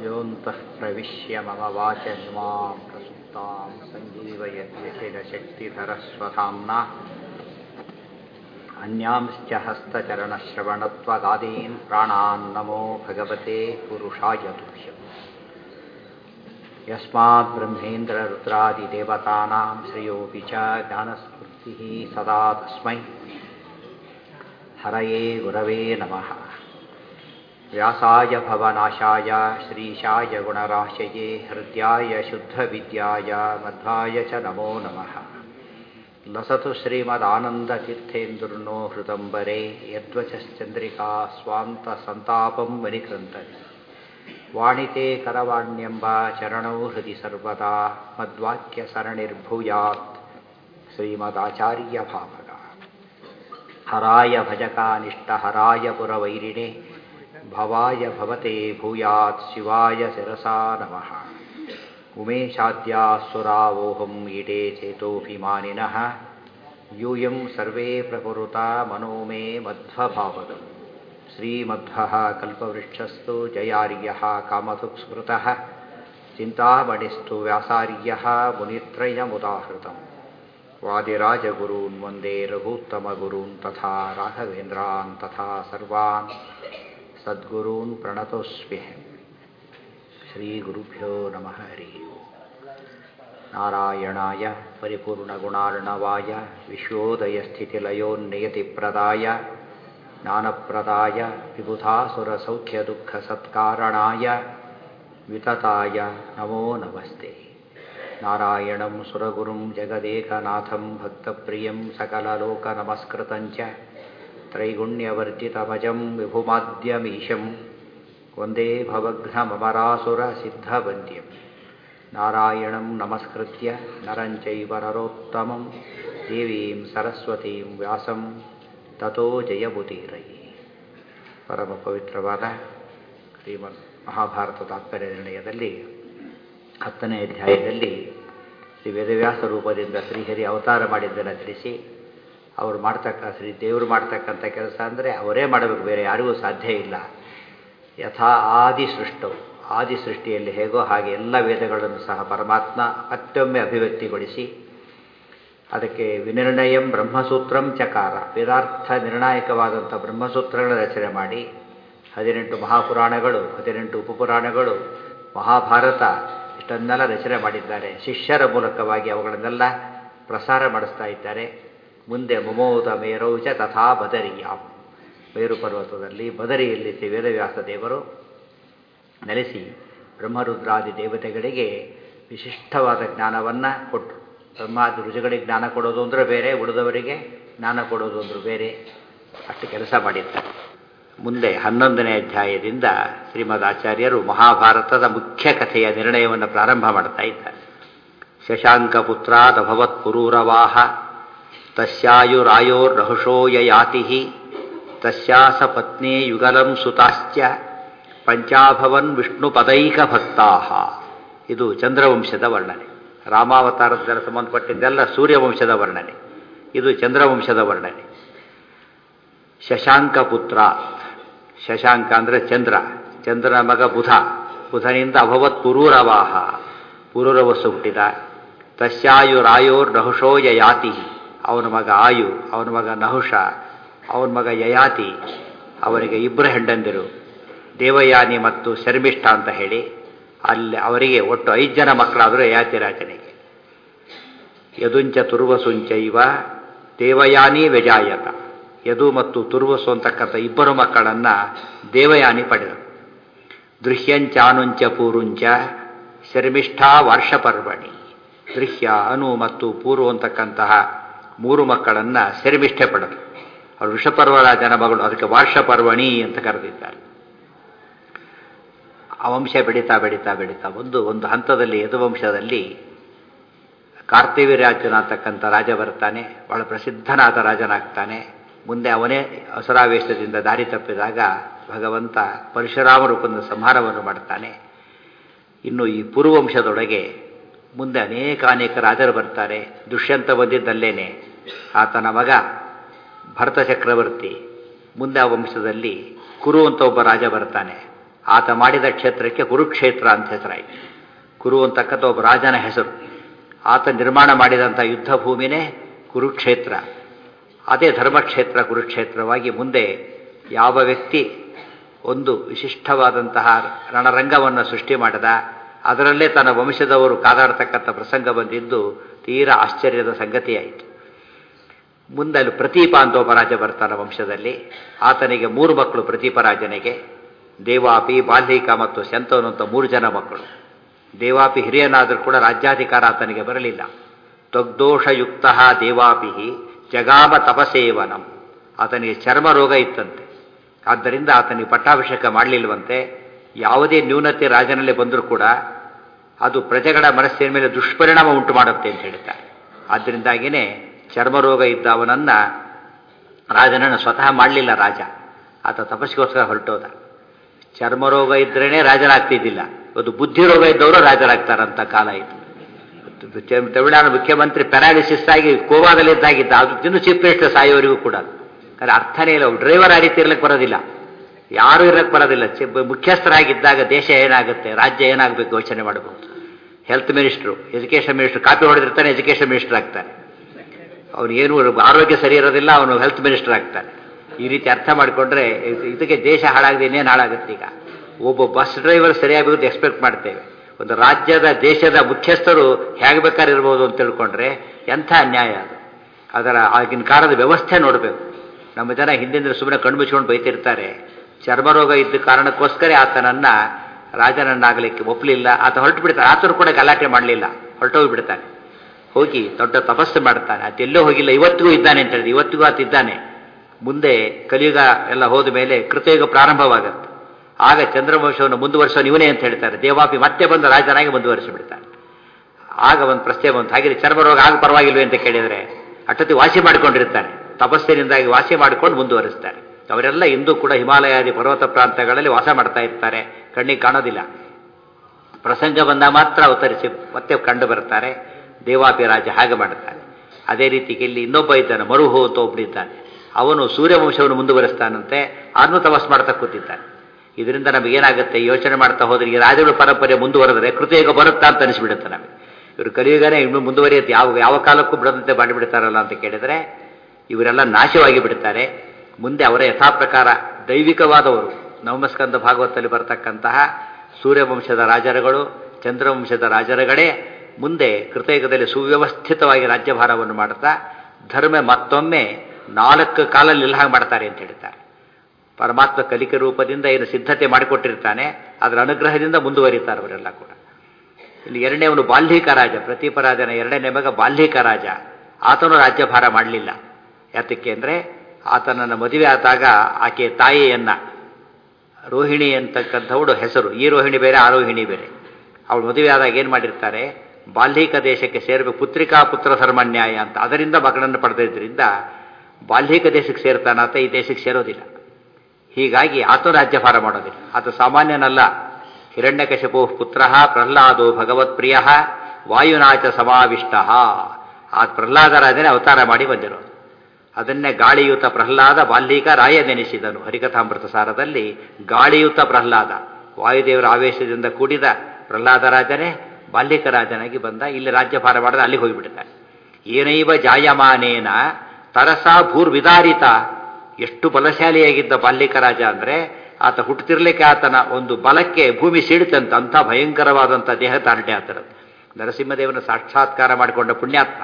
योऽन्तः प्रविश्य मम वाचमिमां प्रसुप्तां सञ्जीवयत्यखिलशक्तिधरस्वधाम्ना अन्यांश्च हस्तचरणश्रवणत्वगादीन् प्राणान् नमो भगवते पुरुषाय तुभ्यम् यस्मात् ब्रह्मेन्द्ररुद्रादिदेवतानां श्रेयोऽपि च ज्ञानस्फूर्तिः सदा तस्मै हरये गुरवे नमः व्यासाय भवनाशाय श्रीशाय गुणराशये हृद्याय शुद्धविद्याय मध्वाय च नमो नमः लसतु श्रीमदानन्दतीर्थेन्दुर्नो हृदम्बरे यद्वचश्चन्द्रिका स्वान्तसन्तापं वनिकृन्तति वाणिते करवाण्यम्ब चरणौ हृदि सर्वदा मद्वाक्यसरणिर्भूयात् श्रीमदाचार्यभावग हराय भजकानिष्टहराय पुरवैरिणे भवाय भवते भूयात् शिवाय शिरसा नमः उमेशाद्यासुरावोहम् ईडे चेतोऽभिमानिनः यूयं सर्वे प्रकुरुता मनो मे मध्वभावगम् श्रीमध्वः कल्पवृक्षस्तु जयार्यः कामधुक्स्मृतः चिन्तामणिस्तु व्यासार्यः मुनित्रयमुदाहृतम् वादिराजगुरून् वन्दे रघूत्तमगुरून् तथा राघवेन्द्रान् तथा सर्वान् सद्गुरून् प्रणतोऽस्म्यहम् श्रीगुरुभ्यो नमः हरिः नारायणाय परिपूर्णगुणार्णवाय विश्वोदयस्थितिलयोन्नियतिप्रदाय ज्ञानप्रदाय विबुधासुरसौख्यदुःखसत्कारणाय वितताय नमो नमस्ते नारायणं सुरगुरुं जगदेकनाथं भक्तप्रियं सकललोकनमस्कृतं च त्रैगुण्यवर्जितमजं विभुमाद्यमीशं वन्दे भवघ्नममरासुरसिद्धवन्द्यं नारायणं नमस्कृत्य नरं चैव नरोत्तमं देवीं सरस्वतीं ವ್ಯಾಸಂ ತಥೋ ಜಯಬುತೀರಯಿ ಪರಮ ಪವಿತ್ರವಾದ ಶ್ರೀಮದ್ ಮಹಾಭಾರತ ತಾತ್ಪರ್ಯ ನಿರ್ಣಯದಲ್ಲಿ ಹತ್ತನೇ ಅಧ್ಯಾಯದಲ್ಲಿ ಶ್ರೀ ವೇದವ್ಯಾಸ ರೂಪದಿಂದ ಶ್ರೀಹರಿ ಅವತಾರ ಮಾಡಿದ್ದನ್ನು ತಿಳಿಸಿ ಅವರು ಮಾಡ್ತಕ್ಕ ಶ್ರೀ ದೇವರು ಮಾಡ್ತಕ್ಕಂಥ ಕೆಲಸ ಅಂದರೆ ಅವರೇ ಮಾಡಬೇಕು ಬೇರೆ ಯಾರಿಗೂ ಸಾಧ್ಯ ಇಲ್ಲ ಯಥಾ ಆದಿ ಸೃಷ್ಟವು ಆದಿ ಸೃಷ್ಟಿಯಲ್ಲಿ ಹೇಗೋ ಹಾಗೆ ಎಲ್ಲ ವೇದಗಳನ್ನು ಸಹ ಪರಮಾತ್ಮ ಮತ್ತೊಮ್ಮೆ ಅಭಿವ್ಯಕ್ತಿಗೊಳಿಸಿ ಅದಕ್ಕೆ ವಿನಿರ್ಣಯಂ ಬ್ರಹ್ಮಸೂತ್ರಂ ಚಕಾರ ವೇದಾರ್ಥ ನಿರ್ಣಾಯಕವಾದಂಥ ಬ್ರಹ್ಮಸೂತ್ರಗಳ ರಚನೆ ಮಾಡಿ ಹದಿನೆಂಟು ಮಹಾಪುರಾಣಗಳು ಹದಿನೆಂಟು ಉಪಪುರಾಣಗಳು ಮಹಾಭಾರತ ಇಷ್ಟನ್ನೆಲ್ಲ ರಚನೆ ಮಾಡಿದ್ದಾರೆ ಶಿಷ್ಯರ ಮೂಲಕವಾಗಿ ಅವುಗಳನ್ನೆಲ್ಲ ಪ್ರಸಾರ ಮಾಡಿಸ್ತಾ ಇದ್ದಾರೆ ಮುಂದೆ ಮಮೋದ ಮೇರೌಚ ತಥಾ ಬದರಿಯಾಂ ಮೇರು ಪರ್ವತದಲ್ಲಿ ಬದರಿಯಲ್ಲಿ ಶ್ರೀ ವೇದವ್ಯಾಸ ದೇವರು ನೆಲೆಸಿ ಬ್ರಹ್ಮರುದ್ರಾದಿ ದೇವತೆಗಳಿಗೆ ವಿಶಿಷ್ಟವಾದ ಜ್ಞಾನವನ್ನು ಕೊಟ್ಟರು ಬ್ರಹ್ಮಾದಿ ರುಜುಗಳಿಗೆ ಜ್ಞಾನ ಕೊಡೋದು ಅಂದರೆ ಬೇರೆ ಉಳಿದವರಿಗೆ ಜ್ಞಾನ ಕೊಡೋದು ಅಂದ್ರೆ ಬೇರೆ ಅಷ್ಟು ಕೆಲಸ ಮಾಡಿದ್ದಾರೆ ಮುಂದೆ ಹನ್ನೊಂದನೇ ಅಧ್ಯಾಯದಿಂದ ಶ್ರೀಮದ್ ಆಚಾರ್ಯರು ಮಹಾಭಾರತದ ಮುಖ್ಯ ಕಥೆಯ ನಿರ್ಣಯವನ್ನು ಪ್ರಾರಂಭ ಮಾಡ್ತಾ ಇದ್ದಾರೆ ಶಶಾಂಕ ಪುತ್ರಾದಭವತ್ ಪುರೂರವಾಹ ತಸ್ಯಾಯುರಾಯೋರ್ರಹುಷೋ ಯಯಾತಿ ತಸ್ಯಾಸ ಪತ್ನೇ ಯುಗಲಂ ಸುತಾಶ್ಚ ಪಂಚಾಭವನ್ ವಿಷ್ಣು ಪದೈಕ ಭಕ್ತಾ ಇದು ಚಂದ್ರವಂಶದ ವರ್ಣನೆ ರಾಮಾವತಾರದ ಸಂಬಂಧಪಟ್ಟಿದ್ದೆಲ್ಲ ಸೂರ್ಯವಂಶದ ವರ್ಣನೆ ಇದು ಚಂದ್ರವಂಶದ ವರ್ಣನೆ ಶಶಾಂಕ ಪುತ್ರ ಶಶಾಂಕ ಅಂದರೆ ಚಂದ್ರ ಚಂದ್ರನ ಮಗ ಬುಧ ಬುಧನಿಂದ ಅಭವತ್ ಪುರೂರವಾಹ ಪುರೂರವಸ್ಸು ಹುಟ್ಟಿದ ತಸ್ಯಾಯುರಾಯೋರ್ ನಹುಷೋ ಯಯಾತಿ ಅವನ ಮಗ ಆಯು ಅವನ ಮಗ ನಹುಷ ಅವನ ಮಗ ಯಯಾತಿ ಅವರಿಗೆ ಇಬ್ಬರು ಹೆಂಡಂದಿರು ದೇವಯಾನಿ ಮತ್ತು ಶರ್ಮಿಷ್ಠ ಅಂತ ಹೇಳಿ ಅಲ್ಲಿ ಅವರಿಗೆ ಒಟ್ಟು ಐದು ಜನ ಮಕ್ಕಳಾದರೂ ಯಯಾತಿ ರಾಜನಿಗೆ ಯದುಂಚ ತುರ್ವಸುಂಚೈವ ದೇವಯಾನಿ ವ್ಯಜಾಯತ ಯದು ಮತ್ತು ತುರ್ವಸು ಅಂತಕ್ಕಂಥ ಇಬ್ಬರು ಮಕ್ಕಳನ್ನು ದೇವಯಾನಿ ಪಡೆದರು ದೃಶ್ಯಂಚಾನುಂಚ ಪೂರುಂಚ ಶರ್ಮಿಷ್ಠಾ ವಾರ್ಷಪರ್ವಣಿ ದೃಶ್ಯ ಅನು ಮತ್ತು ಪೂರು ಅಂತಕ್ಕಂತಹ ಮೂರು ಮಕ್ಕಳನ್ನು ಶರ್ಮಿಷ್ಠೆ ಪಡೆದರು ಅವರು ವೃಷಪರ್ವರಾಜನ ಮಗಳು ಅದಕ್ಕೆ ವಾರ್ಷಪರ್ವಣಿ ಅಂತ ಕರೆದಿದ್ದಾರೆ ಆ ವಂಶ ಬೆಳೀತಾ ಬೆಳೀತಾ ಬೆಳೀತಾ ಒಂದು ಒಂದು ಹಂತದಲ್ಲಿ ಯದುವಂಶದಲ್ಲಿ ಕಾರ್ತಿವೀರ್ಯಾರ್ಜುನ ಅಂತಕ್ಕಂಥ ರಾಜ ಬರ್ತಾನೆ ಬಹಳ ಪ್ರಸಿದ್ಧನಾದ ರಾಜನಾಗ್ತಾನೆ ಮುಂದೆ ಅವನೇ ಅಸುರಾವೇಶದಿಂದ ದಾರಿ ತಪ್ಪಿದಾಗ ಭಗವಂತ ಪರಶುರಾಮ ರೂಪದ ಸಂಹಾರವನ್ನು ಮಾಡ್ತಾನೆ ಇನ್ನು ಈ ಪುರುವಂಶದೊಳಗೆ ಮುಂದೆ ಅನೇಕ ಅನೇಕ ರಾಜರು ಬರ್ತಾರೆ ದುಷ್ಯಂತ ಬಂದಿದ್ದಲ್ಲೇನೆ ಆತನ ಮಗ ಭರತ ಚಕ್ರವರ್ತಿ ಮುಂದೆ ಆ ವಂಶದಲ್ಲಿ ಕುರು ಅಂತ ಒಬ್ಬ ರಾಜ ಬರ್ತಾನೆ ಆತ ಮಾಡಿದ ಕ್ಷೇತ್ರಕ್ಕೆ ಕುರುಕ್ಷೇತ್ರ ಅಂತ ಹೆಸರಾಯಿತು ಕುರು ಅಂತಕ್ಕಂಥ ಒಬ್ಬ ರಾಜನ ಹೆಸರು ಆತ ನಿರ್ಮಾಣ ಮಾಡಿದಂಥ ಯುದ್ಧ ಭೂಮಿನೇ ಕುರುಕ್ಷೇತ್ರ ಅದೇ ಧರ್ಮಕ್ಷೇತ್ರ ಕುರುಕ್ಷೇತ್ರವಾಗಿ ಮುಂದೆ ಯಾವ ವ್ಯಕ್ತಿ ಒಂದು ವಿಶಿಷ್ಟವಾದಂತಹ ರಣರಂಗವನ್ನು ಸೃಷ್ಟಿ ಮಾಡಿದ ಅದರಲ್ಲೇ ತನ್ನ ವಂಶದವರು ಕಾದಾಡ್ತಕ್ಕಂಥ ಪ್ರಸಂಗ ಬಂದಿದ್ದು ತೀರಾ ಆಶ್ಚರ್ಯದ ಸಂಗತಿಯಾಯಿತು ಮುಂದೆ ಅಲ್ಲಿ ಪ್ರತೀಪ ಅಂತ ಒಬ್ಬ ರಾಜ ಬರ್ತಾನೆ ವಂಶದಲ್ಲಿ ಆತನಿಗೆ ಮೂರು ಮಕ್ಕಳು ಪ್ರತೀಪ ರಾಜನಿಗೆ ದೇವಾಪಿ ಬಾಲ್ಯಿಕ ಮತ್ತು ಶಂತವನು ಅಂತ ಮೂರು ಜನ ಮಕ್ಕಳು ದೇವಾಪಿ ಹಿರಿಯನಾದರೂ ಕೂಡ ರಾಜ್ಯಾಧಿಕಾರ ಆತನಿಗೆ ಬರಲಿಲ್ಲ ತ್ವಗ್ದೋಷಯುಕ್ತ ದೇವಾಪಿ ಜಗಾಮ ತಪಸೇವನಂ ಆತನಿಗೆ ಚರ್ಮ ರೋಗ ಇತ್ತಂತೆ ಆದ್ದರಿಂದ ಆತನಿಗೆ ಪಟ್ಟಾಭಿಷೇಕ ಮಾಡಲಿಲ್ವಂತೆ ಯಾವುದೇ ನ್ಯೂನತೆ ರಾಜನಲ್ಲಿ ಬಂದರೂ ಕೂಡ ಅದು ಪ್ರಜೆಗಳ ಮನಸ್ಸಿನ ಮೇಲೆ ದುಷ್ಪರಿಣಾಮ ಉಂಟು ಮಾಡುತ್ತೆ ಅಂತ ಹೇಳ್ತಾರೆ ಆದ್ದರಿಂದಾಗಿಯೇ ಚರ್ಮರೋಗ ಇದ್ದ ಅವನನ್ನು ರಾಜನನ್ನು ಸ್ವತಃ ಮಾಡಲಿಲ್ಲ ರಾಜ ಆತ ತಪಸ್ಸಿಗೋಸ್ಕರ ಹೊರಟೋದ ಚರ್ಮರೋಗ ಇದ್ರೇ ರಾಜರಾಗ್ತಿದ್ದಿಲ್ಲ ಇವತ್ತು ಬುದ್ಧಿ ರೋಗ ಇದ್ದವರು ರಾಜರಾಗ್ತಾರಂತ ಕಾಲ ಇದು ತಮಿಳುನಾಡು ಮುಖ್ಯಮಂತ್ರಿ ಪ್ಯಾರಾಲಿಸಿಸ್ ಆಗಿ ಕೋವಾದಲ್ಲಿದ್ದಾಗಿದ್ದ ಅದು ತಿನ್ನು ಚಿಪ್ಪೆಷ್ಟು ಸಾಯೋವರೆಗೂ ಕೂಡ ಆದರೆ ಅರ್ಥನೇ ಇಲ್ಲ ಡ್ರೈವರ್ ಆ ರೀತಿ ಇರ್ಲಿಕ್ಕೆ ಬರೋದಿಲ್ಲ ಯಾರು ಇರಕ್ಕೆ ಬರೋದಿಲ್ಲ ಮುಖ್ಯಸ್ಥರಾಗಿದ್ದಾಗ ದೇಶ ಏನಾಗುತ್ತೆ ರಾಜ್ಯ ಏನಾಗಬೇಕು ಯೋಚನೆ ಮಾಡಬಹುದು health minister education minister copy ಹೊಡೆದಿರ್ತಾನೆ ಎಜುಕೇಷನ್ ಮಿನಿಸ್ಟರ್ ಆಗ್ತಾನೆ ಅವನು ಏನು ಆರೋಗ್ಯ ಸರಿ ಇರೋದಿಲ್ಲ ಅವನು ಹೆಲ್ತ್ ಮಿನಿಸ್ಟರ್ ಆಗ್ತಾನೆ ಈ ರೀತಿ ಅರ್ಥ ಮಾಡಿಕೊಂಡ್ರೆ ಇದಕ್ಕೆ ದೇಶ ಹಾಳಾಗದೆ ಇನ್ನೇನು ಆಗುತ್ತೆ ಈಗ ಒಬ್ಬ ಬಸ್ ಡ್ರೈವರ್ ಸರಿಯಾಗಬೇಕು ಎಕ್ಸ್ಪೆಕ್ಟ್ ಮಾಡ್ತೇವೆ ಒಂದು ರಾಜ್ಯದ ದೇಶದ ಮುಖ್ಯಸ್ಥರು ಹೇಗೆ ಬೇಕಾದ್ರೆ ಇರ್ಬೋದು ಅಂತ ತಿಳ್ಕೊಂಡ್ರೆ ಎಂಥ ಅನ್ಯಾಯ ಅದು ಅದರ ಆಗಿನ ಕಾಲದ ವ್ಯವಸ್ಥೆ ನೋಡಬೇಕು ನಮ್ಮ ಜನ ಹಿಂದಿನ ಸುಮ್ಮನೆ ಕಣ್ಣು ಮುಚ್ಕೊಂಡು ಬೈತಿರ್ತಾರೆ ಚರ್ಮರೋಗ ಇದ್ದ ಕಾರಣಕ್ಕೋಸ್ಕರ ಆತನನ್ನ ರಾಜನನ್ನಾಗಲಿಕ್ಕೆ ಒಪ್ಪಲಿಲ್ಲ ಆತ ಹೊರಟು ಬಿಡ್ತಾನೆ ಆತನು ಕೂಡ ಗಲಾಟೆ ಮಾಡಲಿಲ್ಲ ಹೊರಟೋಗಿ ಬಿಡ್ತಾನೆ ಹೋಗಿ ದೊಡ್ಡ ತಪಸ್ಸು ಮಾಡ್ತಾನೆ ಅದೆಲ್ಲೋ ಹೋಗಿಲ್ಲ ಇವತ್ತಿಗೂ ಇದ್ದಾನೆ ಅಂತ ಹೇಳಿದ್ರೆ ಇವತ್ತಿಗೂ ಆತ ಇದ್ದಾನೆ ಮುಂದೆ ಕಲಿಯುಗ ಎಲ್ಲ ಹೋದ ಮೇಲೆ ಕೃತಯುಗ ಪ್ರಾರಂಭವಾಗುತ್ತೆ ಆಗ ಚಂದ್ರವಂಶವನ್ನು ಮುಂದುವರಿಸೋ ಇವನೇ ಅಂತ ಹೇಳ್ತಾರೆ ದೇವಾಪಿ ಮತ್ತೆ ಬಂದು ರಾಜನಾಗಿ ಮುಂದುವರಿಸಿ ಬಿಡ್ತಾನೆ ಆಗ ಒಂದು ಪ್ರಶ್ನೆ ಬಂತು ಹಾಗೆ ಚರ್ಮರೋಗ ಆಗ ಪರವಾಗಿಲ್ವೇ ಅಂತ ಕೇಳಿದರೆ ಅಟ್ಟತಿ ವಾಸಿ ಮಾಡಿಕೊಂಡಿರ್ತಾನೆ ತಪಸ್ಸಿನಿಂದಾಗಿ ವಾಸಿ ಮಾಡಿಕೊಂಡು ಮುಂದುವರಿಸ್ತಾರೆ ಅವರೆಲ್ಲ ಇಂದು ಕೂಡ ಹಿಮಾಲಯಾದಿ ಪರ್ವತ ಪ್ರಾಂತಗಳಲ್ಲಿ ವಾಸ ಮಾಡ್ತಾ ಇರ್ತಾರೆ ಕಣ್ಣಿಗೆ ಕಾಣೋದಿಲ್ಲ ಪ್ರಸಂಗ ಬಂದ ಮಾತ್ರ ಅವತರಿಸಿ ಮತ್ತೆ ಕಂಡು ಬರ್ತಾರೆ ದೇವಾಪಿ ರಾಜ ಹಾಗೆ ಮಾಡ್ತಾನೆ ಅದೇ ರೀತಿ ಇಲ್ಲಿ ಇನ್ನೊಬ್ಬ ಇದ್ದಾನೆ ಮರುಹು ಅಂತ ಒಬ್ಬನಿದ್ದಾನೆ ಅವನು ಸೂರ್ಯವಂಶವನ್ನು ಮುಂದುವರಿಸ್ತಾನಂತೆ ಅದನ್ನು ತಪಸ್ ಮಾಡ್ತಾ ಕೂತಿದ್ದಾನೆ ಇದರಿಂದ ನಮಗೇನಾಗುತ್ತೆ ಯೋಚನೆ ಮಾಡ್ತಾ ಹೋದ್ರೆ ಈ ರಾಜಗಳ ಪರಂಪರೆ ಮುಂದುವರೆದ್ರೆ ಕೃತಯುಗ ಬರುತ್ತಾ ಅಂತ ಅನಿಸ್ಬಿಡುತ್ತೆ ನಮಗೆ ಇವರು ಕಲಿಯುಗನೇ ಇನ್ನು ಮುಂದುವರಿಯುತ್ತೆ ಯಾವ ಯಾವ ಕಾಲಕ್ಕೂ ಬಿಡದಂತೆ ಮಾಡಿಬಿಡ್ತಾರಲ್ಲ ಅಂತ ಕೇಳಿದರೆ ಇವರೆಲ್ಲ ನಾಶವಾಗಿ ಬಿಡ್ತಾರೆ ಮುಂದೆ ಅವರ ಯಥಾಪ್ರಕಾರ ದೈವಿಕವಾದವರು ನವಮಸ್ಕಂದ ಭಾಗವತದಲ್ಲಿ ಬರತಕ್ಕಂತಹ ಸೂರ್ಯವಂಶದ ರಾಜರುಗಳು ಚಂದ್ರವಂಶದ ರಾಜರುಗಳೇ ಮುಂದೆ ಕೃತಯುಗದಲ್ಲಿ ಸುವ್ಯವಸ್ಥಿತವಾಗಿ ರಾಜ್ಯಭಾರವನ್ನು ಮಾಡುತ್ತಾ ಧರ್ಮ ಮತ್ತೊಮ್ಮೆ ನಾಲ್ಕು ಕಾಲಲ್ಲಿ ಇಲ್ಲ ಹಾಗೆ ಮಾಡ್ತಾರೆ ಅಂತ ಹೇಳ್ತಾರೆ ಪರಮಾತ್ಮ ಕಲಿಕೆ ರೂಪದಿಂದ ಏನು ಸಿದ್ಧತೆ ಮಾಡಿಕೊಟ್ಟಿರ್ತಾನೆ ಅದರ ಅನುಗ್ರಹದಿಂದ ಮುಂದುವರಿತಾರೆ ಅವರೆಲ್ಲ ಕೂಡ ಇಲ್ಲಿ ಎರಡನೇವನು ಬಾಲ್ಹಿಕ ರಾಜ ಪ್ರತೀಪರಾಜನ ಎರಡನೇ ಮಗ ಬಾಲ್ಹಿಕ ರಾಜ ಆತನು ರಾಜ್ಯಭಾರ ಮಾಡಲಿಲ್ಲ ಯಾತಕ್ಕೆ ಅಂದರೆ ಆತನನ್ನು ಮದುವೆ ಆದಾಗ ಆಕೆ ತಾಯಿಯನ್ನ ರೋಹಿಣಿ ಅಂತಕ್ಕಂಥವಳು ಹೆಸರು ಈ ರೋಹಿಣಿ ಬೇರೆ ಆ ರೋಹಿಣಿ ಬೇರೆ ಅವಳು ಮದುವೆ ಆದಾಗ ಏನು ಮಾಡಿರ್ತಾರೆ ಬಾಲ್ಹಿಕ ದೇಶಕ್ಕೆ ಸೇರಬೇಕು ಪುತ್ರಿಕಾ ಪುತ್ರ ಧರ್ಮನ್ಯಾಯ ಅಂತ ಅದರಿಂದ ಮಗನನ್ನು ಪಡೆದಿದ್ದರಿಂದ ಬಾಲ್ಹಿಕ ದೇಶಕ್ಕೆ ಸೇರ್ತಾನಾತ ಈ ದೇಶಕ್ಕೆ ಸೇರೋದಿಲ್ಲ ಹೀಗಾಗಿ ಆತ ರಾಜ್ಯಭಾರ ಮಾಡೋದಿಲ್ಲ ಆತ ಸಾಮಾನ್ಯನಲ್ಲ ಹಿರಣ್ಯಕಶಪು ಪುತ್ರ ಪ್ರಹ್ಲಾದೋ ಭಗವತ್ಪ್ರಿಯ ವಾಯುನಾಚ ಸಮಾವಿಷ್ಟ ಆ ಪ್ರಹ್ಲಾದ ರಾಜನೇ ಅವತಾರ ಮಾಡಿ ಬಂದಿರೋದು ಅದನ್ನೇ ಗಾಳಿಯುತ ಪ್ರಹ್ಲಾದ ಬಾಲ್ಯೀಕ ರಾಯನೆನಿಸಿದನು ಹರಿಕಥಾಮೃತ ಸಾರದಲ್ಲಿ ಗಾಳಿಯುತ ಪ್ರಹ್ಲಾದ ವಾಯುದೇವರ ಆವೇಶದಿಂದ ಕೂಡಿದ ಪ್ರಹ್ಲಾದ ರಾಜನೇ ಬಾಲ್ಯಕ ರಾಜನಾಗಿ ಬಂದ ಇಲ್ಲಿ ರಾಜ್ಯಭಾರ ಮಾಡಿದ ಅಲ್ಲಿಗೆ ಹೋಗಿಬಿಡ್ತಾನೆ ಏನೈವ ಜಾಯಮಾನೇನ ತರಸಾ ಭೂರ್ವಿದಾರಿತ ಎಷ್ಟು ಬಲಶಾಲಿಯಾಗಿದ್ದ ಬಾಲ್ಯಕ ರಾಜ ಅಂದರೆ ಆತ ಹುಟ್ಟುತ್ತಿರ್ಲಿಕ್ಕೆ ಆತನ ಒಂದು ಬಲಕ್ಕೆ ಭೂಮಿ ಸಿಡಿತಂತ ಅಂಥ ಭಯಂಕರವಾದಂಥ ದೇಹ ತಾರಟೆ ಆತರದ್ದು ನರಸಿಂಹದೇವನ ಸಾಕ್ಷಾತ್ಕಾರ ಮಾಡಿಕೊಂಡ ಪುಣ್ಯಾತ್ಮ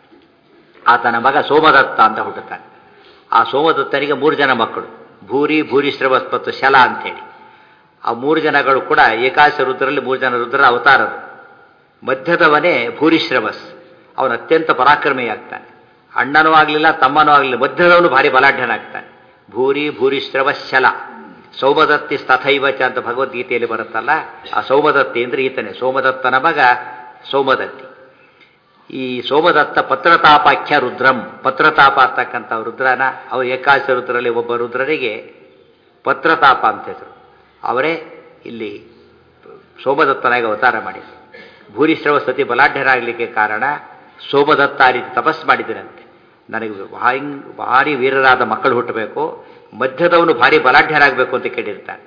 ಆತನ ಮಗ ಸೋಮದತ್ತ ಅಂತ ಹುಟ್ಟುತ್ತಾನೆ ಆ ಸೋಮದತ್ತನಿಗೆ ಮೂರು ಜನ ಮಕ್ಕಳು ಭೂರಿ ಭೂರಿಶ್ರವಸ್ ಮತ್ತು ಶಲ ಅಂಥೇಳಿ ಆ ಮೂರು ಜನಗಳು ಕೂಡ ಏಕಾಶ ರುದ್ರಲ್ಲಿ ಮೂರು ಜನ ರುದ್ರ ಅವತಾರರು ಮಧ್ಯದವನೇ ಭೂರಿಶ್ರವಸ್ ಅವನು ಅತ್ಯಂತ ಪರಾಕ್ರಮಿಯಾಗ್ತಾನೆ ಅಣ್ಣನೂ ಆಗಲಿಲ್ಲ ತಮ್ಮನೂ ಆಗಲಿಲ್ಲ ಮಧ್ಯದವನು ಭಾರಿ ಬಲಾಢ್ಯನಾಗ್ತಾನೆ ಭೂರಿ ಭೂರಿಶ್ರವಸ್ ಶಲ ಸೋಮದತ್ತಿ ಸ್ಥಥೈವಚ ಅಂತ ಭಗವದ್ಗೀತೆಯಲ್ಲಿ ಬರುತ್ತಲ್ಲ ಆ ಸೋಮದತ್ತಿ ಅಂದರೆ ಈತನೇ ಸೋಮದತ್ತನ ಮಗ ಸೋಮದತ್ತಿ ಈ ಸೋಮದತ್ತ ಪತ್ರತಾಪಾಖ್ಯ ರುದ್ರಂ ಪತ್ರತಾಪ ಅಂತಕ್ಕಂಥ ರುದ್ರನ ಅವರು ಏಕಾಶ ರುದ್ರಲ್ಲಿ ಒಬ್ಬ ರುದ್ರರಿಗೆ ಪತ್ರತಾಪ ಅಂತ ಹೆಸರು ಅವರೇ ಇಲ್ಲಿ ಸೋಮದತ್ತನಾಗಿ ಅವತಾರ ಮಾಡಿದರು ಭೂರಿಶ್ರವ ಸತಿ ಬಲಾಢ್ಯರಾಗಲಿಕ್ಕೆ ಕಾರಣ ಸೋಮದತ್ತ ಆ ರೀತಿ ತಪಸ್ ಮಾಡಿದರಂತೆ ನನಗೆ ಭಾರಿ ಭಾರಿ ವೀರರಾದ ಮಕ್ಕಳು ಹುಟ್ಟಬೇಕು ಮಧ್ಯದವನು ಭಾರಿ ಬಲಾಢ್ಯರಾಗಬೇಕು ಅಂತ ಕೇಳಿರ್ತಾನೆ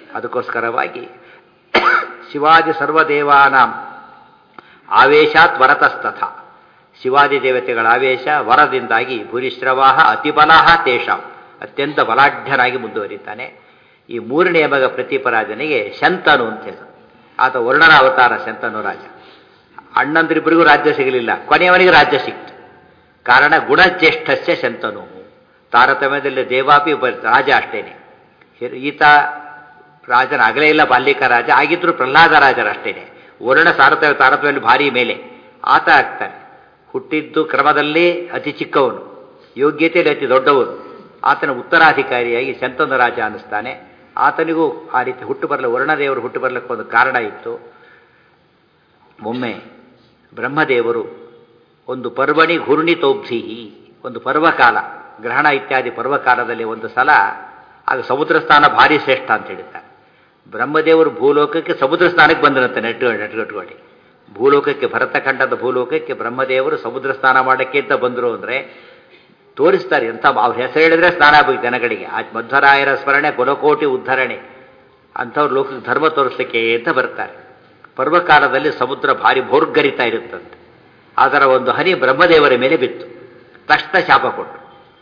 ಅದಕ್ಕೋಸ್ಕರವಾಗಿ ಶಿವಾಜಿ ಸರ್ವದೇವಾನಾಂ ಆವೇಶಾತ್ ವರತಸ್ತಥ ಶಿವಾದಿ ದೇವತೆಗಳ ಆವೇಶ ವರದಿಂದಾಗಿ ಭೂರಿಶ್ರವಾಹ ಅತಿಬಲಹ ತೇಷಾಂ ಅತ್ಯಂತ ಬಲಾಢ್ಯನಾಗಿ ಮುಂದುವರಿತಾನೆ ಈ ಮೂರನೆಯ ಮಗ ಪ್ರತಿಪರಾಜನಿಗೆ ಶಂತನು ಅಂತ ಹೆಸರು ಆತ ವರ್ಣನ ಅವತಾರ ಶಂತನು ರಾಜ ಅಣ್ಣಂದ್ರಿಬ್ಬರಿಗೂ ರಾಜ್ಯ ಸಿಗಲಿಲ್ಲ ಕೊನೆಯವನಿಗೆ ರಾಜ್ಯ ಸಿಕ್ತು ಕಾರಣ ಗುಣಜ್ಯೇಷ್ಠಸ್ಯ ಶಂತನು ತಾರತಮ್ಯದಲ್ಲಿ ದೇವಾಪಿ ಒಬ್ಬ ರಾಜ ಅಷ್ಟೇನೆ ಈತ ರಾಜನ ಆಗಲೇ ಇಲ್ಲ ಬಾಲ್ಯಕ ರಾಜ ಆಗಿದ್ರು ಪ್ರಹ್ಲಾದ ರಾಜರಷ್ಟೇನೆ ವರ್ಣ ತಾರತಮ್ಯ ತಾರತಮ್ಯದಲ್ಲಿ ಭಾರಿ ಮೇಲೆ ಆತ ಆಗ್ತಾನೆ ಹುಟ್ಟಿದ್ದು ಕ್ರಮದಲ್ಲಿ ಅತಿ ಚಿಕ್ಕವನು ಯೋಗ್ಯತೆಯಲ್ಲಿ ಅತಿ ದೊಡ್ಡವನು ಆತನ ಉತ್ತರಾಧಿಕಾರಿಯಾಗಿ ಶಂತನು ರಾಜ ಅನ್ನಿಸ್ತಾನೆ ಆತನಿಗೂ ಆ ರೀತಿ ಹುಟ್ಟು ಬರಲು ವರ್ಣದೇವರು ಹುಟ್ಟು ಬರಲಿಕ್ಕೆ ಒಂದು ಕಾರಣ ಇತ್ತು ಒಮ್ಮೆ ಬ್ರಹ್ಮದೇವರು ಒಂದು ಪರ್ವಣಿ ಘೂರ್ಣಿ ತೋಬ್ಸಿಹಿ ಒಂದು ಪರ್ವಕಾಲ ಗ್ರಹಣ ಇತ್ಯಾದಿ ಪರ್ವಕಾಲದಲ್ಲಿ ಒಂದು ಸಲ ಆಗ ಸಮುದ್ರ ಸ್ನಾನ ಭಾರಿ ಶ್ರೇಷ್ಠ ಅಂತ ಹೇಳಿದ್ದಾರೆ ಬ್ರಹ್ಮದೇವರು ಭೂಲೋಕಕ್ಕೆ ಸಮುದ್ರ ಸ್ನಾನಕ್ಕೆ ಬಂದರಂತೆ ನೆಟ್ಟು ನೆಟ್ಗಟ್ಕೊಂಡು ಭೂಲೋಕಕ್ಕೆ ಭರತಖಂಡದ ಭೂಲೋಕಕ್ಕೆ ಬ್ರಹ್ಮದೇವರು ಸಮುದ್ರ ಸ್ನಾನ ಮಾಡೋಕ್ಕೆ ಅಂತ ಬಂದರು ಅಂದರೆ ತೋರಿಸ್ತಾರೆ ಎಂಥ ಅವ್ರ ಹೆಸರು ಹೇಳಿದ್ರೆ ಸ್ನಾನ ಆಗಬೇಕು ಜನಗಳಿಗೆ ಆ ಮಧ್ವರಾಯರ ಸ್ಮರಣೆ ಕೊಲಕೋಟಿ ಉದ್ಧರಣೆ ಅಂಥವ್ರು ಲೋಕಕ್ಕೆ ಧರ್ಮ ತೋರಿಸ್ಲಿಕ್ಕೆ ಅಂತ ಬರ್ತಾರೆ ಪರ್ವಕಾಲದಲ್ಲಿ ಸಮುದ್ರ ಭಾರಿ ಭೋರ್ಗರಿತಾ ಇರುತ್ತಂತೆ ಅದರ ಒಂದು ಹನಿ ಬ್ರಹ್ಮದೇವರ ಮೇಲೆ ಬಿತ್ತು ತಕ್ಷಣ ಶಾಪ ಕೊಟ್ಟು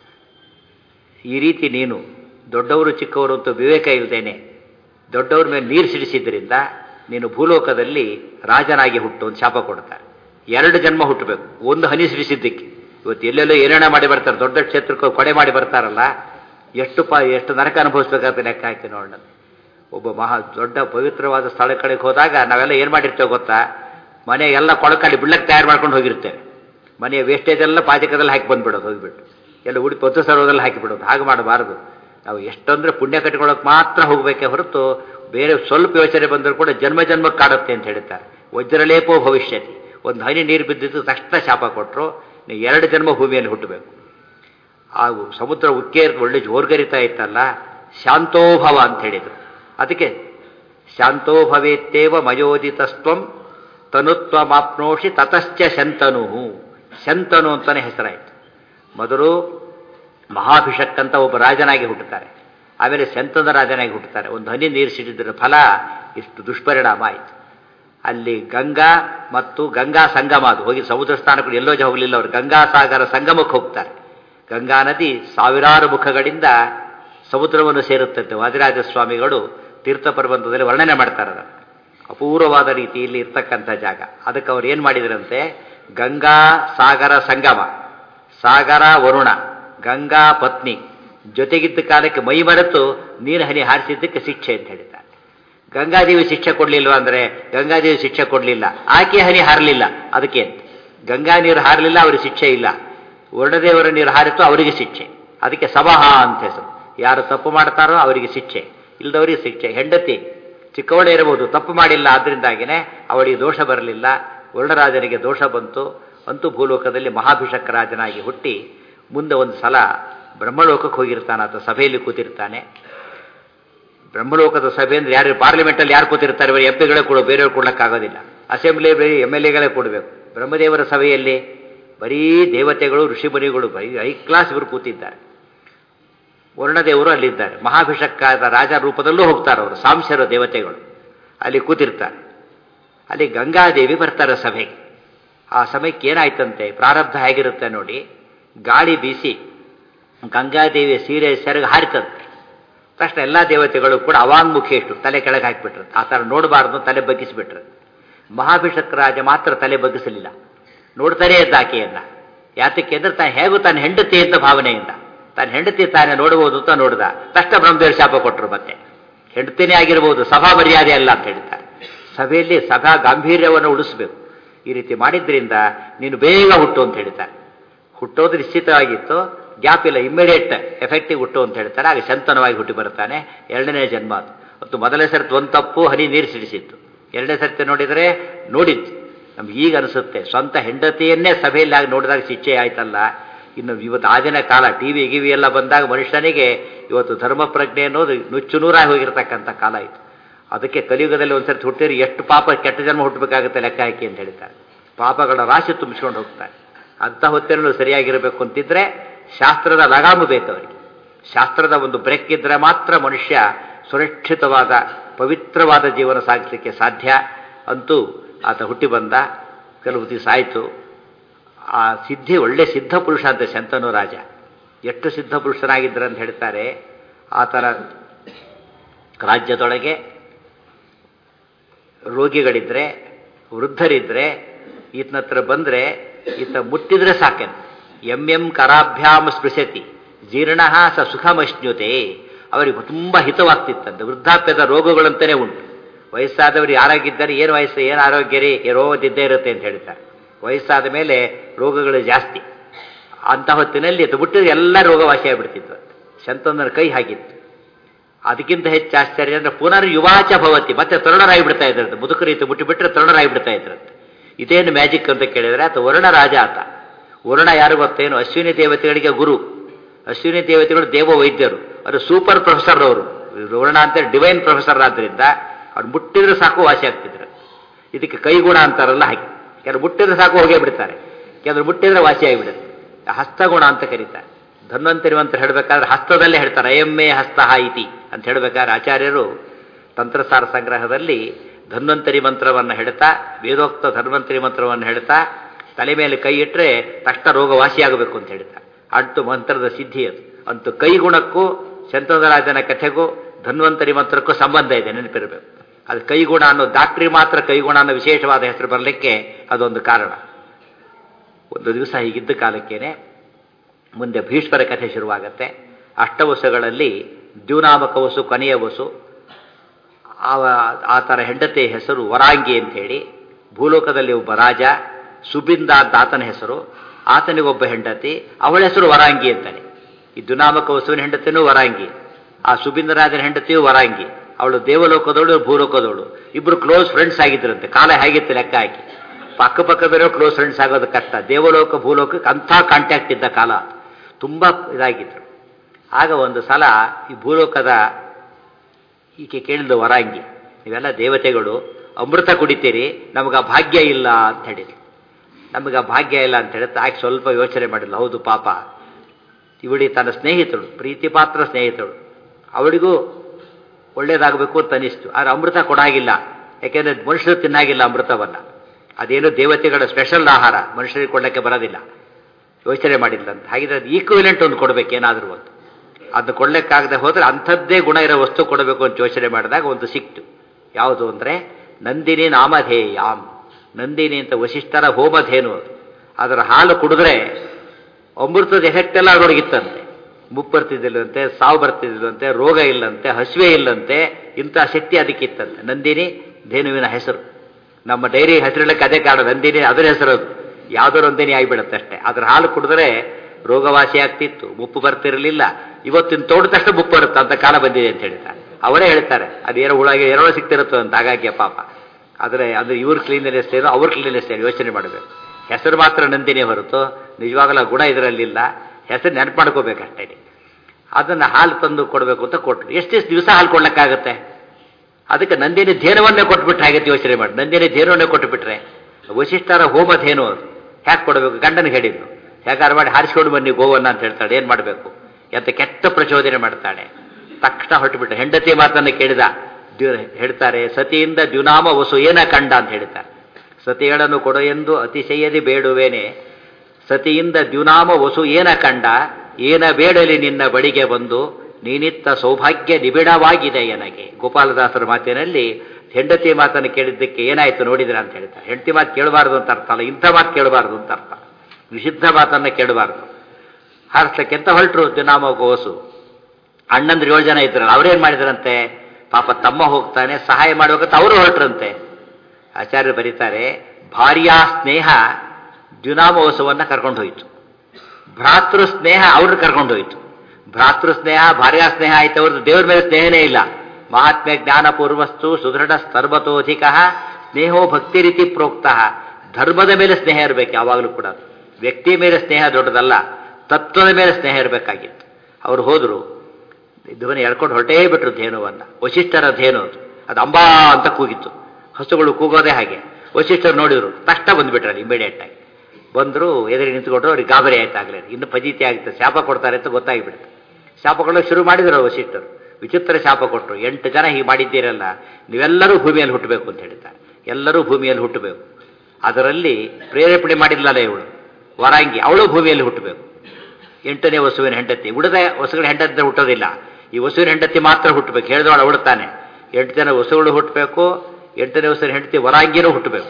ಈ ರೀತಿ ನೀನು ದೊಡ್ಡವರು ಚಿಕ್ಕವರು ಅಂತ ವಿವೇಕ ಇಲ್ಲದೇನೆ ದೊಡ್ಡವ್ರ ಮೇಲೆ ನೀರು ಸಿಡಿಸಿದ್ರಿಂದ ನೀನು ಭೂಲೋಕದಲ್ಲಿ ರಾಜನಾಗಿ ಹುಟ್ಟು ಒಂದು ಶಾಪ ಕೊಡ್ತಾರೆ ಎರಡು ಜನ್ಮ ಹುಟ್ಟಬೇಕು ಒಂದು ಹನಿ ಸಿಡಿಸಿದ್ದಕ್ಕೆ ಇವತ್ತು ಎಲ್ಲೆಲ್ಲೋ ಏನೇನ ಮಾಡಿ ಬರ್ತಾರೆ ದೊಡ್ಡ ಕ್ಷೇತ್ರಕ್ಕೆ ಕೊಡೆ ಮಾಡಿ ಬರ್ತಾರಲ್ಲ ಎಷ್ಟು ಪ ಎಷ್ಟು ನರಕ ಅನುಭವಿಸ್ಬೇಕಾದ್ರೆ ಲೆಕ್ಕ ಹಾಕಿ ನೋಡೋಣ ಒಬ್ಬ ಮಹಾ ದೊಡ್ಡ ಪವಿತ್ರವಾದ ಸ್ಥಳ ಕಡೆಗೆ ಹೋದಾಗ ನಾವೆಲ್ಲ ಏನು ಮಾಡಿರ್ತೇವೆ ಗೊತ್ತಾ ಮನೆ ಎಲ್ಲ ಕೊಳಕಲ್ಲಿ ಬಿಳ್ಳಕ್ಕೆ ತಯಾರು ಮಾಡ್ಕೊಂಡು ಹೋಗಿರ್ತೇವೆ ಮನೆಯ ವೇಸ್ಟೇಜ್ ಎಲ್ಲ ಪಾಚಕದಲ್ಲಿ ಹಾಕಿ ಬಂದ್ಬಿಡೋದು ಹೋಗಿಬಿಟ್ಟು ಎಲ್ಲ ಉಡಿ ಪತ್ತು ಸರ್ವದಲ್ಲಿ ಹಾಕಿಬಿಡೋದು ಹಾಗೆ ಮಾಡಬಾರ್ದು ನಾವು ಎಷ್ಟಂದ್ರೆ ಪುಣ್ಯ ಕಟ್ಕೊಳ್ಳೋಕೆ ಮಾತ್ರ ಹೋಗಬೇಕೇ ಹೊರತು ಬೇರೆ ಸ್ವಲ್ಪ ಯೋಚನೆ ಬಂದರೂ ಕೂಡ ಜನ್ಮ ಜನ್ಮಕ್ಕೆ ಕಾಡುತ್ತೆ ಅಂತ ಹೇಳ್ತಾರೆ ವಜ್ರಲೇಪೋ ಭವಿಷ್ಯತಿ ಒಂದು ಹನಿ ನೀರು ಬಿದ್ದಿದ್ದು ತಕ್ಷಣ ಶಾಪ ಕೊಟ್ಟರು ನೀವು ಎರಡು ಜನ್ಮ ಭೂಮಿಯಲ್ಲಿ ಹುಟ್ಟಬೇಕು ಹಾಗೂ ಸಮುದ್ರ ಉಕ್ಕೇ ಒಳ್ಳೆ ಜೋರ್ಗರಿತಾ ಇತ್ತಲ್ಲ ಶಾಂತೋಭವ ಅಂತ ಹೇಳಿದರು ಅದಕ್ಕೆ ಶಾಂತೋಭವೇತ್ತೇವ ಮಯೋದಿತಸ್ತ್ವಂ ತನುತ್ವಮಾಪ್ನೋಷಿ ತತಶ್ಚ ಶಂತನು ಶಂತನು ಅಂತಲೇ ಹೆಸರಾಯಿತು ಮೊದಲು ಮಹಾಭಿಷಕ್ ಅಂತ ಒಬ್ಬ ರಾಜನಾಗಿ ಹುಟ್ಟುತ್ತಾರೆ ಆಮೇಲೆ ಶಂತನ ರಾಜನಾಗಿ ಹುಟ್ಟುತ್ತಾರೆ ಒಂದು ಹನಿ ನೀರು ಸಿಡಿದ್ರ ಫಲ ಇಷ್ಟು ದುಷ್ಪರಿಣಾಮ ಆಯಿತು ಅಲ್ಲಿ ಗಂಗಾ ಮತ್ತು ಗಂಗಾ ಸಂಗಮ ಅದು ಹೋಗಿ ಸಮುದ್ರ ಸ್ಥಾನಗಳು ಎಲ್ಲೋ ಜ ಹೋಗಲಿಲ್ಲ ಅವರು ಗಂಗಾ ಸಾಗರ ಸಂಗಮಕ್ಕೆ ಹೋಗ್ತಾರೆ ಗಂಗಾ ನದಿ ಸಾವಿರಾರು ಮುಖಗಳಿಂದ ಸಮುದ್ರವನ್ನು ಸೇರುತ್ತಂತೆ ವಾದಿರಾಜ ಸ್ವಾಮಿಗಳು ತೀರ್ಥ ಪ್ರಬಂಧದಲ್ಲಿ ವರ್ಣನೆ ಮಾಡ್ತಾರೆ ಅದನ್ನು ಅಪೂರ್ವವಾದ ರೀತಿಯಲ್ಲಿ ಇರ್ತಕ್ಕಂಥ ಜಾಗ ಅದಕ್ಕೆ ಅವ್ರು ಏನು ಮಾಡಿದ್ರಂತೆ ಗಂಗಾ ಸಾಗರ ಸಂಗಮ ಸಾಗರ ವರುಣ ಗಂಗಾ ಪತ್ನಿ ಜೊತೆಗಿದ್ದ ಕಾಲಕ್ಕೆ ಮೈ ಮರೆತು ನೀರು ಹನಿ ಹಾರಿಸಿದ್ದಕ್ಕೆ ಶಿಕ್ಷೆ ಅಂತ ಹೇಳಿದ್ದಾರೆ ಗಂಗಾದೇವಿ ಶಿಕ್ಷೆ ಕೊಡಲಿಲ್ವ ಅಂದರೆ ಗಂಗಾದೇವಿ ಶಿಕ್ಷೆ ಕೊಡಲಿಲ್ಲ ಆಕೆ ಹನಿ ಹಾರಲಿಲ್ಲ ಅದಕ್ಕೆ ಅಂತ ಗಂಗಾ ನೀರು ಹಾರಲಿಲ್ಲ ಅವರಿಗೆ ಶಿಕ್ಷೆ ಇಲ್ಲ ವರ್ಣದೇವರ ನೀರು ಹಾರಿತು ಅವರಿಗೆ ಶಿಕ್ಷೆ ಅದಕ್ಕೆ ಸಬಹ ಅಂತ ಹೆಸರು ಯಾರು ತಪ್ಪು ಮಾಡ್ತಾರೋ ಅವರಿಗೆ ಶಿಕ್ಷೆ ಇಲ್ಲದವರಿಗೆ ಶಿಕ್ಷೆ ಹೆಂಡತಿ ಚಿಕ್ಕವಳೇ ಇರಬಹುದು ತಪ್ಪು ಮಾಡಿಲ್ಲ ಆದ್ದರಿಂದಾಗಿನೇ ಅವಳಿಗೆ ದೋಷ ಬರಲಿಲ್ಲ ವರ್ಣರಾಜನಿಗೆ ದೋಷ ಬಂತು ಅಂತೂ ಭೂಲೋಕದಲ್ಲಿ ಮಹಾಭಿಷಕ್ ರಾಜನಾಗಿ ಹುಟ್ಟಿ ಮುಂದೆ ಒಂದು ಸಲ ಬ್ರಹ್ಮಲೋಕಕ್ಕೆ ಹೋಗಿರ್ತಾನೆ ಆತ ಸಭೆಯಲ್ಲಿ ಕೂತಿರ್ತಾನೆ ಬ್ರಹ್ಮಲೋಕದ ಸಭೆ ಅಂದ್ರೆ ಯಾರು ಪಾರ್ಲಿಮೆಂಟಲ್ಲಿ ಯಾರು ಕೂತಿರ್ತಾರೆ ಬರೀ ಎಂ ಪಿಗಳೇ ಕೊಡು ಬೇರೆಯವ್ರು ಕೊಡೋಕ್ಕಾಗೋದಿಲ್ಲ ಅಸೆಂಬ್ಲಿ ಬರೀ ಎಮ್ ಎಲ್ ಎಗಳೇ ಕೊಡಬೇಕು ಬ್ರಹ್ಮದೇವರ ಸಭೆಯಲ್ಲಿ ಬರೀ ದೇವತೆಗಳು ಋಷಿಮುನಿಗಳು ಬರೀ ಹೈ ಕ್ಲಾಸ್ ಇವರು ಕೂತಿದ್ದಾರೆ ವರ್ಣದೇವರು ಅಲ್ಲಿದ್ದಾರೆ ಮಹಾಭಿಷಕ್ಕಾದ ರಾಜ ರೂಪದಲ್ಲೂ ಹೋಗ್ತಾರೆ ಅವರು ಸಾಂಶರ ದೇವತೆಗಳು ಅಲ್ಲಿ ಕೂತಿರ್ತಾರೆ ಅಲ್ಲಿ ಗಂಗಾದೇವಿ ಬರ್ತಾರೆ ಸಭೆಗೆ ಆ ಸಮಯಕ್ಕೆ ಏನಾಯ್ತಂತೆ ಪ್ರಾರಬ್ಧ ಹೇಗಿರುತ್ತೆ ನೋಡಿ ಗಾಳಿ ಬೀಸಿ ಗಂಗಾದೇವಿಯ ಸೀರೆ ಸೆರಗು ಹಾರಿತಂತೆ ತಕ್ಷಣ ಎಲ್ಲ ದೇವತೆಗಳು ಕೂಡ ಅವಾಂಗ್ಮುಖಿಯಷ್ಟು ತಲೆ ಕೆಳಗೆ ಹಾಕಿಬಿಟ್ರು ಆ ಥರ ನೋಡಬಾರ್ದು ತಲೆ ಬಗ್ಗಿಸಿಬಿಟ್ರು ಮಹಾಭಿಷಕ್ ರಾಜ ಮಾತ್ರ ತಲೆ ಬಗ್ಗಿಸಲಿಲ್ಲ ನೋಡ್ತಾನೇ ಇದ್ದ ಆಕೆಯನ್ನ ಯಾತಕ್ಕೆ ಅಂದ್ರೆ ತಾನು ಹೇಗೂ ತನ್ನ ಹೆಂಡತಿ ಅಂತ ಭಾವನೆಯಿಂದ ತನ್ನ ಹೆಂಡತಿ ತಾನೇ ನೋಡಬಹುದು ಅಂತ ನೋಡ್ದ ತಕ್ಷಣ ಬ್ರಹ್ಮದೇವ್ರ ಶಾಪ ಕೊಟ್ಟರು ಮತ್ತೆ ಹೆಂಡತಿನೇ ಆಗಿರ್ಬೋದು ಸಭಾ ಮರ್ಯಾದೆ ಅಲ್ಲ ಅಂತ ಹೇಳ್ತಾರೆ ಸಭೆಯಲ್ಲಿ ಸಭಾ ಗಾಂಭೀರ್ಯವನ್ನು ಉಳಿಸ್ಬೇಕು ಈ ರೀತಿ ಮಾಡಿದ್ರಿಂದ ನೀನು ಬೇಗ ಹುಟ್ಟು ಅಂತ ಹೇಳ್ತಾರೆ ಹುಟ್ಟೋದು ನಿಶ್ಚಿತವಾಗಿತ್ತು ಗ್ಯಾಪ್ ಇಲ್ಲ ಇಮ್ಮಿಡಿಯೇಟ್ ಎಫೆಕ್ಟಿವ್ ಹುಟ್ಟು ಅಂತ ಹೇಳ್ತಾರೆ ಆಗ ಶಂತನವಾಗಿ ಹುಟ್ಟಿ ಬರ್ತಾನೆ ಎರಡನೇ ಜನ್ಮ ಅದು ಮತ್ತು ಮೊದಲನೇ ಸರ್ತಿ ಒಂದು ತಪ್ಪು ಹನಿ ನೀರು ಸಿಡಿಸಿತ್ತು ಎರಡನೇ ಸರ್ತಿ ನೋಡಿದರೆ ನೋಡಿದ್ದು ನಮ್ಗೆ ಈಗ ಅನಿಸುತ್ತೆ ಸ್ವಂತ ಹೆಂಡತಿಯನ್ನೇ ಸಭೆಯಲ್ಲಿ ಆಗಿ ನೋಡಿದಾಗ ಶಿಕ್ಷೆ ಆಯ್ತಲ್ಲ ಇನ್ನು ಇವತ್ತು ಆಗಿನ ಕಾಲ ಟಿ ವಿ ಗಿವಿ ಎಲ್ಲ ಬಂದಾಗ ಮನುಷ್ಯನಿಗೆ ಇವತ್ತು ಧರ್ಮ ಪ್ರಜ್ಞೆ ಅನ್ನೋದು ನುಚ್ಚು ನೂರಾಗಿ ಹೋಗಿರ್ತಕ್ಕಂಥ ಕಾಲ ಇತ್ತು ಅದಕ್ಕೆ ಕಲಿಯುಗದಲ್ಲಿ ಒಂದ್ಸರ್ತಿ ಹುಟ್ಟಿದ್ರೆ ಎಷ್ಟು ಪಾಪ ಕೆಟ್ಟ ಜನ್ಮ ಹುಟ್ಟಬೇಕಾಗುತ್ತೆ ಲೆಕ್ಕ ಹಾಕಿ ಅಂತ ಹೇಳ್ತಾರೆ ಪಾಪಗಳ ರಾಶಿ ತುಂಬಿಸ್ಕೊಂಡು ಹೋಗ್ತಾರೆ ಅಂಥ ಹೊತ್ತಿನಲ್ಲೂ ಸರಿಯಾಗಿರಬೇಕು ಅಂತಿದ್ರೆ ಶಾಸ್ತ್ರದ ಲಗಾಮು ಬೇಕು ಅವರಿಗೆ ಶಾಸ್ತ್ರದ ಒಂದು ಬ್ರೇಕ್ ಇದ್ದರೆ ಮಾತ್ರ ಮನುಷ್ಯ ಸುರಕ್ಷಿತವಾದ ಪವಿತ್ರವಾದ ಜೀವನ ಸಾಗಿಸಲಿಕ್ಕೆ ಸಾಧ್ಯ ಅಂತೂ ಆತ ಹುಟ್ಟಿ ಬಂದ ಕೆಲವು ದಿವಸ ಆಯಿತು ಆ ಸಿದ್ಧಿ ಒಳ್ಳೆ ಸಿದ್ಧ ಪುರುಷ ಅಂತ ಶಂತನು ರಾಜ ಎಷ್ಟು ಸಿದ್ಧ ಪುರುಷನಾಗಿದ್ದರು ಅಂತ ಹೇಳ್ತಾರೆ ಆತನ ರಾಜ್ಯದೊಳಗೆ ರೋಗಿಗಳಿದ್ರೆ ವೃದ್ಧರಿದ್ರೆ ಈತನ ಹತ್ರ ಬಂದರೆ ಈತ ಮುಟ್ಟಿದ್ರೆ ಸಾಕೆನ್ ಎಂ ಎಂ ಕರಾಭ್ಯಾಂ ಸ್ಪೃಶತಿ ಜೀರ್ಣ ಸ ಸುಖಮಶ್ನುತೆ ಅವರಿಗೆ ತುಂಬ ಹಿತವಾಗ್ತಿತ್ತಂತೆ ವೃದ್ಧಾಪ್ಯದ ರೋಗಗಳಂತಲೇ ಉಂಟು ವಯಸ್ಸಾದವರು ಯಾರಾಗಿದ್ದಾರೆ ಏನು ವಯಸ್ಸು ಏನು ಆರೋಗ್ಯ ರೀ ರೋಗದಿದ್ದೇ ಇರುತ್ತೆ ಅಂತ ಹೇಳ್ತಾರೆ ವಯಸ್ಸಾದ ಮೇಲೆ ರೋಗಗಳು ಜಾಸ್ತಿ ಅಂಥ ಹೊತ್ತಿನಲ್ಲಿ ಅದು ಮುಟ್ಟಿದ್ರೆ ಎಲ್ಲ ರೋಗ ವಾಸಿಯಾಗ್ಬಿಡ್ತಿತ್ತು ಶಂತಂದನ ಕೈ ಹಾಕಿತ್ತು ಅದಕ್ಕಿಂತ ಹೆಚ್ಚು ಆಶ್ಚರ್ಯ ಅಂದರೆ ಪುನರ್ ಯುವಾಚ ಭವತಿ ಮತ್ತೆ ತರುಣರಾಗಿ ಬಿಡ್ತಾ ಇದ್ರಂತೆ ಮುದುಕರೀತು ಮುಟ್ಟಿಬಿಟ್ರೆ ತರುಣರಾಗಿ ಬಿಡ್ತಾ ಇದ್ರಂತೆ ಇದೇನು ಮ್ಯಾಜಿಕ್ ಅಂತ ಕೇಳಿದರೆ ಆತ ವರುಣ ರಾಜ ಆತ ವರುಣ ಯಾರು ಗೊತ್ತೇನು ಅಶ್ವಿನಿ ದೇವತೆಗಳಿಗೆ ಗುರು ಅಶ್ವಿನಿ ದೇವತೆಗಳು ದೇವ ವೈದ್ಯರು ಅದು ಸೂಪರ್ ಪ್ರೊಫೆಸರ್ ಅವರು ವರುಣ ಅಂತ ಡಿವೈನ್ ಪ್ರೊಫೆಸರ್ ಆದ್ದರಿಂದ ಅವ್ರು ಮುಟ್ಟಿದ್ರೆ ಸಾಕು ವಾಸಿ ಆಗ್ತಿದ್ರು ಇದಕ್ಕೆ ಕೈಗುಣ ಅಂತಾರಲ್ಲ ಹಾಗೆ ಕೆಲವರು ಮುಟ್ಟಿದ್ರೆ ಸಾಕು ಹೋಗೇ ಬಿಡ್ತಾರೆ ಕೆಲವರು ಮುಟ್ಟಿದ್ರೆ ವಾಸಿ ಆಗಿಬಿಡುತ್ತೆ ಹಸ್ತಗುಣ ಅಂತ ಕರೀತಾರೆ ಧನ್ವಂತರಿ ಅಂತ ಹೇಳಬೇಕಾದ್ರೆ ಹಸ್ತದಲ್ಲೇ ಹೇಳ್ತಾರೆ ಅಯಮ್ಮೆ ಹಸ್ತ ಇತಿ ಅಂತ ಹೇಳಬೇಕಾದ್ರೆ ಆಚಾರ್ಯರು ತಂತ್ರಸಾರ ಸಂಗ್ರಹದಲ್ಲಿ ಧನ್ವಂತರಿ ಮಂತ್ರವನ್ನು ಹೇಳ್ತಾ ವೇದೋಕ್ತ ಧನ್ವಂತರಿ ಮಂತ್ರವನ್ನು ಹೇಳ್ತಾ ತಲೆ ಮೇಲೆ ಕೈ ಇಟ್ಟರೆ ತಕ್ಷಣ ರೋಗ ವಾಸಿಯಾಗಬೇಕು ಅಂತ ಹೇಳ್ತಾರೆ ಅಂಟು ಮಂತ್ರದ ಸಿದ್ಧಿ ಅದು ಅಂತೂ ಕೈಗುಣಕ್ಕೂ ಶಂತನರಾಜನ ಕಥೆಗೂ ಧನ್ವಂತರಿ ಮಂತ್ರಕ್ಕೂ ಸಂಬಂಧ ಇದೆ ನೆನಪಿರಬೇಕು ಅದು ಕೈಗುಣ ಅನ್ನೋ ಡಾಕ್ಟ್ರಿ ಮಾತ್ರ ಕೈಗುಣ ಅನ್ನೋ ವಿಶೇಷವಾದ ಹೆಸರು ಬರಲಿಕ್ಕೆ ಅದೊಂದು ಕಾರಣ ಒಂದು ದಿವಸ ಹೀಗಿದ್ದ ಕಾಲಕ್ಕೇನೆ ಮುಂದೆ ಭೀಷ್ಮರ ಕಥೆ ಶುರುವಾಗತ್ತೆ ಅಷ್ಟವಸುಗಳಲ್ಲಿ ದ್ಯೂನಾಮಕ ವಸು ಕೊನೆಯ ವಸು ಆವ ಆತನ ಹೆಂಡತಿಯ ಹೆಸರು ವರಾಂಗಿ ಅಂತೇಳಿ ಭೂಲೋಕದಲ್ಲಿ ಒಬ್ಬ ರಾಜ ಸುಬಿಂದ ಅಂತ ಆತನ ಹೆಸರು ಆತನಿಗೊಬ್ಬ ಹೆಂಡತಿ ಅವಳ ಹೆಸರು ವರಾಂಗಿ ಅಂತಾನೆ ಈ ದುನಾಮಕ ವಸುವಿನ ಹೆಂಡತಿನೂ ವರಾಂಗಿ ಆ ಸುಬಿಂದ ರಾಜನ ಹೆಂಡತಿಯೂ ವರಾಂಗಿ ಅವಳು ದೇವಲೋಕದವಳು ಭೂಲೋಕದವಳು ಇಬ್ಬರು ಕ್ಲೋಸ್ ಫ್ರೆಂಡ್ಸ್ ಆಗಿದ್ರಂತೆ ಕಾಲ ಹೇಗಿತ್ತು ಲೆಕ್ಕ ಹಾಕಿ ಪಕ್ಕ ಪಕ್ಕ ಬೇರೆ ಕ್ಲೋಸ್ ಫ್ರೆಂಡ್ಸ್ ಆಗೋದು ಕಷ್ಟ ದೇವಲೋಕ ಭೂಲೋಕಕ್ಕೆ ಅಂಥ ಕಾಂಟ್ಯಾಕ್ಟ್ ಇದ್ದ ಕಾಲ ತುಂಬ ಇದಾಗಿದ್ರು ಆಗ ಒಂದು ಸಲ ಈ ಭೂಲೋಕದ ಈಕೆ ಕೇಳಿದ ವರಾಂಗಿ ನೀವೆಲ್ಲ ದೇವತೆಗಳು ಅಮೃತ ಕುಡಿತೀರಿ ನಮಗೆ ಆ ಭಾಗ್ಯ ಇಲ್ಲ ಅಂತ ಹೇಳಿದ್ರು ನಮಗೆ ಆ ಭಾಗ್ಯ ಇಲ್ಲ ಅಂತ ಹೇಳಿದ್ರೆ ಆಕೆ ಸ್ವಲ್ಪ ಯೋಚನೆ ಮಾಡಿಲ್ಲ ಹೌದು ಪಾಪ ಇವಳಿ ತನ್ನ ಸ್ನೇಹಿತಳು ಪ್ರೀತಿ ಪಾತ್ರ ಸ್ನೇಹಿತಳು ಅವಳಿಗೂ ಒಳ್ಳೇದಾಗಬೇಕು ಅಂತ ಅನಿಸ್ತು ಆದರೆ ಅಮೃತ ಕೊಡಾಗಿಲ್ಲ ಯಾಕೆಂದರೆ ಮನುಷ್ಯರು ತಿನ್ನಾಗಿಲ್ಲ ಅಮೃತವನ್ನು ಅದೇನು ದೇವತೆಗಳ ಸ್ಪೆಷಲ್ ಆಹಾರ ಮನುಷ್ಯರಿಗೆ ಕೊಡಲಿಕ್ಕೆ ಬರೋದಿಲ್ಲ ಯೋಚನೆ ಮಾಡಿಲ್ಲಂತ ಹಾಗಿದ್ರೆ ಅದು ಈಕ್ವಿಲೆಂಟ್ ಒಂದು ಕೊಡಬೇಕೇನಾದರೂ ಒಂದು ಅದನ್ನು ಕೊಡಲಿಕ್ಕಾಗದೆ ಹೋದರೆ ಅಂಥದ್ದೇ ಗುಣ ಇರೋ ವಸ್ತು ಕೊಡಬೇಕು ಅಂತ ಯೋಚನೆ ಮಾಡಿದಾಗ ಒಂದು ಸಿಕ್ತು ಯಾವುದು ಅಂದರೆ ನಂದಿನಿ ನಾಮಧೇಯಾಮ್ ನಂದಿನಿ ಅಂತ ವಶಿಷ್ಠರ ಹೋಮಧೇನು ಅದು ಅದರ ಹಾಲು ಕುಡಿದ್ರೆ ಅಮೃತದ ಎಫೆಕ್ಟ್ ಎಲ್ಲ ಅದರೊಳಗಿತ್ತಂತೆ ಮುಪ್ಪು ಬರ್ತಿದ್ದಿಲ್ಲಂತೆ ಸಾವು ಬರ್ತಿದ್ದಿಲ್ಲಂತೆ ರೋಗ ಇಲ್ಲಂತೆ ಹಸಿವೆ ಇಲ್ಲಂತೆ ಇಂಥ ಶಕ್ತಿ ಅದಕ್ಕಿತ್ತಂತೆ ನಂದಿನಿ ಧೇನುವಿನ ಹೆಸರು ನಮ್ಮ ಡೈರಿ ಹೆಸರಿಡಕ್ಕೆ ಅದೇ ಕಾರಣ ನಂದಿನಿ ಅದರ ಹೆಸರು ಅದು ಯಾವುದೋ ನಂದಿನಿ ಆಗಿಬಿಡುತ್ತೆ ಅಷ್ಟೇ ಅದರ ಹಾಲು ಕುಡಿದ್ರೆ ರೋಗವಾಸಿ ಆಗ್ತಿತ್ತು ಮುಪ್ಪು ಬರ್ತಿರಲಿಲ್ಲ ಇವತ್ತಿನ ತೋಡಿದ ತಕ್ಷಣ ಮುಪ್ಪು ಬರುತ್ತೆ ಅಂತ ಕಾಲ ಬಂದಿದೆ ಅಂತ ಹೇಳ್ತಾರೆ ಅವರೇ ಹೇಳ್ತಾರೆ ಅದೇನೋ ಹುಳಾಗಿ ಎರಡೋ ಸಿಗ್ತಿರುತ್ತೋ ಅಂತ ಹಾಗಾಗಿ ಪಾಪ ಆದರೆ ಅದು ಇವ್ರ ಕ್ಲೀನ್ನೆಸ್ ಏನೋ ಅವ್ರ ಕ್ಲೀನ್ನೆಸ್ ಏನು ಯೋಚನೆ ಮಾಡಬೇಕು ಹೆಸರು ಮಾತ್ರ ನಂದಿನಿ ಹೊರತು ನಿಜವಾಗಲೂ ಗುಣ ಇದರಲ್ಲಿಲ್ಲ ಹೆಸರು ನೆನಪು ಮಾಡ್ಕೋಬೇಕಷ್ಟೇ ಅದನ್ನು ಹಾಲು ತಂದು ಕೊಡಬೇಕು ಅಂತ ಕೊಟ್ಟರು ಎಷ್ಟೆಷ್ಟು ದಿವಸ ಹಾಲು ಕೊಡ್ಲಿಕ್ಕಾಗತ್ತೆ ಅದಕ್ಕೆ ನಂದಿನಿ ಧೇನುವನ್ನೇ ಕೊಟ್ಬಿಟ್ರೆ ಹಾಗೆ ಯೋಚನೆ ಮಾಡಿ ನಂದಿನಿ ಧೇನುವನ್ನೇ ಕೊಟ್ಟುಬಿಟ್ರೆ ವಶಿಷ್ಠರ ಹೋಮ ಧೇನು ಅದು ಹ್ಯಾಕೆ ಕೊಡಬೇಕು ಗಂಡನಿಗೆ ಹೇಳಿದ್ರು ಹೇಗಾರು ಮಾಡಿ ಹಾರಿಸ್ಕೊಂಡು ಬನ್ನಿ ಗೋವನ್ನ ಅಂತ ಹೇಳ್ತಾಳೆ ಏನು ಮಾಡಬೇಕು ಎಂತ ಕೆಟ್ಟ ಪ್ರಚೋದನೆ ಮಾಡ್ತಾಳೆ ತಕ್ಷಣ ಹೊರಟುಬಿಟ್ರೆ ಹೆಂಡತಿ ಮಾತನ್ನು ಕೇಳಿದ ದ್ಯು ಹೇಳ್ತಾರೆ ಸತಿಯಿಂದ ದ್ಯುನಾಮ ವಸು ಏನ ಕಂಡ ಅಂತ ಹೇಳ್ತಾರೆ ಸತಿಗಳನ್ನು ಕೊಡು ಎಂದು ಅತಿಶಯದಿ ಬೇಡುವೇನೆ ಸತಿಯಿಂದ ದ್ಯುನಾಮ ವಸು ಏನ ಕಂಡ ಏನ ಬೇಡಲಿ ನಿನ್ನ ಬಳಿಗೆ ಬಂದು ನೀನಿತ್ತ ಸೌಭಾಗ್ಯ ನಿಬಿಡವಾಗಿದೆ ನನಗೆ ಗೋಪಾಲದಾಸರ ಮಾತಿನಲ್ಲಿ ಹೆಂಡತಿ ಮಾತನ್ನು ಕೇಳಿದ್ದಕ್ಕೆ ಏನಾಯ್ತು ನೋಡಿದ್ರೆ ಅಂತ ಹೇಳ್ತಾರೆ ಹೆಂಡತಿ ಮಾತು ಕೇಳಬಾರ್ದು ಅಂತ ಅರ್ಥ ಅಲ್ಲ ಇಂಥ ಮಾತು ಕೇಳಬಾರ್ದು ಅಂತ ಅರ್ಥ ನಿಷಿದ್ಧ ಮಾತನ್ನು ಕೇಳಬಾರ್ದು ಹಾರಿಸ್ಲಿಕ್ಕೆ ಎಂತ ಹೊರಟರು ದ್ಯುನಾಮ ವಸು ಅಣ್ಣಂದ್ರೆ ಏಳು ಜನ ಇದ್ರಲ್ಲ ಅವ್ರೇನ್ ಮಾಡಿದ್ರಂತೆ ಪಾಪ ತಮ್ಮ ಹೋಗ್ತಾನೆ ಸಹಾಯ ಮಾಡ್ಬೇಕಂತ ಅವರು ಹೊರಟ್ರಂತೆ ಆಚಾರ್ಯರು ಬರೀತಾರೆ ಭಾರ್ಯಾ ಸ್ನೇಹ ದ್ಯುನಾಮೋತ್ಸವನ್ನ ಕರ್ಕೊಂಡು ಹೋಯಿತು ಭ್ರಾತೃ ಸ್ನೇಹ ಅವ್ರನ್ನ ಕರ್ಕೊಂಡು ಹೋಯಿತು ಭ್ರಾತೃ ಸ್ನೇಹ ಭಾರ್ಯಾ ಸ್ನೇಹ ಆಯ್ತು ಅವ್ರದ್ದು ದೇವ್ರ ಮೇಲೆ ಸ್ನೇಹನೇ ಇಲ್ಲ ಮಹಾತ್ಮೆ ಜ್ಞಾನಪೂರ್ವಸ್ತು ಸುದೃಢ ಸರ್ವತೋಧಿಕ ಸ್ನೇಹೋ ಭಕ್ತಿ ರೀತಿ ಪ್ರೋಕ್ತ ಧರ್ಮದ ಮೇಲೆ ಸ್ನೇಹ ಇರಬೇಕು ಯಾವಾಗಲೂ ಕೂಡ ವ್ಯಕ್ತಿಯ ಮೇಲೆ ಸ್ನೇಹ ದೊಡ್ಡದಲ್ಲ ತತ್ವದ ಮೇಲೆ ಸ್ನೇಹ ಇರಬೇಕಾಗಿತ್ತು ಅವ್ರು ಹೋದರು ಇದನ್ನು ಎಳ್ಕೊಂಡು ಹೊರಟೇ ಬಿಟ್ರು ಧೇನುವನ್ನು ವಶಿಷ್ಠರ ಧೇನು ಅದು ಅದು ಅಂಬಾ ಅಂತ ಕೂಗಿತ್ತು ಹಸುಗಳು ಕೂಗೋದೇ ಹಾಗೆ ವಶಿಷ್ಠರು ನೋಡಿದ್ರು ತಕ್ಷಣ ಬಂದುಬಿಟ್ರಲ್ಲಿ ಇಮಿಡಿಯೇಟ್ ಆಗಿ ಬಂದರು ಎದುರು ನಿಂತ್ಕೊಂಡ್ರು ಅವ್ರಿಗೆ ಗಾಬರಿ ಆಯ್ತಾಗಲೇ ಇನ್ನು ಫಜೀತಿ ಆಗುತ್ತೆ ಶಾಪ ಕೊಡ್ತಾರೆ ಅಂತ ಗೊತ್ತಾಗಿಬಿಡುತ್ತೆ ಶಾಪ ಕೊಡೋಕೆ ಶುರು ಮಾಡಿದ್ರು ವಶಿಷ್ಠರು ವಿಚಿತ್ರ ಶಾಪ ಕೊಟ್ಟರು ಎಂಟು ಜನ ಹೀಗೆ ಮಾಡಿದ್ದೀರಲ್ಲ ನೀವೆಲ್ಲರೂ ಭೂಮಿಯಲ್ಲಿ ಹುಟ್ಟಬೇಕು ಅಂತ ಹೇಳ್ತಾರೆ ಎಲ್ಲರೂ ಭೂಮಿಯಲ್ಲಿ ಹುಟ್ಟಬೇಕು ಅದರಲ್ಲಿ ಪ್ರೇರೇಪಣೆ ಮಾಡಿಲ್ಲಲ್ಲ ಇವಳು ವರಾಂಗಿ ಅವಳು ಭೂಮಿಯಲ್ಲಿ ಹುಟ್ಟಬೇಕು ಎಂಟನೇ ವಸುವಿನ ಹೆಂಡತಿ ಉಳಿದ ವಸುಗಳ ಹೆಂಡತಿ ಹುಟ್ಟೋದಿಲ್ಲ ಈ ವಸುವಿನ ಹೆಂಡತಿ ಮಾತ್ರ ಹುಟ್ಟಬೇಕು ಹೇಳಿದವಳು ಅವಳುತ್ತಾನೆ ಎಂಟು ಜನ ವಸುಗಳು ಹುಟ್ಟಬೇಕು ಎಂಟನೇ ವಸುವಿನ ಹೆಂಡತಿ ವರಾಂಗಿನೂ ಹುಟ್ಟಬೇಕು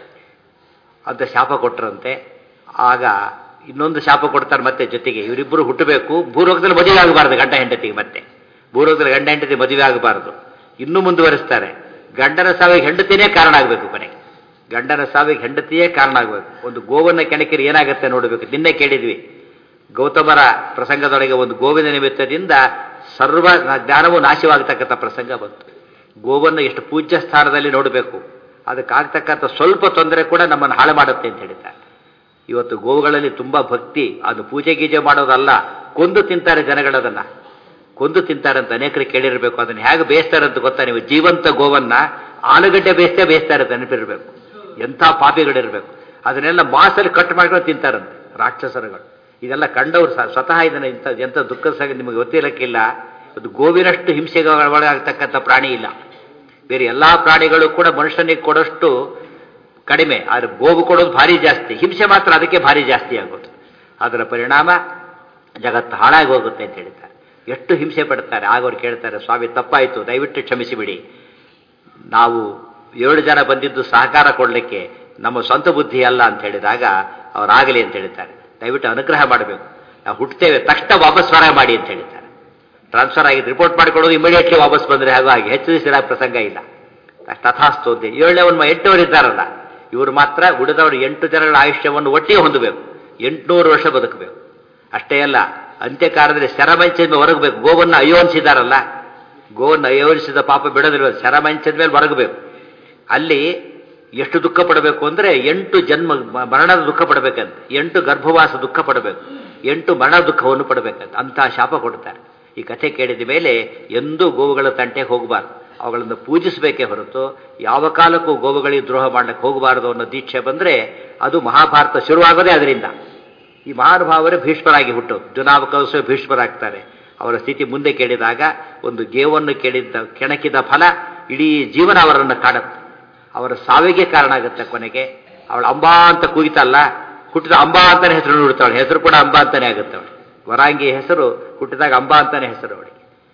ಅಂತ ಶಾಪ ಕೊಟ್ಟರಂತೆ ಆಗ ಇನ್ನೊಂದು ಶಾಪ ಕೊಡ್ತಾರೆ ಮತ್ತೆ ಜೊತೆಗೆ ಇವರಿಬ್ಬರು ಹುಟ್ಟಬೇಕು ಭೂಲೋಕದಲ್ಲಿ ಮದುವೆ ಆಗಬಾರ್ದು ಗಂಡ ಹೆಂಡತಿಗೆ ಮತ್ತೆ ಭೂಲೋಕದಲ್ಲಿ ಗಂಡ ಹೆಂಡತಿ ಮದುವೆ ಆಗಬಾರದು ಇನ್ನೂ ಮುಂದುವರಿಸ್ತಾರೆ ಗಂಡನ ಸಾವಿಗೆ ಹೆಂಡತಿನೇ ಕಾರಣ ಆಗಬೇಕು ಕೊನೆಗೆ ಗಂಡನ ಸಾವಿಗೆ ಹೆಂಡತಿಯೇ ಕಾರಣ ಆಗಬೇಕು ಒಂದು ಗೋವನ್ನ ಕೆಣಕಿರಿ ಏನಾಗುತ್ತೆ ನೋಡಬೇಕು ನಿನ್ನೆ ಕೇಳಿದ್ವಿ ಗೌತಮರ ಪ್ರಸಂಗದೊಳಗೆ ಒಂದು ಗೋವಿನ ನಿಮಿತ್ತದಿಂದ ಸರ್ವ ಜ್ಞಾನವೂ ನಾಶವಾಗತಕ್ಕಂಥ ಪ್ರಸಂಗ ಬಂತು ಗೋವನ್ನು ಎಷ್ಟು ಪೂಜ್ಯ ಸ್ಥಾನದಲ್ಲಿ ನೋಡಬೇಕು ಅದಕ್ಕಾಗ್ತಕ್ಕಂಥ ಸ್ವಲ್ಪ ತೊಂದರೆ ಕೂಡ ನಮ್ಮನ್ನು ಹಾಳು ಮಾಡುತ್ತೆ ಅಂತ ಹೇಳಿದ್ದಾರೆ ಇವತ್ತು ಗೋವುಗಳಲ್ಲಿ ತುಂಬ ಭಕ್ತಿ ಅದು ಪೂಜೆ ಗೀಜೆ ಮಾಡೋದಲ್ಲ ಕೊಂದು ತಿಂತಾರೆ ಜನಗಳದನ್ನ ಕೊಂದು ತಿಂತಾರೆ ಅಂತ ಅನೇಕರು ಕೇಳಿರಬೇಕು ಅದನ್ನ ಹೇಗೆ ಬೇಯಿಸ್ತಾರೆ ಅಂತ ಗೊತ್ತಾ ನೀವು ಜೀವಂತ ಗೋವನ್ನ ಆಲೂಗಡ್ಡೆ ಬೇಯಿಸ್ತೇ ಬೇಯಿಸ್ತಾರೆ ಅಂತ ನೆನಪಿರಬೇಕು ಎಂಥ ಪಾಪಿಗಳಿರಬೇಕು ಅದನ್ನೆಲ್ಲ ಮಾಸಲ್ಲಿ ಕಟ್ ಮಾಡ್ಕೊಂಡು ತಿಂತಾರಂತೆ ರಾಕ್ಷಸರುಗಳು ಇದೆಲ್ಲ ಕಂಡವರು ಸ್ವತಃ ಇದನ್ನ ಇಂಥ ಎಂಥ ದುಃಖದ ಸಂಗತಿ ನಿಮಗೆ ಗೊತ್ತಿರಕ್ಕಿಲ್ಲ ಅದು ಗೋವಿನಷ್ಟು ಹಿಂಸೆಗೆ ಒಳಗಾಗ್ತಕ್ಕಂಥ ಪ್ರಾಣಿ ಇಲ್ಲ ಬೇರೆ ಎಲ್ಲಾ ಪ್ರಾಣಿಗಳು ಕೂಡ ಮನುಷ್ಯನಿಗೆ ಕೊಡೋಷ್ಟು ಕಡಿಮೆ ಆದರೆ ಗೋವು ಕೊಡೋದು ಭಾರಿ ಜಾಸ್ತಿ ಹಿಂಸೆ ಮಾತ್ರ ಅದಕ್ಕೆ ಭಾರಿ ಜಾಸ್ತಿ ಆಗೋದು ಅದರ ಪರಿಣಾಮ ಜಗತ್ತು ಹಾಳಾಗಿ ಹೋಗುತ್ತೆ ಅಂತ ಹೇಳ್ತಾರೆ ಎಷ್ಟು ಹಿಂಸೆ ಪಡ್ತಾರೆ ಆಗ ಅವ್ರು ಕೇಳ್ತಾರೆ ಸ್ವಾಮಿ ತಪ್ಪಾಯಿತು ದಯವಿಟ್ಟು ಕ್ಷಮಿಸಿಬಿಡಿ ನಾವು ಏಳು ಜನ ಬಂದಿದ್ದು ಸಹಕಾರ ಕೊಡಲಿಕ್ಕೆ ನಮ್ಮ ಸ್ವಂತ ಬುದ್ಧಿ ಅಲ್ಲ ಅಂತ ಹೇಳಿದಾಗ ಅವರಾಗಲಿ ಅಂತ ಹೇಳ್ತಾರೆ ದಯವಿಟ್ಟು ಅನುಗ್ರಹ ಮಾಡಬೇಕು ನಾವು ಹುಟ್ಟುತ್ತೇವೆ ತಕ್ಷಣ ವಾಪಸ್ ಸ್ವರ ಮಾಡಿ ಅಂತ ಹೇಳ್ತಾರೆ ಟ್ರಾನ್ಸ್ಫರ್ ಆಗಿದ್ದು ರಿಪೋರ್ಟ್ ಮಾಡಿಕೊಳ್ಳೋದು ಇಮಿಡಿಯೇಟ್ಲಿ ವಾಪಸ್ ಬಂದರೆ ಹಾಗೂ ಹಾಗೆ ಹೆಚ್ಚು ದಿವಸ ಪ್ರಸಂಗ ಇಲ್ಲ ತಥಾಸ್ತು ಅಂತ ಏಳನೇ ಒಂದು ಎಂಟುವರು ಇದ್ದಾರಲ್ಲ ಇವರು ಮಾತ್ರ ಉಳಿದವರು ಎಂಟು ಜನಗಳ ಆಯುಷ್ಯವನ್ನು ಒಟ್ಟಿಗೆ ಹೊಂದಬೇಕು ಎಂಟುನೂರು ವರ್ಷ ಬದುಕಬೇಕು ಅಷ್ಟೇ ಅಲ್ಲ ಅಂತ್ಯಕಾಲದಲ್ಲಿ ಶರಮಂಚದ ಮೇಲೆ ಹೊರಗಬೇಕು ಗೋವನ್ನು ಅಯೋನಿಸಿದಾರಲ್ಲ ಗೋವನ್ನು ಅಯೋನಿಸಿದ ಪಾಪ ಬಿಡೋದಿಲ್ಲ ಶರಮಂಚದ ಮೇಲೆ ಹೊರಗಬೇಕು ಅಲ್ಲಿ ಎಷ್ಟು ದುಃಖ ಪಡಬೇಕು ಅಂದರೆ ಎಂಟು ಜನ್ಮ ಮರಣದ ದುಃಖ ಪಡಬೇಕಂತ ಎಂಟು ಗರ್ಭವಾಸ ದುಃಖ ಪಡಬೇಕು ಎಂಟು ಮರಣ ದುಃಖವನ್ನು ಪಡಬೇಕಂತ ಅಂತಹ ಶಾಪ ಕೊಡ್ತಾರೆ ಈ ಕಥೆ ಕೇಳಿದ ಮೇಲೆ ಎಂದೂ ಗೋವುಗಳ ತಂಟೆಗೆ ಹೋಗಬಾರ್ದು ಅವುಗಳನ್ನು ಪೂಜಿಸಬೇಕೇ ಹೊರತು ಯಾವ ಕಾಲಕ್ಕೂ ಗೋವುಗಳಿಗೆ ದ್ರೋಹ ಮಾಡಲಿಕ್ಕೆ ಹೋಗಬಾರದು ಅನ್ನೋ ದೀಕ್ಷೆ ಬಂದರೆ ಅದು ಮಹಾಭಾರತ ಶುರುವಾಗೋದೇ ಅದರಿಂದ ಈ ಮಹಾನುಭಾವರೇ ಭೀಷ್ಮರಾಗಿ ಹುಟ್ಟು ಜುನಾವಕವಸ ಭೀಷ್ಮರಾಗ್ತಾರೆ ಅವರ ಸ್ಥಿತಿ ಮುಂದೆ ಕೇಳಿದಾಗ ಒಂದು ಗೇವನ್ನು ಕೇಳಿದ್ದ ಕೆಣಕಿದ ಫಲ ಇಡೀ ಜೀವನ ಅವರನ್ನು ಕಾಡುತ್ತೆ ಅವರ ಸಾವಿಗೆ ಕಾರಣ ಆಗುತ್ತೆ ಕೊನೆಗೆ ಅವಳು ಅಂಬಾ ಅಂತ ಕೂಗಿತಲ್ಲ ಹುಟ್ಟಿದ ಅಂಬಾ ಅಂತಾನೆ ಹೆಸರು ನೋಡ್ತಾಳೆ ಹೆಸರು ಕೂಡ ಅಂಬಾ ಅಂತಾನೆ ಆಗುತ್ತೆ ಅವಳು ವರಾಂಗಿ ಹೆಸರು ಹುಟ್ಟಿದಾಗ ಅಂಬಾ ಅಂತಾನೆ ಹೆಸರು ಅವಳಿಗೆ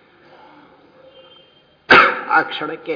ಆ ಕ್ಷಣಕ್ಕೆ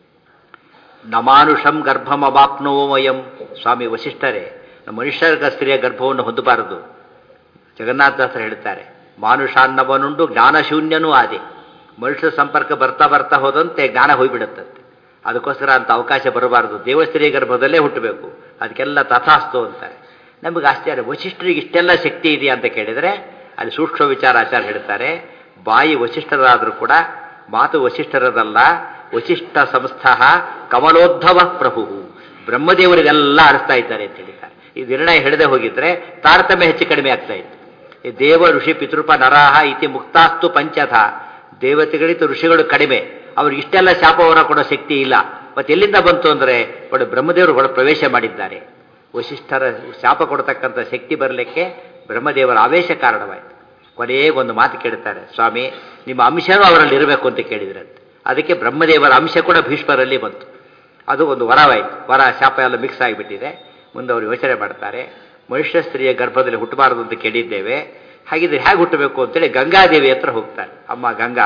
ನಮಾನುಷಂ ಗರ್ಭಮವಾಪ್ನೋಮಯಂ ಸ್ವಾಮಿ ವಸಿಷ್ಠರೇ ಮನುಷ್ಯರ ಸ್ತ್ರೀಯ ಗರ್ಭವನ್ನು ಹೊಂದಬಾರದು ಜಗನ್ನಾಥದಾಸರು ಹೇಳ್ತಾರೆ ಮಾನುಷಾನ್ನವನುಂಡು ಜ್ಞಾನಶೂನ್ಯನೂ ಆದೆ ಮನುಷ್ಯ ಸಂಪರ್ಕ ಬರ್ತಾ ಬರ್ತಾ ಹೋದಂತೆ ಜ್ಞಾನ ಹೋಗ್ಬಿಡುತ್ತಂತೆ ಅದಕ್ಕೋಸ್ಕರ ಅಂತ ಅವಕಾಶ ಬರಬಾರದು ದೇವಸ್ತ್ರೀ ಗರ್ಭದಲ್ಲೇ ಹುಟ್ಟಬೇಕು ಅದಕ್ಕೆಲ್ಲ ತಥಾಸ್ತು ಅಂತಾರೆ ನಮಗೆ ಆಶ್ಚರ್ಯ ವಶಿಷ್ಠರಿಗೆ ಇಷ್ಟೆಲ್ಲ ಶಕ್ತಿ ಇದೆಯಾ ಅಂತ ಕೇಳಿದರೆ ಅಲ್ಲಿ ಸೂಕ್ಷ್ಮ ವಿಚಾರ ಆಚಾರ ಹೇಳ್ತಾರೆ ಬಾಯಿ ವಶಿಷ್ಠರಾದರೂ ಕೂಡ ಮಾತು ವಶಿಷ್ಠರದಲ್ಲ ವಶಿಷ್ಠ ಸಂಸ್ಥಾ ಕಮಲೋದ್ಧವ ಪ್ರಭು ಬ್ರಹ್ಮದೇವರಿಗೆಲ್ಲ ಆರಿಸ್ತಾ ಇದ್ದಾರೆ ಅಂತ ಹೇಳಿದ್ದಾರೆ ಈ ನಿರ್ಣಯ ಹಿಡದೆ ಹೋಗಿದ್ರೆ ತಾರತಮ್ಯ ಹೆಚ್ಚು ಕಡಿಮೆ ಆಗ್ತಾ ಇತ್ತು ಈ ದೇವ ಋಷಿ ಪಿತೃಪ ನರಾಹ ಇತಿ ಮುಕ್ತಾಸ್ತು ಪಂಚಥ ದೇವತೆಗಳಿತ್ತು ಋಷಿಗಳು ಕಡಿಮೆ ಅವ್ರಿಗೆ ಇಷ್ಟೆಲ್ಲ ಶಾಪವರ ಕೊಡೋ ಶಕ್ತಿ ಇಲ್ಲ ಮತ್ತೆ ಎಲ್ಲಿಂದ ಬಂತು ಅಂದರೆ ಒಳ್ಳೆ ಬ್ರಹ್ಮದೇವರು ಒಳ ಪ್ರವೇಶ ಮಾಡಿದ್ದಾರೆ ವಶಿಷ್ಠರ ಶಾಪ ಕೊಡತಕ್ಕಂಥ ಶಕ್ತಿ ಬರಲಿಕ್ಕೆ ಬ್ರಹ್ಮದೇವರ ಆವೇಶ ಕಾರಣವಾಯಿತು ಕೊನೆಗೊಂದು ಮಾತು ಕೇಳ್ತಾರೆ ಸ್ವಾಮಿ ನಿಮ್ಮ ಅಂಶನೂ ಅವರಲ್ಲಿ ಇರಬೇಕು ಅಂತ ಕೇಳಿದ್ರಂತೆ ಅದಕ್ಕೆ ಬ್ರಹ್ಮದೇವರ ಅಂಶ ಕೂಡ ಭೀಷ್ಮರಲ್ಲಿ ಬಂತು ಅದು ಒಂದು ವರವಾಯಿತು ವರ ಶಾಪ ಎಲ್ಲ ಮಿಕ್ಸ್ ಆಗಿಬಿಟ್ಟಿದೆ ಮುಂದೆ ಅವರು ಯೋಚನೆ ಮಾಡ್ತಾರೆ ಮನುಷ್ಯ ಸ್ತ್ರೀಯ ಗರ್ಭದಲ್ಲಿ ಹುಟ್ಟಬಾರದು ಅಂತ ಕೇಳಿದ್ದೇವೆ ಹಾಗಿದ್ರೆ ಹೇಗೆ ಹುಟ್ಟಬೇಕು ಅಂತೇಳಿ ಗಂಗಾದೇವಿ ಹತ್ರ ಹೋಗ್ತಾರೆ ಅಮ್ಮ ಗಂಗಾ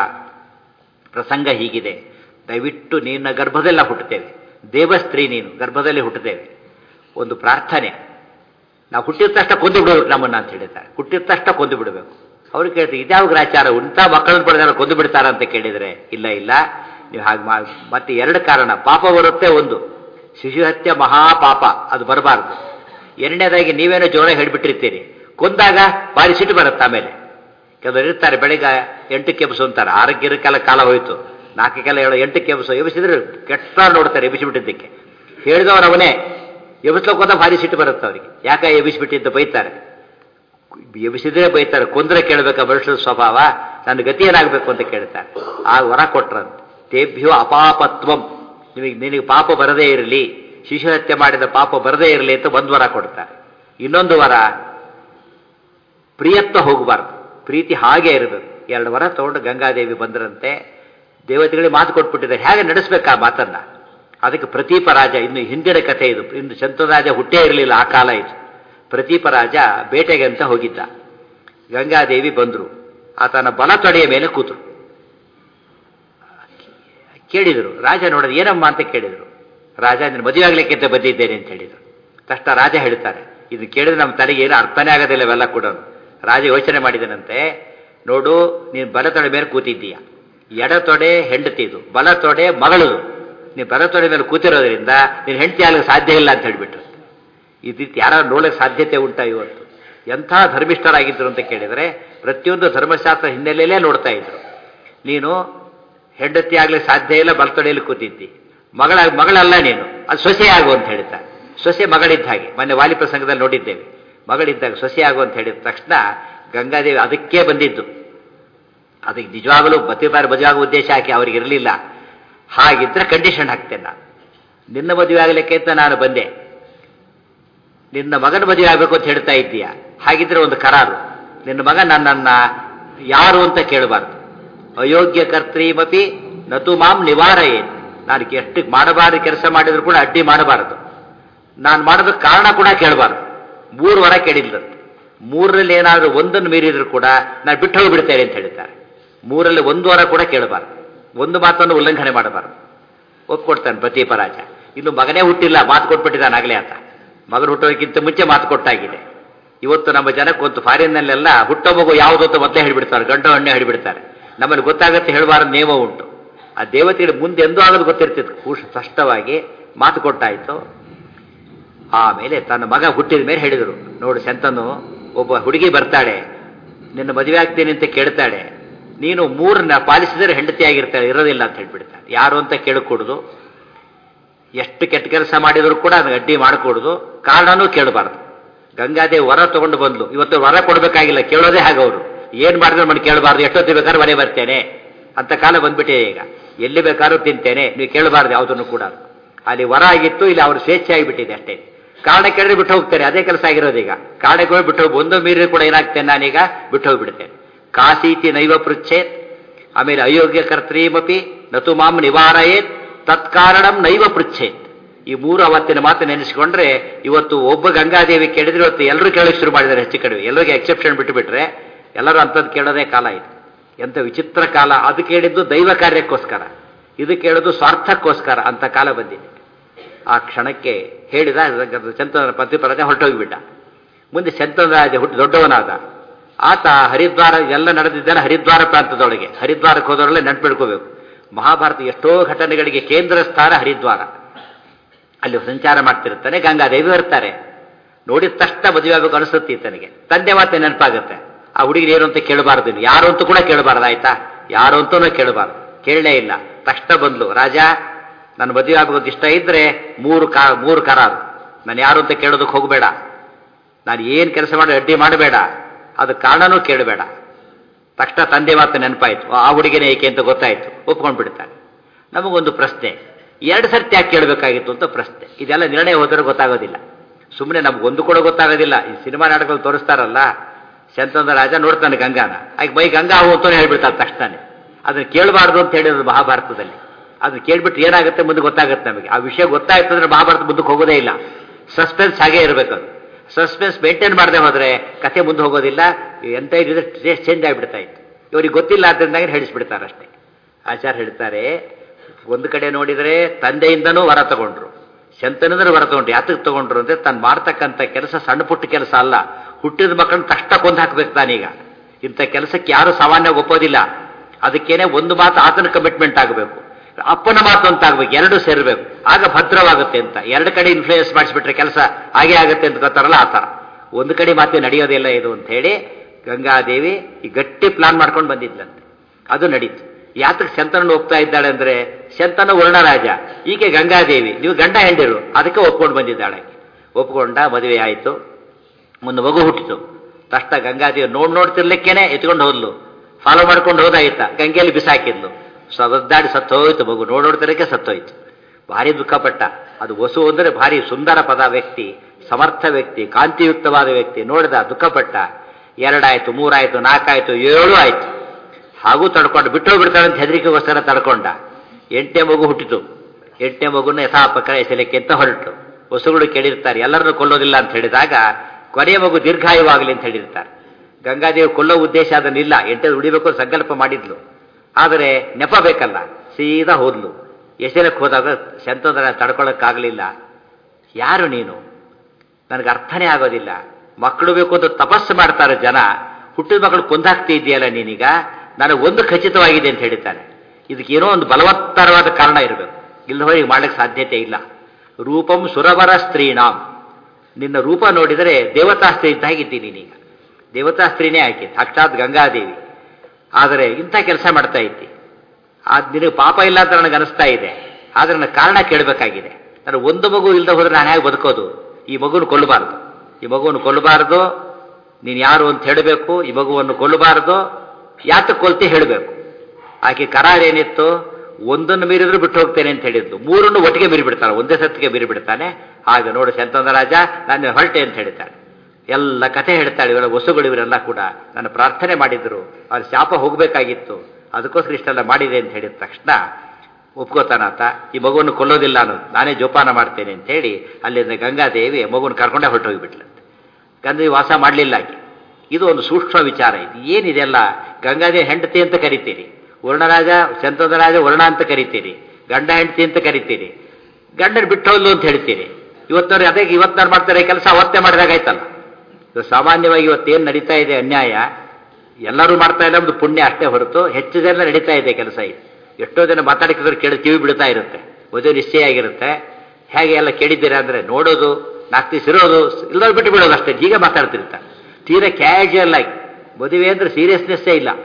ಪ್ರಸಂಗ ಹೀಗಿದೆ ದಯವಿಟ್ಟು ನಿನ್ನ ಗರ್ಭದಲ್ಲ ಹುಟ್ಟುತ್ತೇವೆ ದೇವಸ್ತ್ರೀ ನೀನು ಗರ್ಭದಲ್ಲಿ ಹುಟ್ಟುತ್ತೇವೆ ಒಂದು ಪ್ರಾರ್ಥನೆ ನಾವು ಹುಟ್ಟಿದ ತಕ್ಷಣ ಕೊಂದು ಬಿಡಬೇಕು ನಮ್ಮನ್ನ ಅಂತ ಹೇಳಿದ್ದಾರೆ ಹುಟ್ಟಿದ ತಕ್ಷಣ ಕೊಂದು ಬಿಡಬೇಕು ಅವ್ರು ಕೇಳ್ತೀವಿ ಇದ್ಯಾವ ಗ್ರಾಚಾರ ಇಂಥ ಮಕ್ಕಳನ್ನು ಪಡೆದಾರ ಕೊಂದು ಬಿಡ್ತಾರ ಅಂತ ಕೇಳಿದರೆ ಇಲ್ಲ ಇಲ್ಲ ನೀವು ಹಾಗೆ ಮಾ ಮತ್ತೆ ಎರಡು ಕಾರಣ ಪಾಪ ಬರುತ್ತೆ ಒಂದು ಶಿಶು ಹತ್ಯೆ ಮಹಾಪಾಪ ಅದು ಬರಬಾರ್ದು ಎರಡನೇದಾಗಿ ನೀವೇನೋ ಜೋರ ಹೇಳಿಬಿಟ್ಟಿರ್ತೀರಿ ಕೊಂದಾಗ ಭಾರಿ ಸಿಟ್ಟು ಬರುತ್ತೆ ಆಮೇಲೆ ಕೆಲವರು ಇರ್ತಾರೆ ಬೆಳಿಗ್ಗೆ ಎಂಟಕ್ಕೆ ಎಬ್ಸು ಅಂತಾರೆ ಆರೋಗ್ಯಕ್ಕೆಲ್ಲ ಕಾಲ ಹೋಯ್ತು ನಾಲ್ಕಕ್ಕೆಲ್ಲ ಹೇಳೋ ಎಂಟಕ್ಕೆ ಎಬ್ಸು ಎಬ್ಸಿದ್ರೆ ಕೆಟ್ಟ ನೋಡ್ತಾರೆ ಎಬ್ಬಿಸಿಬಿಟ್ಟಿದ್ದಕ್ಕೆ ಹೇಳಿದವರು ಅವನೇ ಎಬ್ಸ್ಲಕ್ಕೆ ಹೋದ ಭಾರಿ ಸಿಟ್ಟು ಬರುತ್ತೆ ಅವರಿಗೆ ಯಾಕೆ ಎಬ್ಬಿಸಿಬಿಟ್ಟಿದ್ದು ಬೈತಾರೆ ಎಬ್ಬಿಸಿದ್ರೆ ಬೈತಾರೆ ಕೊಂದ್ರೆ ಕೇಳಬೇಕಾ ಮನುಷ್ಯನ ಸ್ವಭಾವ ನನ್ನ ಗತಿ ಏನಾಗಬೇಕು ಅಂತ ಕೇಳ್ತಾರೆ ಆ ವರ ಕೊಟ್ರಂತೆ ತೇಭ್ಯೋ ಅಪಾಪತ್ವಂ ನಿಮಗೆ ನಿನಗೆ ಪಾಪ ಬರದೇ ಇರಲಿ ಶಿಶು ಹತ್ಯೆ ಮಾಡಿದ ಪಾಪ ಬರದೇ ಇರಲಿ ಅಂತ ಒಂದು ವರ ಕೊಡ್ತಾರೆ ಇನ್ನೊಂದು ವರ ಪ್ರಿಯತ್ವ ಹೋಗಬಾರ್ದು ಪ್ರೀತಿ ಹಾಗೆ ಇರಬೇಕು ಎರಡು ವರ ತಗೊಂಡು ಗಂಗಾದೇವಿ ಬಂದರಂತೆ ದೇವತೆಗಳಿಗೆ ಮಾತು ಕೊಟ್ಬಿಟ್ಟಿದ್ದಾರೆ ಹೇಗೆ ನಡೆಸ್ಬೇಕು ಆ ಮಾತನ್ನ ಅದಕ್ಕೆ ಪ್ರತೀಪ ರಾಜ ಇನ್ನು ಹಿಂದಿನ ಕಥೆ ಇದು ಇನ್ನು ಚಂದ್ರರಾಜ ಹುಟ್ಟೇ ಇರಲಿಲ್ಲ ಆ ಕಾಲ ಇದು ಪ್ರತೀಪ ರಾಜ ಬೇಟೆಗೆ ಅಂತ ಹೋಗಿದ್ದ ಗಂಗಾದೇವಿ ಬಂದರು ಆತನ ಬಲ ತೊಡೆಯ ಮೇಲೆ ಕೂತರು ಕೇಳಿದರು ರಾಜ ನೋಡಿದ್ರು ಏನಮ್ಮ ಅಂತ ಕೇಳಿದರು ರಾಜ ನಿನ್ನ ಮದುವೆ ಆಗ್ಲಿಕ್ಕೆ ಅಂತ ಬಂದಿದ್ದೇನೆ ಅಂತ ಹೇಳಿದರು ತಕ್ಷಣ ರಾಜ ಹೇಳ್ತಾರೆ ಇದು ಕೇಳಿದ್ರೆ ನಮ್ಮ ತಲೆಗೆ ಏನು ಅರ್ಥನೇ ಆಗೋದಿಲ್ಲ ಇವೆಲ್ಲ ಕೂಡ ರಾಜ ಯೋಚನೆ ಮಾಡಿದನಂತೆ ನೋಡು ನೀನು ಬಲ ತೊಡೆ ಮೇಲೆ ಕೂತಿದ್ದೀಯ ಎಡ ತೊಡೆ ಹೆಂಡತಿದು ಬಲ ತೊಡೆ ಮಗಳದು ನೀನು ಬಲ ತೊಡೆ ಮೇಲೆ ಕೂತಿರೋದ್ರಿಂದ ನೀನು ಹೆಂಡತಿ ಆಗಲಿಕ್ಕೆ ಸಾಧ್ಯ ಇಲ್ಲ ಅಂತ ಹೇಳಿಬಿಟ್ರು ಈ ರೀತಿ ಯಾರು ನೋಡೋಕ್ಕೆ ಸಾಧ್ಯತೆ ಉಂಟಾ ಇವತ್ತು ಎಂಥ ಧರ್ಮಿಷ್ಠರಾಗಿದ್ದರು ಅಂತ ಕೇಳಿದರೆ ಪ್ರತಿಯೊಂದು ಧರ್ಮಶಾಸ್ತ್ರ ಹಿನ್ನೆಲೆಯಲ್ಲೇ ನೋಡ್ತಾ ಇದ್ರು ನೀನು ಹೆಂಡತಿ ಆಗ್ಲಿಕ್ಕೆ ಸಾಧ್ಯ ಇಲ್ಲ ಬಲತೊಡೆಯಲ್ಲಿ ಕೂತಿದ್ದಿ ಮಗಳ ಮಗಳಲ್ಲ ನೀನು ಅದು ಸೊಸೆ ಆಗು ಅಂತ ಹೇಳ್ತಾರೆ ಸೊಸೆ ಮಗಳಿದ್ದ ಹಾಗೆ ಮೊನ್ನೆ ವಾಲಿ ಪ್ರಸಂಗದಲ್ಲಿ ನೋಡಿದ್ದೇವೆ ಮಗಳಿದ್ದಾಗ ಸೊಸೆ ಆಗು ಅಂತ ಹೇಳಿದ ತಕ್ಷಣ ಗಂಗಾದೇವಿ ಅದಕ್ಕೆ ಬಂದಿದ್ದು ಅದಕ್ಕೆ ನಿಜವಾಗಲೂ ಬತ್ತಿಬಾರಿ ಮದುವೆ ಆಗೋ ಉದ್ದೇಶ ಹಾಕಿ ಅವ್ರಿಗೆ ಇರಲಿಲ್ಲ ಹಾಗಿದ್ರೆ ಕಂಡೀಷನ್ ಹಾಕ್ತೇನೆ ನಾನು ನಿನ್ನ ಮದುವೆ ಆಗಲಿಕ್ಕೆ ಅಂತ ನಾನು ಬಂದೆ ನಿನ್ನ ಮಗನ ಮದುವೆ ಆಗಬೇಕು ಅಂತ ಹೇಳ್ತಾ ಇದ್ದೀಯ ಹಾಗಿದ್ರೆ ಒಂದು ಕರಾರು ನಿನ್ನ ಮಗ ನನ್ನನ್ನ ಯಾರು ಅಂತ ಕೇಳಬಾರ್ದು ಅಯೋಗ್ಯ ಕರ್ತ್ರೀಮಪಿ ನತು ಮಾಂ ನಿವಾರಯೇನ್ ನಾನು ಎಷ್ಟು ಮಾಡಬಾರದು ಕೆಲಸ ಮಾಡಿದ್ರು ಕೂಡ ಅಡ್ಡಿ ಮಾಡಬಾರದು ನಾನು ಮಾಡೋದಕ್ಕೆ ಕಾರಣ ಕೂಡ ಕೇಳಬಾರ್ದು ಮೂರು ವರ ಕೇಳಿಲ್ಲಂತೆ ಮೂರರಲ್ಲಿ ಏನಾದರೂ ಒಂದನ್ನು ಮೀರಿದ್ರು ಕೂಡ ನಾನು ಬಿಟ್ಟು ಹೋಗಿಬಿಡ್ತೇನೆ ಅಂತ ಹೇಳ್ತಾರೆ ಮೂರಲ್ಲಿ ಒಂದು ವಾರ ಕೂಡ ಕೇಳಬಾರ್ದು ಒಂದು ಮಾತನ್ನು ಉಲ್ಲಂಘನೆ ಮಾಡಬಾರ್ದು ಒಪ್ಕೊಡ್ತಾನೆ ಪ್ರತೀಪರಾಜ ಇನ್ನು ಮಗನೇ ಹುಟ್ಟಿಲ್ಲ ಮಾತು ಕೊಟ್ಬಿಟ್ಟಿದ್ದಾನೆ ಆಗಲೇ ಆತ ಮಗನ ಹುಟ್ಟೋದಕ್ಕಿಂತ ಮುಂಚೆ ಮಾತು ಕೊಟ್ಟಾಗಿದೆ ಇವತ್ತು ನಮ್ಮ ಜನಕ್ಕೆ ಒಂದು ಫಾರಿನ್ನಲ್ಲೆಲ್ಲ ಹುಟ್ಟೋ ಮಗು ಯಾವುದು ಅಂತ ಮೊದಲೇ ಹೇಳಿಬಿಡ್ತಾರೆ ಗಂಡು ಹಣ್ಣೆ ಹೇಳಿಬಿಡ್ತಾರೆ ನಮ್ಮಲ್ಲಿ ಗೊತ್ತಾಗತ್ತೆ ಹೇಳಬಾರದು ನಿಯಮ ಉಂಟು ಆ ದೇವತೆಗಳು ಮುಂದೆ ಎಂದೂ ಆಗೋದು ಗೊತ್ತಿರ್ತಿತ್ತು ಕೂಶ ಸ್ಪಷ್ಟವಾಗಿ ಮಾತು ಕೊಟ್ಟಾಯಿತು ಆಮೇಲೆ ತನ್ನ ಮಗ ಹುಟ್ಟಿದ ಮೇಲೆ ಹೇಳಿದರು ನೋಡು ಶಂತನು ಒಬ್ಬ ಹುಡುಗಿ ಬರ್ತಾಳೆ ನಿನ್ನ ಮದುವೆ ಆಗ್ತೀನಿ ಅಂತ ಕೇಳ್ತಾಳೆ ನೀನು ಮೂರನ್ನ ಪಾಲಿಸಿದರೆ ಹೆಂಡತಿ ಆಗಿರ್ತಾಳೆ ಇರೋದಿಲ್ಲ ಅಂತ ಹೇಳ್ಬಿಡ್ತಾಳೆ ಯಾರು ಅಂತ ಕೇಳಿಕೊಡುದು ಎಷ್ಟು ಕೆಟ್ಟ ಕೆಲಸ ಮಾಡಿದ್ರು ಕೂಡ ಅದನ್ನ ಅಡ್ಡಿ ಮಾಡಿಕೊಡುದು ಕಾರಣನೂ ಕೇಳಬಾರ್ದು ಗಂಗಾದೇವಿ ವರ ತಗೊಂಡು ಬಂದ್ಲು ಇವತ್ತು ವರ ಕೊಡಬೇಕಾಗಿಲ್ಲ ಕೇಳೋದೇ ಹಾಗೆ ಅವರು ಏನು ಮಾಡಿದ್ರೆ ಮನೆ ಕೇಳಬಾರ್ದು ಎಷ್ಟೊತ್ತಿ ಬೇಕಾದ್ರೆ ಮನೆ ಬರ್ತೇನೆ ಅಂತ ಕಾಲ ಬಂದ್ಬಿಟ್ಟೆ ಈಗ ಎಲ್ಲಿ ಬೇಕಾದ್ರೂ ತಿಂತೇನೆ ನೀವು ಕೇಳಬಾರ್ದು ಯಾವುದನ್ನು ಕೂಡ ಅಲ್ಲಿ ವರ ಆಗಿತ್ತು ಇಲ್ಲಿ ಅವ್ರು ಸ್ವೇಚ್ಛೆ ಆಗಿಬಿಟ್ಟಿದೆ ಅಷ್ಟೇ ಕಾರಣ ಕೇಳಿದ್ರೆ ಬಿಟ್ಟು ಹೋಗ್ತಾರೆ ಅದೇ ಕೆಲಸ ಆಗಿರೋದು ಈಗ ಕಾರಣಕ್ಕೆ ಹೋಗಿ ಬಿಟ್ಟು ಹೋಗಿ ಒಂದು ಮೀರಿ ಕೂಡ ಏನಾಗ್ತೇನೆ ನಾನೀಗ ಬಿಟ್ಟು ಹೋಗ್ಬಿಡ್ತೇನೆ ಕಾಸೀತಿ ನೈವ ಪೃಚ್ಛೇತ್ ಆಮೇಲೆ ಅಯೋಗ್ಯ ಕರ್ತೃಮಪಿ ನತು ಮಾಂ ನಿವಾರಯೇತ್ ತತ್ಕಾರಣಂ ನೈವ ಪೃಚ್ಛೇತ್ ಈ ಮೂರು ಅವತ್ತಿನ ಮಾತು ನೆನೆಸಿಕೊಂಡ್ರೆ ಇವತ್ತು ಒಬ್ಬ ಗಂಗಾದೇವಿ ಕೇಳಿದ್ರೆ ಇವತ್ತು ಎಲ್ಲರೂ ಕೇಳೋಕೆ ಶುರು ಮಾಡಿದ್ದಾರೆ ಹೆಚ್ಚು ಕಡಿಮೆ ಎಲ್ಲರಿಗೆ ಎಕ್ಸೆಪ್ಷನ್ ಬಿಟ್ಟು ಬಿಟ್ರೆ ಎಲ್ಲರೂ ಅಂಥದ್ದು ಕೇಳೋದೇ ಕಾಲ ಇದು ಎಂಥ ವಿಚಿತ್ರ ಕಾಲ ಅದು ಕೇಳಿದ್ದು ದೈವ ಕಾರ್ಯಕ್ಕೋಸ್ಕರ ಇದು ಕೇಳೋದು ಸ್ವಾರ್ಥಕ್ಕೋಸ್ಕರ ಅಂತ ಕಾಲ ಬಂದಿದೆ ಆ ಕ್ಷಣಕ್ಕೆ ಹೇಳಿದ ಚಂದ್ರನ ಪ್ರತಿಪರಜ ಹೊರಟೋಗಿಬಿಟ್ಟ ಮುಂದೆ ಚಂದ್ರರಾಜ ಹುಟ್ಟು ದೊಡ್ಡವನಾದ ಆತ ಹರಿದ್ವಾರ ಎಲ್ಲ ನಡೆದಿದ್ದಾನೆ ಹರಿದ್ವಾರ ಪ್ರಾಂತದೊಳಗೆ ಹರಿದ್ವಾರಕ್ಕೆ ಹೋದವರಲ್ಲೇ ನೆನ್ಪಿಡ್ಕೋಬೇಕು ಮಹಾಭಾರತ ಎಷ್ಟೋ ಘಟನೆಗಳಿಗೆ ಕೇಂದ್ರ ಸ್ಥಾನ ಹರಿದ್ವಾರ ಅಲ್ಲಿ ಸಂಚಾರ ಮಾಡ್ತಿರ್ತಾನೆ ಗಂಗಾದೇವಿ ಬರ್ತಾರೆ ನೋಡಿದ ತಕ್ಷಣ ಮದುವೆ ಆಗಬೇಕು ಅನಿಸುತ್ತೆ ತನಗೆ ತಂದೆ ಮಾತೆ ನೆನಪಾಗುತ್ತೆ ಆ ಹುಡುಗಿನ ಏನು ಅಂತ ಕೇಳಬಾರ್ದು ಇನ್ನು ಯಾರು ಅಂತೂ ಕೂಡ ಕೇಳಬಾರ್ದು ಆಯ್ತಾ ಯಾರು ಅಂತೂ ಕೇಳಬಾರ್ದು ಕೇಳಲೇ ಇಲ್ಲ ತಕ್ಷಣ ಬಂದ್ಲು ರಾಜ ನನ್ನ ಮದುವೆ ಆಗೋದು ಇಷ್ಟ ಇದ್ರೆ ಮೂರು ಕಾ ಮೂರು ಕರಾರು ನಾನು ಯಾರು ಅಂತ ಕೇಳೋದಕ್ಕೆ ಹೋಗಬೇಡ ನಾನು ಏನು ಕೆಲಸ ಮಾಡಿ ಅಡ್ಡಿ ಮಾಡಬೇಡ ಅದು ಕಾರಣನೂ ಕೇಳಬೇಡ ತಕ್ಷಣ ತಂದೆ ಮಾತು ನೆನಪಾಯಿತು ಆ ಹುಡುಗಿನೇ ಏಕೆ ಅಂತ ಗೊತ್ತಾಯಿತು ಒಪ್ಕೊಂಡು ಬಿಡ್ತಾನೆ ನಮಗೊಂದು ಪ್ರಶ್ನೆ ಎರಡು ಸರ್ತಿ ಯಾಕೆ ಕೇಳಬೇಕಾಗಿತ್ತು ಅಂತ ಪ್ರಶ್ನೆ ಇದೆಲ್ಲ ನಿರ್ಣಯ ಹೋದರೆ ಗೊತ್ತಾಗೋದಿಲ್ಲ ಸುಮ್ಮನೆ ನಮ್ಗೊಂದು ಕೂಡ ಗೊತ್ತಾಗೋದಿಲ್ಲ ಈ ಸಿನಿಮಾ ನಾಟಕಗಳು ತೋರಿಸ್ತಾರಲ್ಲ ಶಂತಂದ್ರ ರಾಜ ನೋಡ್ತಾನೆ ಗಂಗಾನ ಆಗ ಬೈ ಗಂಗಾ ಹೂ ಅಂತಾನೆ ಹೇಳ್ಬಿಡ್ತಾರೆ ತಕ್ಷಣ ಅದನ್ನ ಕೇಳಬಾರ್ದು ಅಂತ ಹೇಳಿದ್ರು ಮಹಾಭಾರತದಲ್ಲಿ ಅದನ್ನ ಕೇಳ್ಬಿಟ್ಟು ಏನಾಗುತ್ತೆ ಮುಂದೆ ಗೊತ್ತಾಗುತ್ತೆ ನಮಗೆ ಆ ವಿಷಯ ಗೊತ್ತಾಯ್ತು ಅಂದ್ರೆ ಮಹಾಭಾರತ ಮುಂದಕ್ಕೆ ಹೋಗೋದೇ ಇಲ್ಲ ಸಸ್ಪೆನ್ಸ್ ಹಾಗೇ ಇರಬೇಕು ಅದು ಸಸ್ಪೆನ್ಸ್ ಮೇಂಟೈನ್ ಮಾಡದೆ ಹೋದ್ರೆ ಕಥೆ ಮುಂದೆ ಹೋಗೋದಿಲ್ಲ ಎಂತ ಇದ್ರೆ ಚೇಂಜ್ ಆಗಿಬಿಡ್ತಾ ಇತ್ತು ಇವ್ರಿಗೆ ಗೊತ್ತಿಲ್ಲ ಅದರಿಂದಾಗಿ ಹೇಳಿಸ್ಬಿಡ್ತಾರೆ ಅಷ್ಟೇ ಆಚಾರ್ಯ ಹೇಳ್ತಾರೆ ಒಂದು ಕಡೆ ನೋಡಿದರೆ ತಂದೆಯಿಂದನೂ ವರ ತಗೊಂಡ್ರು ಶಂತನಿಂದನೂ ವರ ತಗೊಂಡ್ರು ಯಾತಕ್ಕೆ ತಗೊಂಡ್ರು ಅಂದ್ರೆ ತಾನು ಮಾಡ್ತಕ್ಕಂಥ ಕೆಲಸ ಸಣ್ಣ ಪುಟ್ಟ ಕೆಲಸ ಅಲ್ಲ ಹುಟ್ಟಿದ ಮಕ್ಕಳನ್ನ ತಕ್ಷಣ ಕೊಂದು ಹಾಕ್ಬೇಕು ತಾನೀಗ ಇಂಥ ಕೆಲಸಕ್ಕೆ ಯಾರು ಸಾಮಾನ್ಯವಾಗಿ ಒಪ್ಪೋದಿಲ್ಲ ಅದಕ್ಕೇನೆ ಒಂದು ಮಾತು ಆತನ ಕಮಿಟ್ಮೆಂಟ್ ಆಗಬೇಕು ಅಪ್ಪನ ಮಾತು ಅಂತ ಆಗ್ಬೇಕು ಎರಡು ಸೇರಬೇಕು ಆಗ ಭದ್ರವಾಗುತ್ತೆ ಅಂತ ಎರಡು ಕಡೆ ಇನ್ಫ್ಲೂಯೆನ್ಸ್ ಮಾಡಿಸ್ಬಿಟ್ರೆ ಕೆಲಸ ಹಾಗೆ ಆಗುತ್ತೆ ಅಂತ ಗೊತ್ತಾರಲ್ಲ ಆ ಥರ ಒಂದು ಕಡೆ ಮಾತೆ ನಡೆಯೋದಿಲ್ಲ ಇದು ಅಂತ ಹೇಳಿ ಗಂಗಾದೇವಿ ಈ ಗಟ್ಟಿ ಪ್ಲಾನ್ ಮಾಡ್ಕೊಂಡು ಬಂದಿದ್ಲಂತೆ ಅದು ನಡೀತು ಯಾತಕ್ಕೆ ಶಂತನ ಹೋಗ್ತಾ ಇದ್ದಾಳೆ ಅಂದ್ರೆ ಶಂತನ ವರ್ಣರಾಜ ಈಕೆ ಗಂಗಾದೇವಿ ನೀವು ಗಂಡ ಹೆಂಡಿರು ಅದಕ್ಕೆ ಒಪ್ಕೊಂಡು ಬಂದಿದ್ದಾಳೆ ಒಪ್ಕೊಂಡ ಮದುವೆ ಆಯಿತು ಮುಂದೆ ಮಗು ಹುಟ್ಟಿತು ತಕ್ಷಣ ಗಂಗಾದೇವಿ ನೋಡ್ ನೋಡ್ತಿರ್ಲಿಕ್ಕೇನೆ ಎತ್ಕೊಂಡು ಹೋದ್ಲು ಫಾಲೋ ಮಾಡ್ಕೊಂಡು ಹೋದಾಯ್ತ ಗಂಗೆಯಲ್ಲಿ ಬಿಸಾಕಿದ್ಲು ಸದ್ದಾಡಿ ಸತ್ತೋಯ್ತು ಮಗು ನೋಡ್ ನೋಡ್ತಿರಕ್ಕೆ ಸತ್ತೋಯ್ತು ಭಾರಿ ದುಃಖಪಟ್ಟ ಅದು ವಸು ಅಂದರೆ ಭಾರಿ ಸುಂದರ ಪದ ವ್ಯಕ್ತಿ ಸಮರ್ಥ ವ್ಯಕ್ತಿ ಕಾಂತಿಯುಕ್ತವಾದ ವ್ಯಕ್ತಿ ನೋಡಿದ ದುಃಖಪಟ್ಟ ಎರಡಾಯ್ತು ಮೂರಾಯ್ತು ನಾಲ್ಕಾಯ್ತು ಏಳು ಆಯ್ತು ಹಾಗೂ ತಡ್ಕೊಂಡು ಬಿಟ್ಟು ಹೋಗ್ಬಿಡ್ತಾಳೆ ಅಂತ ಹೆದರಿಕೆಗೋಸ್ಕರ ತಡ್ಕೊಂಡ ಎಂಟನೇ ಮಗು ಹುಟ್ಟಿತು ಎಂಟನೇ ಮಗುನ ಯಥಾಪಕರ ಎಸೆಲಿಕ್ಕೆ ಅಂತ ಹೊರಟು ಹೊಸಗಳು ಕೇಳಿರ್ತಾರೆ ಎಲ್ಲರನ್ನು ಕೊಲ್ಲೋದಿಲ್ಲ ಅಂತ ಹೇಳಿದಾಗ ಕೊನೆಯ ಮಗು ದೀರ್ಘಾಯುವಾಗಲಿ ಅಂತ ಹೇಳಿರ್ತಾರೆ ಗಂಗಾದೇವಿ ಕೊಲ್ಲೋ ಉದ್ದೇಶ ಅದನ್ನಿಲ್ಲ ಎಂಟನೇ ಉಳಿಬೇಕು ಅಂತ ಸಂಕಲ್ಪ ಮಾಡಿದ್ಲು ಆದರೆ ನೆಪ ಬೇಕಲ್ಲ ಸೀದಾ ಹೋದ್ಲು ಎಸೆಲಕ್ಕೆ ಹೋದಾಗ ಶಂತೋದರ ತಡ್ಕೊಳ್ಳೋಕ್ಕಾಗಲಿಲ್ಲ ಯಾರು ನೀನು ನನಗೆ ಅರ್ಥನೇ ಆಗೋದಿಲ್ಲ ಮಕ್ಕಳು ಬೇಕು ಅಂತ ತಪಸ್ಸು ಮಾಡ್ತಾರೆ ಜನ ಹುಟ್ಟಿದ ಮಕ್ಕಳು ಕೊಂದಾಕ್ತಿ ಇದೆಯಲ್ಲ ನೀನೀಗ ನನಗೆ ಒಂದು ಖಚಿತವಾಗಿದೆ ಅಂತ ಹೇಳಿದ್ದಾನೆ ಇದಕ್ಕೆ ಏನೋ ಒಂದು ಬಲವತ್ತರವಾದ ಕಾರಣ ಇರಬೇಕು ಇಲ್ಲ ಹೋಗಿ ಮಾಡ್ಲಿಕ್ಕೆ ಸಾಧ್ಯತೆ ಇಲ್ಲ ರೂಪಂ ಸುರವರ ಸ್ತ್ರೀಣಾಂ ನಿನ್ನ ರೂಪ ನೋಡಿದರೆ ದೇವತಾ ಸ್ತ್ರೀ ಇದ್ದಾಗಿದ್ದೀನಿ ನೀನೀಗ ದೇವತಾ ಸ್ತ್ರೀನೇ ಆಕೆ ಸಾಕ್ಷಾತ್ ಗಂಗಾದೇವಿ ಆದರೆ ಇಂಥ ಕೆಲಸ ಮಾಡ್ತಾ ಇದ್ದಿ ಅದು ನಿನಗೆ ಪಾಪ ಇಲ್ಲ ಅಂತ ನನಗೆ ಅನಿಸ್ತಾ ಇದೆ ಆದರೆ ನನ್ನ ಕಾರಣ ಕೇಳಬೇಕಾಗಿದೆ ನಾನು ಒಂದು ಮಗು ಇಲ್ಲದೆ ಹೋದ್ರೆ ನಾನು ಹೇಗೆ ಬದುಕೋದು ಈ ಮಗುವನ್ನು ಕೊಲ್ಲಬಾರ್ದು ಈ ಮಗುವನ್ನು ಕೊಲ್ಲಬಾರ್ದು ನೀನು ಯಾರು ಅಂತ ಹೇಳಬೇಕು ಈ ಮಗುವನ್ನು ಕೊಲ್ಲಬಾರ್ದು ಯಾತಕ್ಕೆ ಕೊಲ್ತಿ ಹೇಳಬೇಕು ಆಕೆ ಕರಾಳ ಏನಿತ್ತು ಒಂದನ್ನು ಮೀರಿದ್ರು ಬಿಟ್ಟು ಹೋಗ್ತೇನೆ ಅಂತ ಹೇಳಿದ್ದು ಮೂರನ್ನು ಒಟ್ಟಿಗೆ ಮೀರಿ ಬಿಡ್ತಾನೆ ಒಂದೇ ಸತ್ತಿಗೆ ಮೀರಿ ಬಿಡ್ತಾನೆ ಆಗ ನೋಡು ಶಂತಂದ್ರ ರಾಜ ನಾನು ಹೊರಟೆ ಅಂತ ಹೇಳ್ತಾನೆ ಎಲ್ಲ ಕಥೆ ಹೇಳ್ತಾಳೆ ಇವರ ವಸುಗಳು ಇವರೆಲ್ಲ ಕೂಡ ನನ್ನ ಪ್ರಾರ್ಥನೆ ಮಾಡಿದ್ರು ಅವ್ರ ಶಾಪ ಹೋಗಬೇಕಾಗಿತ್ತು ಅದಕ್ಕೋಸ್ಕರ ಇಷ್ಟೆಲ್ಲ ಮಾಡಿದೆ ಅಂತ ಹೇಳಿದ ತಕ್ಷಣ ಒಪ್ಕೋತಾನಾತ ಈ ಮಗುವನ್ನು ಕೊಲ್ಲೋದಿಲ್ಲ ಅನ್ನೋದು ನಾನೇ ಜೋಪಾನ ಮಾಡ್ತೇನೆ ಅಂತ ಹೇಳಿ ಅಲ್ಲಿಂದ ಗಂಗಾದೇವಿ ಮಗುವನ್ನು ಕರ್ಕೊಂಡೇ ಹೊರಟೋಗಿಬಿಟ್ಲಂತೆ ಗಂಗಾದೇವಿ ವಾಸ ಮಾಡಲಿಲ್ಲ ಆಕೆ ಇದು ಒಂದು ಸೂಕ್ಷ್ಮ ವಿಚಾರ ಇದು ಏನಿದೆಲ್ಲ ಗಂಗಾದೇವಿ ಹೆಂಡತಿ ಅಂತ ಕರಿತೀರಿ ವರ್ಣರಾಜ ಶಂತೋದರಾಜ ವರ್ಣ ಅಂತ ಕರಿತೀರಿ ಗಂಡ ಹೆಂಡತಿ ಅಂತ ಕರಿತೀರಿ ಗಂಡನ ಬಿಟ್ಟು ಹೋದ್ಲು ಅಂತ ಹೇಳ್ತೀರಿ ಇವತ್ತವ್ರು ಅದೇ ಇವತ್ತಾರು ಮಾಡ್ತಾರೆ ಕೆಲಸ ಅವತ್ತೇ ಮಾಡಿದಾಗಾಯ್ತಲ್ಲ ಇದು ಸಾಮಾನ್ಯವಾಗಿ ಇವತ್ತೇನು ನಡೀತಾ ಇದೆ ಅನ್ಯಾಯ ಎಲ್ಲರೂ ಮಾಡ್ತಾ ಇಲ್ಲ ಒಂದು ಪುಣ್ಯ ಅಷ್ಟೇ ಹೊರತು ಹೆಚ್ಚು ಜನ ನಡೀತಾ ಇದೆ ಕೆಲಸ ಇದು ಎಷ್ಟೋ ಜನ ಮಾತಾಡಿಕಿದ್ರೆ ಕೇಳಿ ಕಿವಿ ಬಿಡ್ತಾ ಇರುತ್ತೆ ಮದುವೆ ನಿಶ್ಚಯ ಆಗಿರುತ್ತೆ ಹೇಗೆ ಎಲ್ಲ ಕೇಳಿದ್ದೀರಾ ಅಂದರೆ ನೋಡೋದು ನಾಲ್ಕು ದಿವಸ ಇರೋದು ಇಲ್ಲದವ್ರು ಬಿಟ್ಟು ಬಿಡೋದು ಅಷ್ಟೇ ಹೀಗೆ ಮಾತಾಡ್ತಿರ್ತಾರೆ ತೀರಾ ಕ್ಯಾಶುಯಲ್ ಆಗಿ ಮದುವೆ ಅಂದ್ರೆ ಸೀರಿಯಸ್ನೆಸ್ಸೇ ಇಲ್ಲ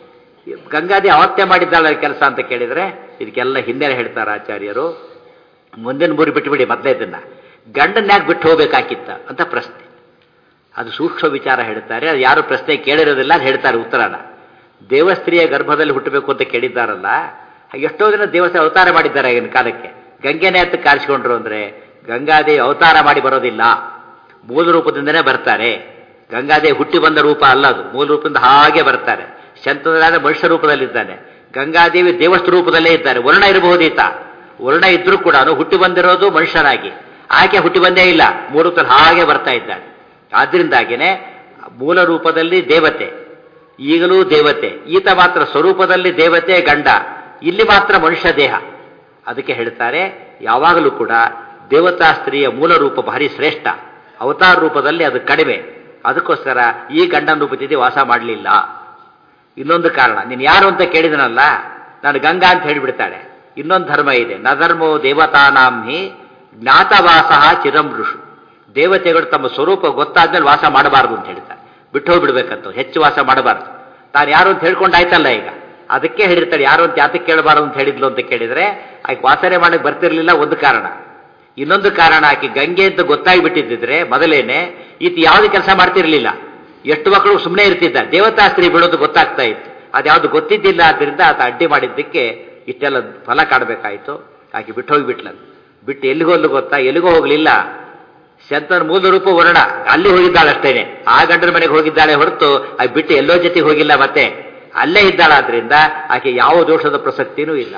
ಗಂಗಾದಿ ಅವತ್ತೇ ಮಾಡಿದ್ದಾಳೆ ಕೆಲಸ ಅಂತ ಕೇಳಿದರೆ ಇದಕ್ಕೆಲ್ಲ ಹಿಂದೆ ಹೇಳ್ತಾರೆ ಆಚಾರ್ಯರು ಮುಂದಿನ ಮೂರಿ ಬಿಟ್ಟುಬಿಡಿ ಮೊದಲೇ ಇದನ್ನ ಗಂಡನ್ನ ಯಾಕೆ ಬಿಟ್ಟು ಹೋಗ್ಬೇಕಾಗಿತ್ತ ಅಂತ ಪ್ರಶ್ನೆ ಅದು ಸೂಕ್ಷ್ಮ ವಿಚಾರ ಹೇಳ್ತಾರೆ ಅದು ಯಾರು ಪ್ರಶ್ನೆ ಕೇಳಿರೋದಿಲ್ಲ ಅದು ಹೇಳ್ತಾರೆ ಉತ್ತರನ ದೇವಸ್ತ್ರೀಯ ಗರ್ಭದಲ್ಲಿ ಹುಟ್ಟಬೇಕು ಅಂತ ಕೇಳಿದ್ದಾರಲ್ಲ ಎಷ್ಟೋ ಜನ ದೇವಸ್ಥಾನ ಅವತಾರ ಮಾಡಿದ್ದಾರೆ ಆಗಿನ ಕಾಲಕ್ಕೆ ಗಂಗೆನೇ ಅಂತ ಕಾರಿಸಿಕೊಂಡ್ರು ಅಂದರೆ ಗಂಗಾದೇವಿ ಅವತಾರ ಮಾಡಿ ಬರೋದಿಲ್ಲ ಮೂಲ ರೂಪದಿಂದನೇ ಬರ್ತಾರೆ ಗಂಗಾದೇವಿ ಹುಟ್ಟಿ ಬಂದ ರೂಪ ಅಲ್ಲ ಅದು ಮೂಲ ರೂಪದಿಂದ ಹಾಗೆ ಬರ್ತಾರೆ ಶಂತನಾದ ಮನುಷ್ಯ ರೂಪದಲ್ಲಿದ್ದಾನೆ ಗಂಗಾದೇವಿ ದೇವಸ್ಥ ರೂಪದಲ್ಲೇ ಇದ್ದಾರೆ ವರ್ಣ ಇರಬಹುದೀತ ವರ್ಣ ಇದ್ರೂ ಕೂಡ ಹುಟ್ಟಿ ಬಂದಿರೋದು ಮನುಷ್ಯನಾಗಿ ಆಕೆ ಹುಟ್ಟಿ ಬಂದೇ ಇಲ್ಲ ಮೂಲ ರೂಪದಲ್ಲಿ ಹಾಗೆ ಬರ್ತಾ ಇದ್ದಾಳೆ ಆದ್ರಿಂದಾಗಿನೇ ಮೂಲ ರೂಪದಲ್ಲಿ ದೇವತೆ ಈಗಲೂ ದೇವತೆ ಈತ ಮಾತ್ರ ಸ್ವರೂಪದಲ್ಲಿ ದೇವತೆ ಗಂಡ ಇಲ್ಲಿ ಮಾತ್ರ ಮನುಷ್ಯ ದೇಹ ಅದಕ್ಕೆ ಹೇಳ್ತಾರೆ ಯಾವಾಗಲೂ ಕೂಡ ದೇವತಾ ಸ್ತ್ರೀಯ ಮೂಲ ರೂಪ ಭಾರಿ ಶ್ರೇಷ್ಠ ಅವತಾರ ರೂಪದಲ್ಲಿ ಅದು ಕಡಿಮೆ ಅದಕ್ಕೋಸ್ಕರ ಈ ಗಂಡನ ರೂಪದಲ್ಲಿ ವಾಸ ಮಾಡಲಿಲ್ಲ ಇನ್ನೊಂದು ಕಾರಣ ನೀನು ಯಾರು ಅಂತ ಕೇಳಿದನಲ್ಲ ನಾನು ಗಂಗಾ ಅಂತ ಹೇಳಿಬಿಡ್ತಾಳೆ ಇನ್ನೊಂದು ಧರ್ಮ ಇದೆ ನಧರ್ಮೋ ದೇವತಾನಾಂ ಹಿ ಜ್ಞಾತವಾಸ ಚಿರಂ ಋಷು ದೇವತೆಗಳು ತಮ್ಮ ಸ್ವರೂಪ ಗೊತ್ತಾದ್ಮೇಲೆ ವಾಸ ಮಾಡಬಾರದು ಅಂತ ಹೇಳ್ತಾರೆ ಬಿಟ್ಟು ಹೋಗ್ಬಿಡ್ಬೇಕಂತ ಹೆಚ್ಚು ವಾಸ ಮಾಡಬಾರ್ದು ತಾನು ಯಾರು ಅಂತ ಹೇಳ್ಕೊಂಡಾಯ್ತಲ್ಲ ಈಗ ಅದಕ್ಕೆ ಹೇಳಿರ್ತಾರೆ ಯಾರು ಅಂತ ಯಾತಕ್ಕೆ ಕೇಳಬಾರ್ದು ಅಂತ ಹೇಳಿದ್ಲು ಅಂತ ಕೇಳಿದ್ರೆ ಆಕೆ ವಾಸನೆ ಮಾಡಕ್ಕೆ ಬರ್ತಿರ್ಲಿಲ್ಲ ಒಂದು ಕಾರಣ ಇನ್ನೊಂದು ಕಾರಣ ಆಕೆ ಗಂಗೆ ಅಂತ ಗೊತ್ತಾಗಿಬಿಟ್ಟಿದ್ದಿದ್ರೆ ಮೊದಲೇನೆ ಈತ ಯಾವ್ದು ಕೆಲಸ ಮಾಡ್ತಿರ್ಲಿಲ್ಲ ಎಷ್ಟು ಮಕ್ಕಳು ಸುಮ್ಮನೆ ಇರ್ತಿದ್ದ ದೇವತಾಸ್ತ್ರೀ ಬಿಡೋದು ಗೊತ್ತಾಗ್ತಾ ಇತ್ತು ಅದ್ಯಾವುದು ಗೊತ್ತಿದ್ದಿಲ್ಲ ಆದ್ದರಿಂದ ಆತ ಅಡ್ಡಿ ಮಾಡಿದ್ದಕ್ಕೆ ಇಷ್ಟೆಲ್ಲ ಫಲ ಕಾಡಬೇಕಾಯಿತು ಆಕೆ ಬಿಟ್ಟು ಹೋಗಿಬಿಟ್ಲಂತ ಬಿಟ್ಟು ಎಲ್ಲಿಗೋ ಅಲ್ಲೂ ಗೊತ್ತಾ ಎಲ್ಲಿಗೋ ಹೋಗ್ಲಿಲ್ಲ ಶಂತನ ಮೂಲ ರೂಪ ವರ್ಣ ಅಲ್ಲಿ ಹೋಗಿದ್ದಾಳೆ ಅಷ್ಟೇನೆ ಆ ಗಂಡನ ಮನೆಗೆ ಹೋಗಿದ್ದಾಳೆ ಹೊರತು ಆಕೆ ಬಿಟ್ಟು ಎಲ್ಲೋ ಜೊತೆಗೆ ಹೋಗಿಲ್ಲ ಮತ್ತೆ ಅಲ್ಲೇ ಇದ್ದಾಳಾದ್ರಿಂದ ಆಕೆ ಯಾವ ದೋಷದ ಪ್ರಸಕ್ತಿನೂ ಇಲ್ಲ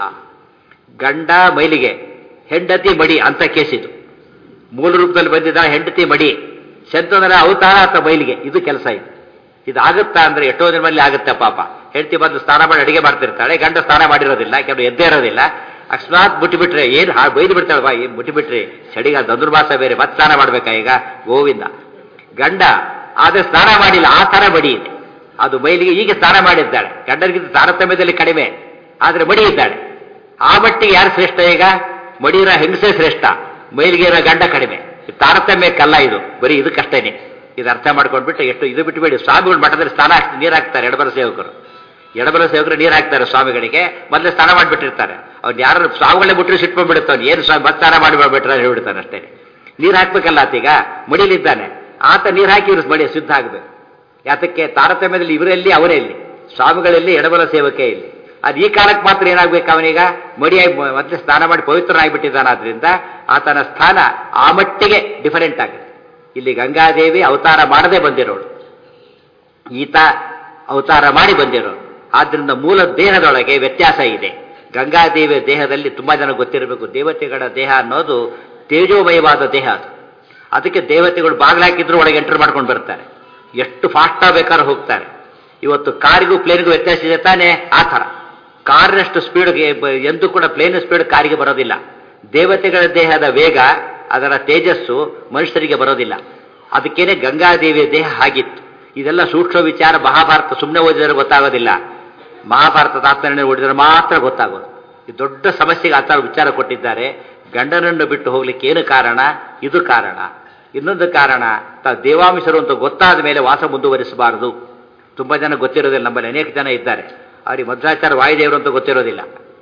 ಗಂಡ ಮೈಲಿಗೆ ಹೆಂಡತಿ ಮಡಿ ಅಂತ ಕೇಸಿದು ಮೂಲ ರೂಪದಲ್ಲಿ ಬಂದಿದ್ದಾಳೆ ಹೆಂಡತಿ ಮಡಿ ಶಂತನರ ಅವತಾರ ಅಂತ ಮೈಲಿಗೆ ಇದು ಕೆಲಸ ಇದು ಇದಾಗುತ್ತಾ ಅಂದ್ರೆ ಎಷ್ಟೋ ಜನ್ಮಲ್ಲಿ ಆಗುತ್ತೆ ಪಾಪ ಹೆಂಡತಿ ಬಂದು ಸ್ನಾನ ಮಾಡಿ ಅಡಿಗೆ ಮಾಡ್ತಿರ್ತಾಳೆ ಗಂಡ ಸ್ನಾನ ಮಾಡಿರೋದಿಲ್ಲ ಕೆಲವು ಎದ್ದೇ ಇರೋದಿಲ್ಲ ಅಕಸ್ಮಾತ್ ಬಿಟ್ಟುಬಿಟ್ರೆ ಏನು ಹಾ ಬೈದು ಬಿಡ್ತಾಳೆ ಬಾ ಏನು ಬಿಟ್ಟುಬಿಟ್ರಿ ಚಳಿಗಾಲ ಧನುರ್ಮಾಸ ಬೇರೆ ಮತ್ತೆ ಸ್ನಾನ ಮಾಡ್ಬೇಕಾ ಈಗ ಗೋವಿಂದ ಗಂಡ ಆದ್ರೆ ಸ್ನಾನ ಮಾಡಿಲ್ಲ ಆ ತರ ಮಡಿ ಇದೆ ಅದು ಮೈಲಿಗೆ ಈಗ ಸ್ನಾನ ಮಾಡಿದ್ದಾಳೆ ಗಂಡನಿಗಿಂತ ತಾರತಮ್ಯದಲ್ಲಿ ಕಡಿಮೆ ಆದ್ರೆ ಮಡಿ ಇದ್ದಾಳೆ ಆ ಮಟ್ಟಿಗೆ ಯಾರು ಶ್ರೇಷ್ಠ ಈಗ ಮಡಿಯಿರೋ ಹೆಂಗಸೇ ಶ್ರೇಷ್ಠ ಮೈಲಿಗೆ ಇರೋ ಗಂಡ ಕಡಿಮೆ ತಾರತಮ್ಯಕ್ಕಲ್ಲ ಇದು ಬರೀ ಇದಕ್ಕಷ್ಟೇನೆ ಇದು ಅರ್ಥ ಮಾಡ್ಕೊಂಡ್ಬಿಟ್ಟು ಎಷ್ಟು ಇದು ಬಿಟ್ಟುಬೇಡಿ ಸ್ವಾಮಿಗಳು ಮಠದಲ್ಲಿ ಸ್ನಾನ ಹಾಕ್ತಿ ನೀರು ಹಾಕ್ತಾರೆ ಎಡಬಲ ಸೇವಕರು ಎಡಬಲ ಸೇವಕರು ನೀರು ಹಾಕ್ತಾರೆ ಸ್ವಾಮಿಗಳಿಗೆ ಮೊದಲೇ ಸ್ನಾನ ಮಾಡಿಬಿಟ್ಟಿರ್ತಾರೆ ಅವ್ನು ಯಾರು ಸ್ವಾಮಿಗಳೇ ಬಿಟ್ಟರೆ ಸಿಟ್ಕೊಂಡ್ಬಿಡುತ್ತಾನೆ ಏನು ಸ್ವಾಮಿ ಮತ್ತೆ ಸ್ನಾನ ಮಾಡಿ ಮಾಡ್ಬಿಟ್ರೆ ಹೇಳ್ಬಿಡ್ತಾನೆ ಅಷ್ಟೇ ನೀರು ಹಾಕ್ಬೇಕಲ್ಲ ಆತೀಗ ಮಡಿಲಿದ್ದಾನೆ ಆತ ನೀರು ಹಾಕಿ ಇವ್ರು ಮಡಿ ಸಿದ್ಧ ಆಗಬೇಕು ಯಾತಕ್ಕೆ ತಾರತಮ್ಯದಲ್ಲಿ ಇವರಲ್ಲಿ ಅವರೇ ಇಲ್ಲಿ ಸ್ವಾಮಿಗಳಲ್ಲಿ ಎಡಬಲ ಸೇವಕೆ ಇಲ್ಲಿ ಅದು ಈ ಕಾಲಕ್ಕೆ ಮಾತ್ರ ಏನಾಗ್ಬೇಕು ಅವನೀಗ ಮಡಿಯಾಗಿ ಮತ್ತೆ ಸ್ನಾನ ಮಾಡಿ ಪವಿತ್ರನಾಗಿಬಿಟ್ಟಿದ್ದಾನಾದ್ರಿಂದ ಆತನ ಸ್ಥಾನ ಆ ಮಟ್ಟಿಗೆ ಡಿಫರೆಂಟ್ ಆಗಿದೆ ಇಲ್ಲಿ ಗಂಗಾದೇವಿ ಅವತಾರ ಮಾಡದೆ ಬಂದಿರೋಳು ಈತ ಅವತಾರ ಮಾಡಿ ಬಂದಿರೋಳು ಆದ್ರಿಂದ ಮೂಲ ದೇಹದೊಳಗೆ ವ್ಯತ್ಯಾಸ ಇದೆ ಗಂಗಾದೇವಿಯ ದೇಹದಲ್ಲಿ ತುಂಬಾ ಜನ ಗೊತ್ತಿರಬೇಕು ದೇವತೆಗಳ ದೇಹ ಅನ್ನೋದು ತೇಜೋಮಯವಾದ ದೇಹ ಅದು ಅದಕ್ಕೆ ದೇವತೆಗಳು ಬಾಗಿಲಾಕಿದ್ರು ಒಳಗೆ ಎಂಟರ್ ಮಾಡ್ಕೊಂಡು ಬರ್ತಾರೆ ಎಷ್ಟು ಫಾಸ್ಟ್ ಬೇಕಾದ್ರೂ ಹೋಗ್ತಾರೆ ಇವತ್ತು ಕಾರಿಗೂ ಪ್ಲೇನ್ಗೂ ವ್ಯತ್ಯಾಸ ಇದೆ ತಾನೇ ಆ ಥರ ಕಾರಿನಷ್ಟು ಸ್ಪೀಡ್ಗೆ ಎಂದೂ ಕೂಡ ಪ್ಲೇನ್ ಸ್ಪೀಡ್ ಕಾರಿಗೆ ಬರೋದಿಲ್ಲ ದೇವತೆಗಳ ದೇಹದ ವೇಗ ಅದರ ತೇಜಸ್ಸು ಮನುಷ್ಯರಿಗೆ ಬರೋದಿಲ್ಲ ಅದಕ್ಕೇನೆ ಗಂಗಾದೇವಿಯ ದೇಹ ಹಾಗಿತ್ತು ಇದೆಲ್ಲ ಸೂಕ್ಷ್ಮ ವಿಚಾರ ಮಹಾಭಾರತ ಸುಮ್ಮನೆ ಓದಿದರೆ ಗೊತ್ತಾಗೋದಿಲ್ಲ ಮಹಾಭಾರತ ತಾತ್ಪರ್ಯ ಓದಿದರೆ ಮಾತ್ರ ಗೊತ್ತಾಗೋದು ಈ ದೊಡ್ಡ ಸಮಸ್ಯೆಗೆ ಆ ಥರ ವಿಚಾರ ಕೊಟ್ಟಿದ್ದಾರೆ ಗಂಡನನ್ನು ಬಿಟ್ಟು ಹೋಗ್ಲಿಕ್ಕೆ ಏನು ಕಾರಣ ಇದು ಕಾರಣ ಇನ್ನೊಂದು ಕಾರಣ ತ ದೇವಾಂಶರು ಅಂತ ಗೊತ್ತಾದ ಮೇಲೆ ವಾಸ ಮುಂದುವರಿಸಬಾರದು ತುಂಬ ಜನ ಗೊತ್ತಿರೋದಿಲ್ಲ ನಮ್ಮಲ್ಲಿ ಅನೇಕ ಜನ ಇದ್ದಾರೆ ಅವ್ರಿಗೆ ಮಧ್ವಾಚಾರ ವಾಯುದೇವರು ಅಂತ ಗೊತ್ತಿರೋದಿಲ್ಲ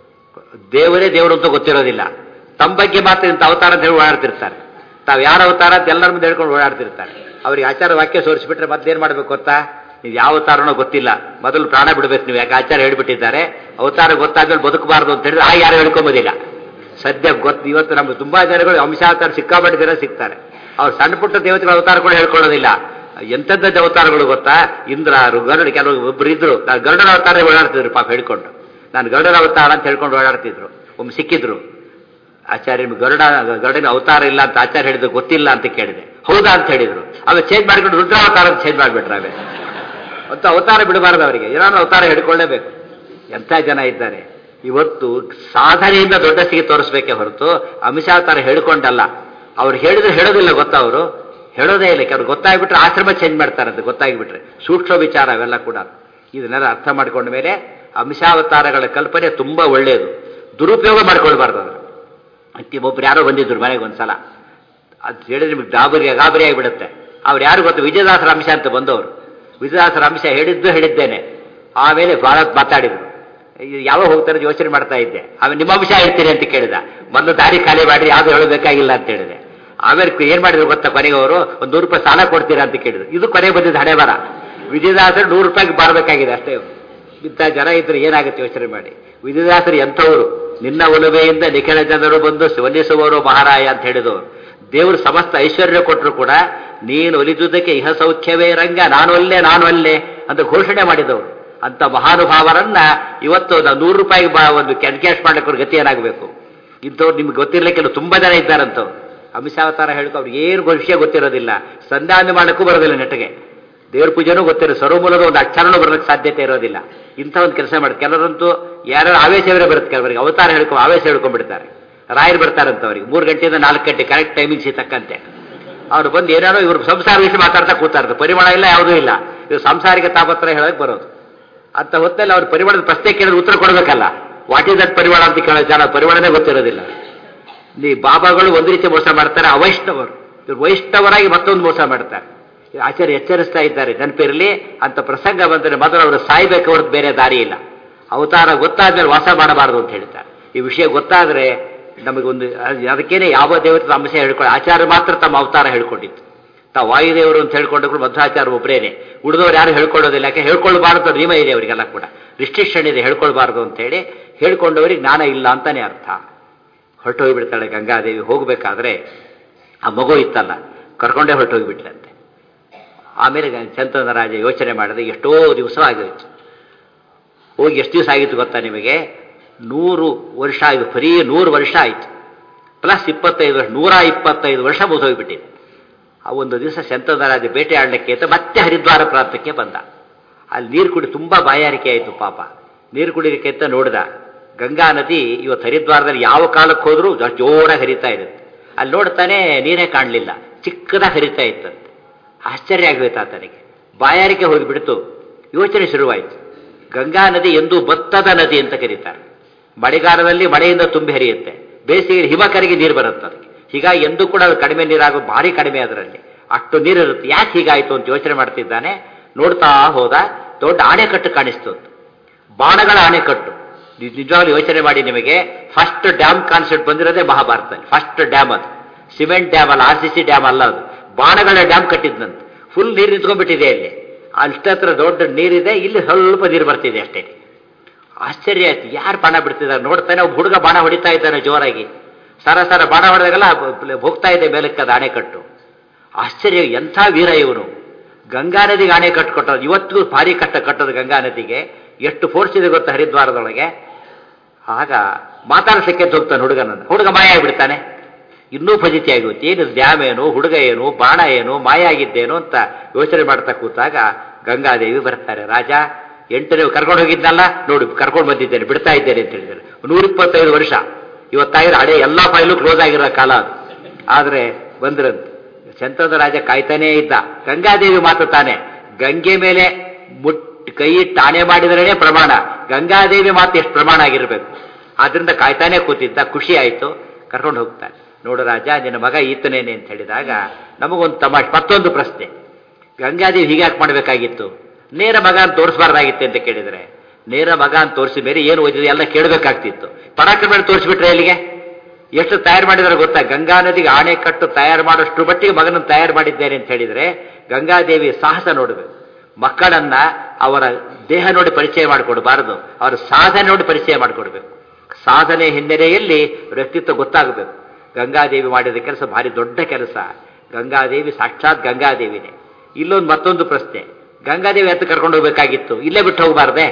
ದೇವರೇ ದೇವರು ಅಂತ ಗೊತ್ತಿರೋದಿಲ್ಲ ತಮ್ಮ ಬಗ್ಗೆ ಮಾತ್ರ ಇಂಥ ಅವತಾರ ಅಂತ ಹೇಳಿ ಓಡಾಡ್ತಿರ್ತಾರೆ ತಾವು ಯಾರ ಅವತಾರ ಅಂತ ಎಲ್ಲರ ಮುಂದೆ ಹೇಳ್ಕೊಂಡು ಓಡಾಡ್ತಿರ್ತಾರೆ ಅವ್ರಿಗೆ ಆಚಾರ ವಾಕ್ಯ ಸೋರಿಸ್ಬಿಟ್ರೆ ಮತ್ತೇನು ಮಾಡಬೇಕು ಗೊತ್ತಾ ನೀವು ಯಾವ ಅವತಾರನೋ ಗೊತ್ತಿಲ್ಲ ಮೊದಲು ಪ್ರಾಣ ಬಿಡಬೇಕು ನೀವು ಯಾಕೆ ಆಚಾರ ಹೇಳ್ಬಿಟ್ಟಿದ್ದಾರೆ ಅವತಾರ ಗೊತ್ತಾದ್ಮೇಲೆ ಬದುಕಬಾರ್ದು ಅಂತ ಹೇಳಿದ್ರೆ ಆ ಯಾರು ಹೇಳ್ಕೊಂಬೋದಿಲ್ಲ ಸದ್ಯ ಗೊತ್ತು ಇವತ್ತು ನಮ್ಗೆ ತುಂಬಾ ಜನಗಳು ಅಂಶಾವತಾರ ಸಿಕ್ಕಾಪಟ್ಟೆ ಜನ ಸಿಗ್ತಾರೆ ಅವ್ರು ಸಣ್ಣ ಪುಟ್ಟ ದೇವತೆಗಳ ಅವತಾರ ಕೂಡ ಹೇಳ್ಕೊಳ್ಳೋದಿಲ್ಲ ಎಂಥದ್ದು ಅವತಾರಗಳು ಗೊತ್ತಾ ಇಂದ್ರ ಗರುಡ ಕೆಲವು ಒಬ್ರು ಇದ್ರು ನಾನು ಗರುಡನ ಅವತಾರ ಓಡಾಡ್ತಿದ್ರು ಪಾಪ ಹೇಳ್ಕೊಂಡು ನಾನು ಗರುಡನ ಅವತಾರ ಅಂತ ಹೇಳ್ಕೊಂಡು ಓಡಾಡ್ತಿದ್ರು ಒಮ್ಮೆ ಸಿಕ್ಕಿದ್ರು ಆಚಾರ್ಯ ನಿಮ್ಗೆ ಗರುಡ ಗರುಡನ ಅವತಾರ ಇಲ್ಲ ಅಂತ ಆಚಾರ್ಯ ಹೇಳಿದ್ರು ಗೊತ್ತಿಲ್ಲ ಅಂತ ಕೇಳಿದೆ ಹೌದಾ ಅಂತ ಹೇಳಿದ್ರು ಆಮೇಲೆ ಚೇಂಜ್ ಮಾಡ್ಕೊಂಡು ರುದ್ರಾವತಾರ ಅಂತ ಚೇಂಜ್ ಮಾಡಿಬಿಟ್ರೆ ಆಮೇಲೆ ಅಂತ ಅವತಾರ ಬಿಡಬಾರ್ದು ಅವರಿಗೆ ಏನಾದ್ರು ಅವತಾರ ಹಿಡ್ಕೊಳ್ಳೇಬೇಕು ಎಂಥ ಜನ ಇದ್ದಾರೆ ಇವತ್ತು ಸಾಧನೆಯಿಂದ ದೊಡ್ಡ ಸಿಗಿ ತೋರಿಸ್ಬೇಕೇ ಹೊರತು ಅಂಶಾವತಾರ ಹೇಳ್ಕೊಂಡಲ್ಲ ಅವ್ರು ಹೇಳಿದ್ರೆ ಹೇಳೋದಿಲ್ಲ ಗೊತ್ತಾ ಅವರು ಹೇಳೋದೇ ಇಲ್ಲ ಕೆಲವ್ರು ಗೊತ್ತಾಗ್ಬಿಟ್ರೆ ಆಶ್ರಮ ಚೇಂಜ್ ಮಾಡ್ತಾರಂತೆ ಗೊತ್ತಾಗ್ಬಿಟ್ರೆ ಸೂಕ್ಷ್ಮ ವಿಚಾರ ಅವೆಲ್ಲ ಕೂಡ ಇದನ್ನೆಲ್ಲ ಅರ್ಥ ಮಾಡ್ಕೊಂಡ ಮೇಲೆ ಅಂಶಾವತಾರಗಳ ಕಲ್ಪನೆ ತುಂಬಾ ಒಳ್ಳೆಯದು ದುರುಪಯೋಗ ಮಾಡ್ಕೊಳ್ಬಾರ್ದು ಅದನ್ನು ಒಬ್ರು ಯಾರೋ ಬಂದಿದ್ರು ಮನೆಗೆ ಒಂದ್ಸಲ ಅದು ಹೇಳಿದ್ರೆ ನಿಮ್ಗೆ ಗಾಬರಿ ಗಾಬರಿ ಆಗಿಬಿಡುತ್ತೆ ಅವ್ರು ಯಾರು ಗೊತ್ತು ವಿಜಯದಾಸರ ಅಂಶ ಅಂತ ಬಂದವರು ವಿಜಯದಾಸರ ಅಂಶ ಹೇಳಿದ್ದು ಹೇಳಿದ್ದೇನೆ ಆಮೇಲೆ ಬಹಳ ಮಾತಾಡಿದ್ರು ಇದು ಯಾವಾಗ ಹೋಗ್ತಾರೆ ಯೋಚನೆ ಮಾಡ್ತಾ ಇದ್ದೆ ಆಮೇಲೆ ನಿಮ್ಮ ಅಂಶ ಹೇಳ್ತೀನಿ ಅಂತ ಕೇಳಿದ ಮೊದಲು ದಾರಿ ಖಾಲಿ ಮಾಡಿ ಯಾವ್ದು ಹೇಳಬೇಕಾಗಿಲ್ಲ ಅಂತ ಹೇಳಿದೆ ಆಮೇಲೆ ಏನ್ ಮಾಡಿದ್ರು ಗೊತ್ತಾ ಕೊನೆಗೆ ಅವರು ಒಂದು ನೂರು ರೂಪಾಯಿ ಸಾಲ ಕೊಡ್ತೀರಾ ಅಂತ ಕೇಳಿದ್ರು ಇದು ಕೊನೆಗೆ ಬಂದಿದ್ದು ಹಣೆ ಬರ ವಿಜಯದಾಸರು ನೂರು ರೂಪಾಯಿಗೆ ಬರಬೇಕಾಗಿದೆ ಅಷ್ಟೇ ಇಂಥ ಜನ ಇದ್ರೆ ಏನಾಗುತ್ತೆ ಯೋಚನೆ ಮಾಡಿ ವಿಜಯದಾಸರು ಎಂಥವರು ನಿನ್ನ ಒಲುಮೆಯಿಂದ ನಿಖಿಲ ಜನರು ಬಂದು ಒಲಿಸುವವರು ಮಹಾರಾಯ ಅಂತ ಹೇಳಿದವರು ದೇವರು ಸಮಸ್ತ ಐಶ್ವರ್ಯ ಕೊಟ್ಟರು ಕೂಡ ನೀನು ಒಲಿದುದಕ್ಕೆ ಇಹ ಸೌಖ್ಯವೇ ರಂಗ ನಾನು ಅಲ್ಲೇ ನಾನು ಅಲ್ಲೇ ಅಂತ ಘೋಷಣೆ ಮಾಡಿದವರು ಅಂತ ಮಹಾನುಭಾವರನ್ನ ಇವತ್ತು ನಾವು ನೂರು ರೂಪಾಯಿಗೆ ಬಾ ಒಂದು ಕ್ಯಾಶ್ ಮಾಡ್ಲಿಕ್ಕೆ ಗತಿ ಏನಾಗಬೇಕು ಇಂಥವ್ರು ನಿಮ್ಗೆ ಗೊತ್ತಿರ್ಲಿಕ್ಕೆಲ್ಲ ತುಂಬಾ ಜನ ಇದ್ದಾರಂತವ್ರು ಅಂಶಾವತಾರ ಹೇಳ್ಕೊ ಅವ್ರಿಗೆ ಏನು ವಿಷಯ ಗೊತ್ತಿರೋದಿಲ್ಲ ಸಂಧಾನ ಮಾಡಕ್ಕೂ ಬರೋದಿಲ್ಲ ನೆಟ್ಟಿಗೆ ದೇವ್ರ ಪೂಜೆನೂ ಗೊತ್ತಿರೋ ಸರ್ವಮೂಲದ ಒಂದು ಅಕ್ಷರನೂ ಬರೋದಕ್ಕೆ ಸಾಧ್ಯತೆ ಇರೋದಿಲ್ಲ ಇಂಥ ಒಂದು ಕೆಲಸ ಮಾಡಿ ಕೆಲವರಂತೂ ಯಾರು ಆವೇಶವೇ ಬರುತ್ತೆ ಕೆಲವರಿಗೆ ಅವತಾರ ಹೇಳ್ಕೊ ಆವೇಶ ಹೇಳ್ಕೊಂಡ್ಬಿಡ್ತಾರೆ ರಾಯರು ಬರ್ತಾರಂತ ಅವ್ರಿಗೆ ಮೂರು ಗಂಟೆಯಿಂದ ನಾಲ್ಕು ಗಂಟೆ ಕರೆಕ್ಟ್ ಟೈಮಿಂಗ್ಸ್ ತಕ್ಕಂತೆ ಅವ್ರು ಬಂದು ಏನಾರೋ ಇವ್ರು ಸಂಸಾರ ವಿಷಯ ಮಾತಾಡ್ತಾ ಕೂತಾರ್ದು ಪರಿಮಳ ಇಲ್ಲ ಯಾವುದೂ ಇಲ್ಲ ಇವ್ರು ಸಂಸಾರಿಕ ತಾಪತ್ರ ಹೇಳಕ್ ಬರೋದು ಅಂತ ಹೊತ್ತಲ್ಲಿ ಅವ್ರ ಪರಿಮಳದ ಪ್ರಶ್ನೆ ಕೇಳಿದ್ರೆ ಉತ್ತರ ಕೊಡಬೇಕಲ್ಲ ವಾಟ್ ಇಸ್ ದಟ್ ಪರಿಮಳ ಅಂತ ಕೇಳೋ ಜನ ಪರಿಮಳನೇ ಗೊತ್ತಿರೋದಿಲ್ಲ ಈ ಬಾಬಾಗಳು ಒಂದು ರೀತಿ ಮೋಸ ಮಾಡ್ತಾರೆ ಅವೈಷ್ಣವರು ಇವ್ರು ವೈಷ್ಣವರಾಗಿ ಮತ್ತೊಂದು ಮೋಸ ಮಾಡ್ತಾರೆ ಆಚಾರ್ಯ ಎಚ್ಚರಿಸ್ತಾ ಇದ್ದಾರೆ ನೆನಪಿರಲಿ ಅಂತ ಪ್ರಸಂಗ ಬಂದರೆ ಮೊದಲು ಅವರು ಸಾಯ್ಬೇಕು ಹೊರತು ಬೇರೆ ದಾರಿ ಇಲ್ಲ ಅವತಾರ ಗೊತ್ತಾದ್ಮೇಲೆ ವಾಸ ಮಾಡಬಾರದು ಅಂತ ಹೇಳ್ತಾರೆ ಈ ವಿಷಯ ಗೊತ್ತಾದ್ರೆ ನಮಗೊಂದು ಅದಕ್ಕೇನೆ ಯಾವ ದೇವತೆ ಅಂಶ ಹೇಳ್ಕೊಂಡು ಆಚಾರ್ಯ ಮಾತ್ರ ತಮ್ಮ ಅವತಾರ ಹೇಳ್ಕೊಂಡಿತ್ತು ತಾವು ವಾಯುದೇವರು ಅಂತ ಹೇಳ್ಕೊಂಡ್ರು ಮಧ್ವಾಚಾರ ಒಬ್ಬರೇನೆ ಉಳಿದವ್ರು ಯಾರು ಹೇಳ್ಕೊಳ್ಳೋದಿಲ್ಲ ಯಾಕೆ ಹೇಳ್ಕೊಳ್ಬಾರ್ದು ನಿಯಮ ಇದೆ ಅವರಿಗೆಲ್ಲ ಕೂಡ ರಿಸ್ಟ್ರಿಕ್ಷನ್ ಇದೆ ಹೇಳ್ಕೊಳ್ಬಾರ್ದು ಅಂತ ಹೇಳಿ ಹೇಳ್ಕೊಂಡವರಿಗೆ ಜ್ಞಾನ ಇಲ್ಲ ಅಂತಾನೆ ಅರ್ಥ ಹೊರಟೋಗ್ಬಿಡ್ತಾಳೆ ಗಂಗಾದೇವಿ ಹೋಗ್ಬೇಕಾದ್ರೆ ಆ ಮಗು ಇತ್ತಲ್ಲ ಕರ್ಕೊಂಡೇ ಹೊರಟೋಗ್ಬಿಟ್ಲಂತೆ ಆಮೇಲೆ ಚಂದ್ರನ ರಾಜ ಯೋಚನೆ ಮಾಡಿದ್ರೆ ಎಷ್ಟೋ ದಿವಸ ಆಗೋಯ್ತು ಹೋಗಿ ಎಷ್ಟು ದಿವಸ ಆಗಿತ್ತು ಗೊತ್ತಾ ನಿಮಗೆ ನೂರು ವರ್ಷ ಆಯಿತು ಬರೀ ನೂರು ವರ್ಷ ಆಯಿತು ಪ್ಲಸ್ ಇಪ್ಪತ್ತೈದು ವರ್ಷ ನೂರ ಇಪ್ಪತ್ತೈದು ವರ್ಷ ಮುಗಿದೋಗ್ಬಿಟ್ಟಿದೆ ಆ ಒಂದು ದಿವಸ ಶಂತನರಾಜ ಬೇಟೆ ಆಡಲಿಕ್ಕೆ ಅಂತ ಮತ್ತೆ ಹರಿದ್ವಾರ ಪ್ರಾಂತಕ್ಕೆ ಬಂದ ಅಲ್ಲಿ ನೀರು ಕುಡಿ ತುಂಬಾ ಬಾಯಾರಿಕೆ ಆಯಿತು ಪಾಪ ನೀರು ಕುಡಿಲಿಕ್ಕೆ ಅಂತ ನೋಡಿದ ಗಂಗಾ ನದಿ ಇವತ್ತು ಹರಿದ್ವಾರದಲ್ಲಿ ಯಾವ ಕಾಲಕ್ಕೆ ಹೋದ್ರೂ ಜೋರಾಗಿ ಹರಿತಾ ಇರುತ್ತೆ ಅಲ್ಲಿ ನೋಡ್ತಾನೆ ನೀರೇ ಕಾಣಲಿಲ್ಲ ಚಿಕ್ಕದಾಗಿ ಹರಿತಾ ಇತ್ತಂತೆ ಆಶ್ಚರ್ಯ ಆಗೋಯ್ತು ಆತನಿಗೆ ಬಾಯಾರಿಕೆ ಹೋಗಿಬಿಡ್ತು ಯೋಚನೆ ಶುರುವಾಯಿತು ಗಂಗಾ ನದಿ ಎಂದು ಭತ್ತದ ನದಿ ಅಂತ ಕರೀತಾರೆ ಮಳೆಗಾಲದಲ್ಲಿ ಮಳೆಯಿಂದ ತುಂಬಿ ಹರಿಯುತ್ತೆ ಬೇಸಿಗೆ ಹಿಮ ಕರಗಿ ನೀರು ಬರುತ್ತೆ ಅದಕ್ಕೆ ಹೀಗಾಗಿ ಎಂದೂ ಕೂಡ ಅದು ಕಡಿಮೆ ನೀರಾಗೋ ಭಾರಿ ಕಡಿಮೆ ಅದರಲ್ಲಿ ಅಷ್ಟು ನೀರಿರುತ್ತೆ ಯಾಕೆ ಹೀಗಾಯಿತು ಅಂತ ಯೋಚನೆ ಮಾಡ್ತಿದ್ದಾನೆ ನೋಡ್ತಾ ಹೋದ ದೊಡ್ಡ ಆಣೆಕಟ್ಟು ಕಾಣಿಸ್ತು ಬಾಣಗಳ ಆಣೆಕಟ್ಟು ನಿಜವಾಗ್ಲೂ ಯೋಚನೆ ಮಾಡಿ ನಿಮಗೆ ಫಸ್ಟ್ ಡ್ಯಾಮ್ ಕಾನ್ಸೆಪ್ಟ್ ಬಂದಿರೋದೇ ಮಹಾಭಾರತದಲ್ಲಿ ಫಸ್ಟ್ ಡ್ಯಾಮ್ ಅದು ಸಿಮೆಂಟ್ ಡ್ಯಾಮ್ ಅಲ್ಲ ಆರ್ ಸಿ ಸಿ ಡ್ಯಾಮ್ ಅಲ್ಲ ಅದು ಬಾಣಗಳ ಡ್ಯಾಮ್ ಕಟ್ಟಿದ್ನಂತೆ ಫುಲ್ ನೀರು ನಿಂತ್ಕೊಂಡ್ಬಿಟ್ಟಿದೆ ಅಲ್ಲಿ ಅಷ್ಟತ್ರ ದೊಡ್ಡ ನೀರಿದೆ ಇಲ್ಲಿ ಸ್ವಲ್ಪ ನೀರು ಬರ್ತಿದೆ ಅಷ್ಟೇ ಆಶ್ಚರ್ಯ ಆಯ್ತು ಯಾರು ಬಾಣ ಬಿಡ್ತಿದ್ದಾರೆ ನೋಡ್ತಾನೆ ಒಬ್ಬ ಹುಡುಗ ಬಾಣ ಹೊಡಿತಾ ಇದ್ದಾನೆ ಜೋರಾಗಿ ಸರ ಸರ ಬಾಣ ಹೊಡೆದಾಗೆಲ್ಲ ಹೋಗ್ತಾ ಇದೆ ಮೇಲಕ್ಕೆ ಅದು ಅಣೆಕಟ್ಟು ಆಶ್ಚರ್ಯ ಎಂಥ ವೀರ ಇವನು ಗಂಗಾ ನದಿಗೆ ಅಣೆ ಕಟ್ಟು ಕಟ್ಟೋದು ಇವತ್ತಿಗೂ ಭಾರಿ ಕಷ್ಟ ಕಟ್ಟೋದು ಗಂಗಾ ನದಿಗೆ ಎಷ್ಟು ಫೋರ್ಸ್ ಇದೆ ಗೊತ್ತಾ ಹರಿದ್ವಾರದೊಳಗೆ ಆಗ ಮಾತಾಡ್ಸಕ್ಕೆ ಅಂತ ಹೋಗ್ತಾನೆ ಹುಡುಗನನ್ನು ಹುಡುಗ ಮಾಯ ಆಗಿಬಿಡ್ತಾನೆ ಇನ್ನೂ ಫಜಿತಿ ಆಗುತ್ತೆ ಏನು ಡ್ಯಾಮ್ ಏನು ಹುಡುಗ ಏನು ಬಾಣ ಏನು ಮಾಯ ಆಗಿದ್ದೇನು ಅಂತ ಯೋಚನೆ ಮಾಡ್ತಾ ಕೂತಾಗ ಗಂಗಾದೇವಿ ಬರ್ತಾರೆ ರಾಜ ಎಂಟನೇ ಕರ್ಕೊಂಡು ಹೋಗಿದ್ನಲ್ಲ ನೋಡಿ ಕರ್ಕೊಂಡು ಬಂದಿದ್ದೇನೆ ಬಿಡ್ತಾ ಇದ್ದೇನೆ ಅಂತ ಹೇಳಿದ್ದಾರೆ ನೂರಿಪ್ಪತ್ತೈದು ವರ್ಷ ಇವತ್ತಾಗಿರೋ ಹಳೆ ಎಲ್ಲ ಫೈಲು ಕ್ಲೋಸ್ ಆಗಿರೋ ಕಾಲ ಅದು ಆದರೆ ಬಂದ್ರಂತೆ ಚಂದ್ರದ ರಾಜ ಕಾಯ್ತಾನೇ ಇದ್ದ ಗಂಗಾದೇವಿ ಮಾತು ತಾನೆ ಗಂಗೆ ಮೇಲೆ ಮುಟ್ ಕೈ ಇಟ್ಟು ಆಣೆ ಮಾಡಿದ್ರೇನೆ ಪ್ರಮಾಣ ಗಂಗಾದೇವಿ ಮಾತು ಎಷ್ಟು ಪ್ರಮಾಣ ಆಗಿರಬೇಕು ಆದ್ರಿಂದ ಕಾಯ್ತಾನೆ ಕೂತಿದ್ದ ಖುಷಿ ಆಯಿತು ಕರ್ಕೊಂಡು ಹೋಗ್ತಾನೆ ನೋಡು ರಾಜ ನಿನ್ನ ಮಗ ಈತನೇನೆ ಅಂತ ಹೇಳಿದಾಗ ನಮಗೊಂದು ತಮಾಷೆ ಮತ್ತೊಂದು ಪ್ರಶ್ನೆ ಗಂಗಾದೇವಿ ಹೀಗ್ಯಾಕೆ ಮಾಡಬೇಕಾಗಿತ್ತು ನೇರ ಮಗ ಅಂತ ತೋರಿಸಬಾರ್ದಾಗಿತ್ತು ಅಂತ ಕೇಳಿದರೆ ನೇರ ಮಗ ಅಂತ ತೋರಿಸಿ ಬೇರೆ ಏನು ಓದಿದೆ ಎಲ್ಲ ಕೇಳಬೇಕಾಗ್ತಿತ್ತು ಪರಾಕ್ರಮ ತೋರಿಸ್ಬಿಟ್ರೆ ಇಲ್ಲಿಗೆ ಎಷ್ಟು ತಯಾರು ಮಾಡಿದ್ರೆ ಗೊತ್ತಾ ಗಂಗಾ ನದಿಗೆ ಆಣೆಕಟ್ಟು ತಯಾರು ಮಾಡೋಷ್ಟು ಮಟ್ಟಿಗೆ ಮಗನನ್ನು ತಯಾರು ಮಾಡಿದ್ದೇನೆ ಅಂತ ಹೇಳಿದರೆ ಗಂಗಾದೇವಿ ಸಾಹಸ ನೋಡಬೇಕು ಮಕ್ಕಳನ್ನ ಅವರ ದೇಹ ನೋಡಿ ಪರಿಚಯ ಮಾಡಿಕೊಡಬಾರದು ಅವರ ಸಾಧನೆ ನೋಡಿ ಪರಿಚಯ ಮಾಡಿಕೊಡ್ಬೇಕು ಸಾಧನೆ ಹಿನ್ನೆಲೆಯಲ್ಲಿ ವ್ಯಕ್ತಿತ್ವ ಗೊತ್ತಾಗಬೇಕು ಗಂಗಾದೇವಿ ಮಾಡಿದ ಕೆಲಸ ಭಾರಿ ದೊಡ್ಡ ಕೆಲಸ ಗಂಗಾದೇವಿ ಸಾಕ್ಷಾತ್ ಗಂಗಾದೇವಿನೇ ಇಲ್ಲೊಂದು ಮತ್ತೊಂದು ಪ್ರಶ್ನೆ ಗಂಗಾದೇವಿ ಹತ್ತು ಕರ್ಕೊಂಡು ಹೋಗ್ಬೇಕಾಗಿತ್ತು ಇಲ್ಲೇ ಬಿಟ್ಟು ಹೋಗಬಾರ್ದೆ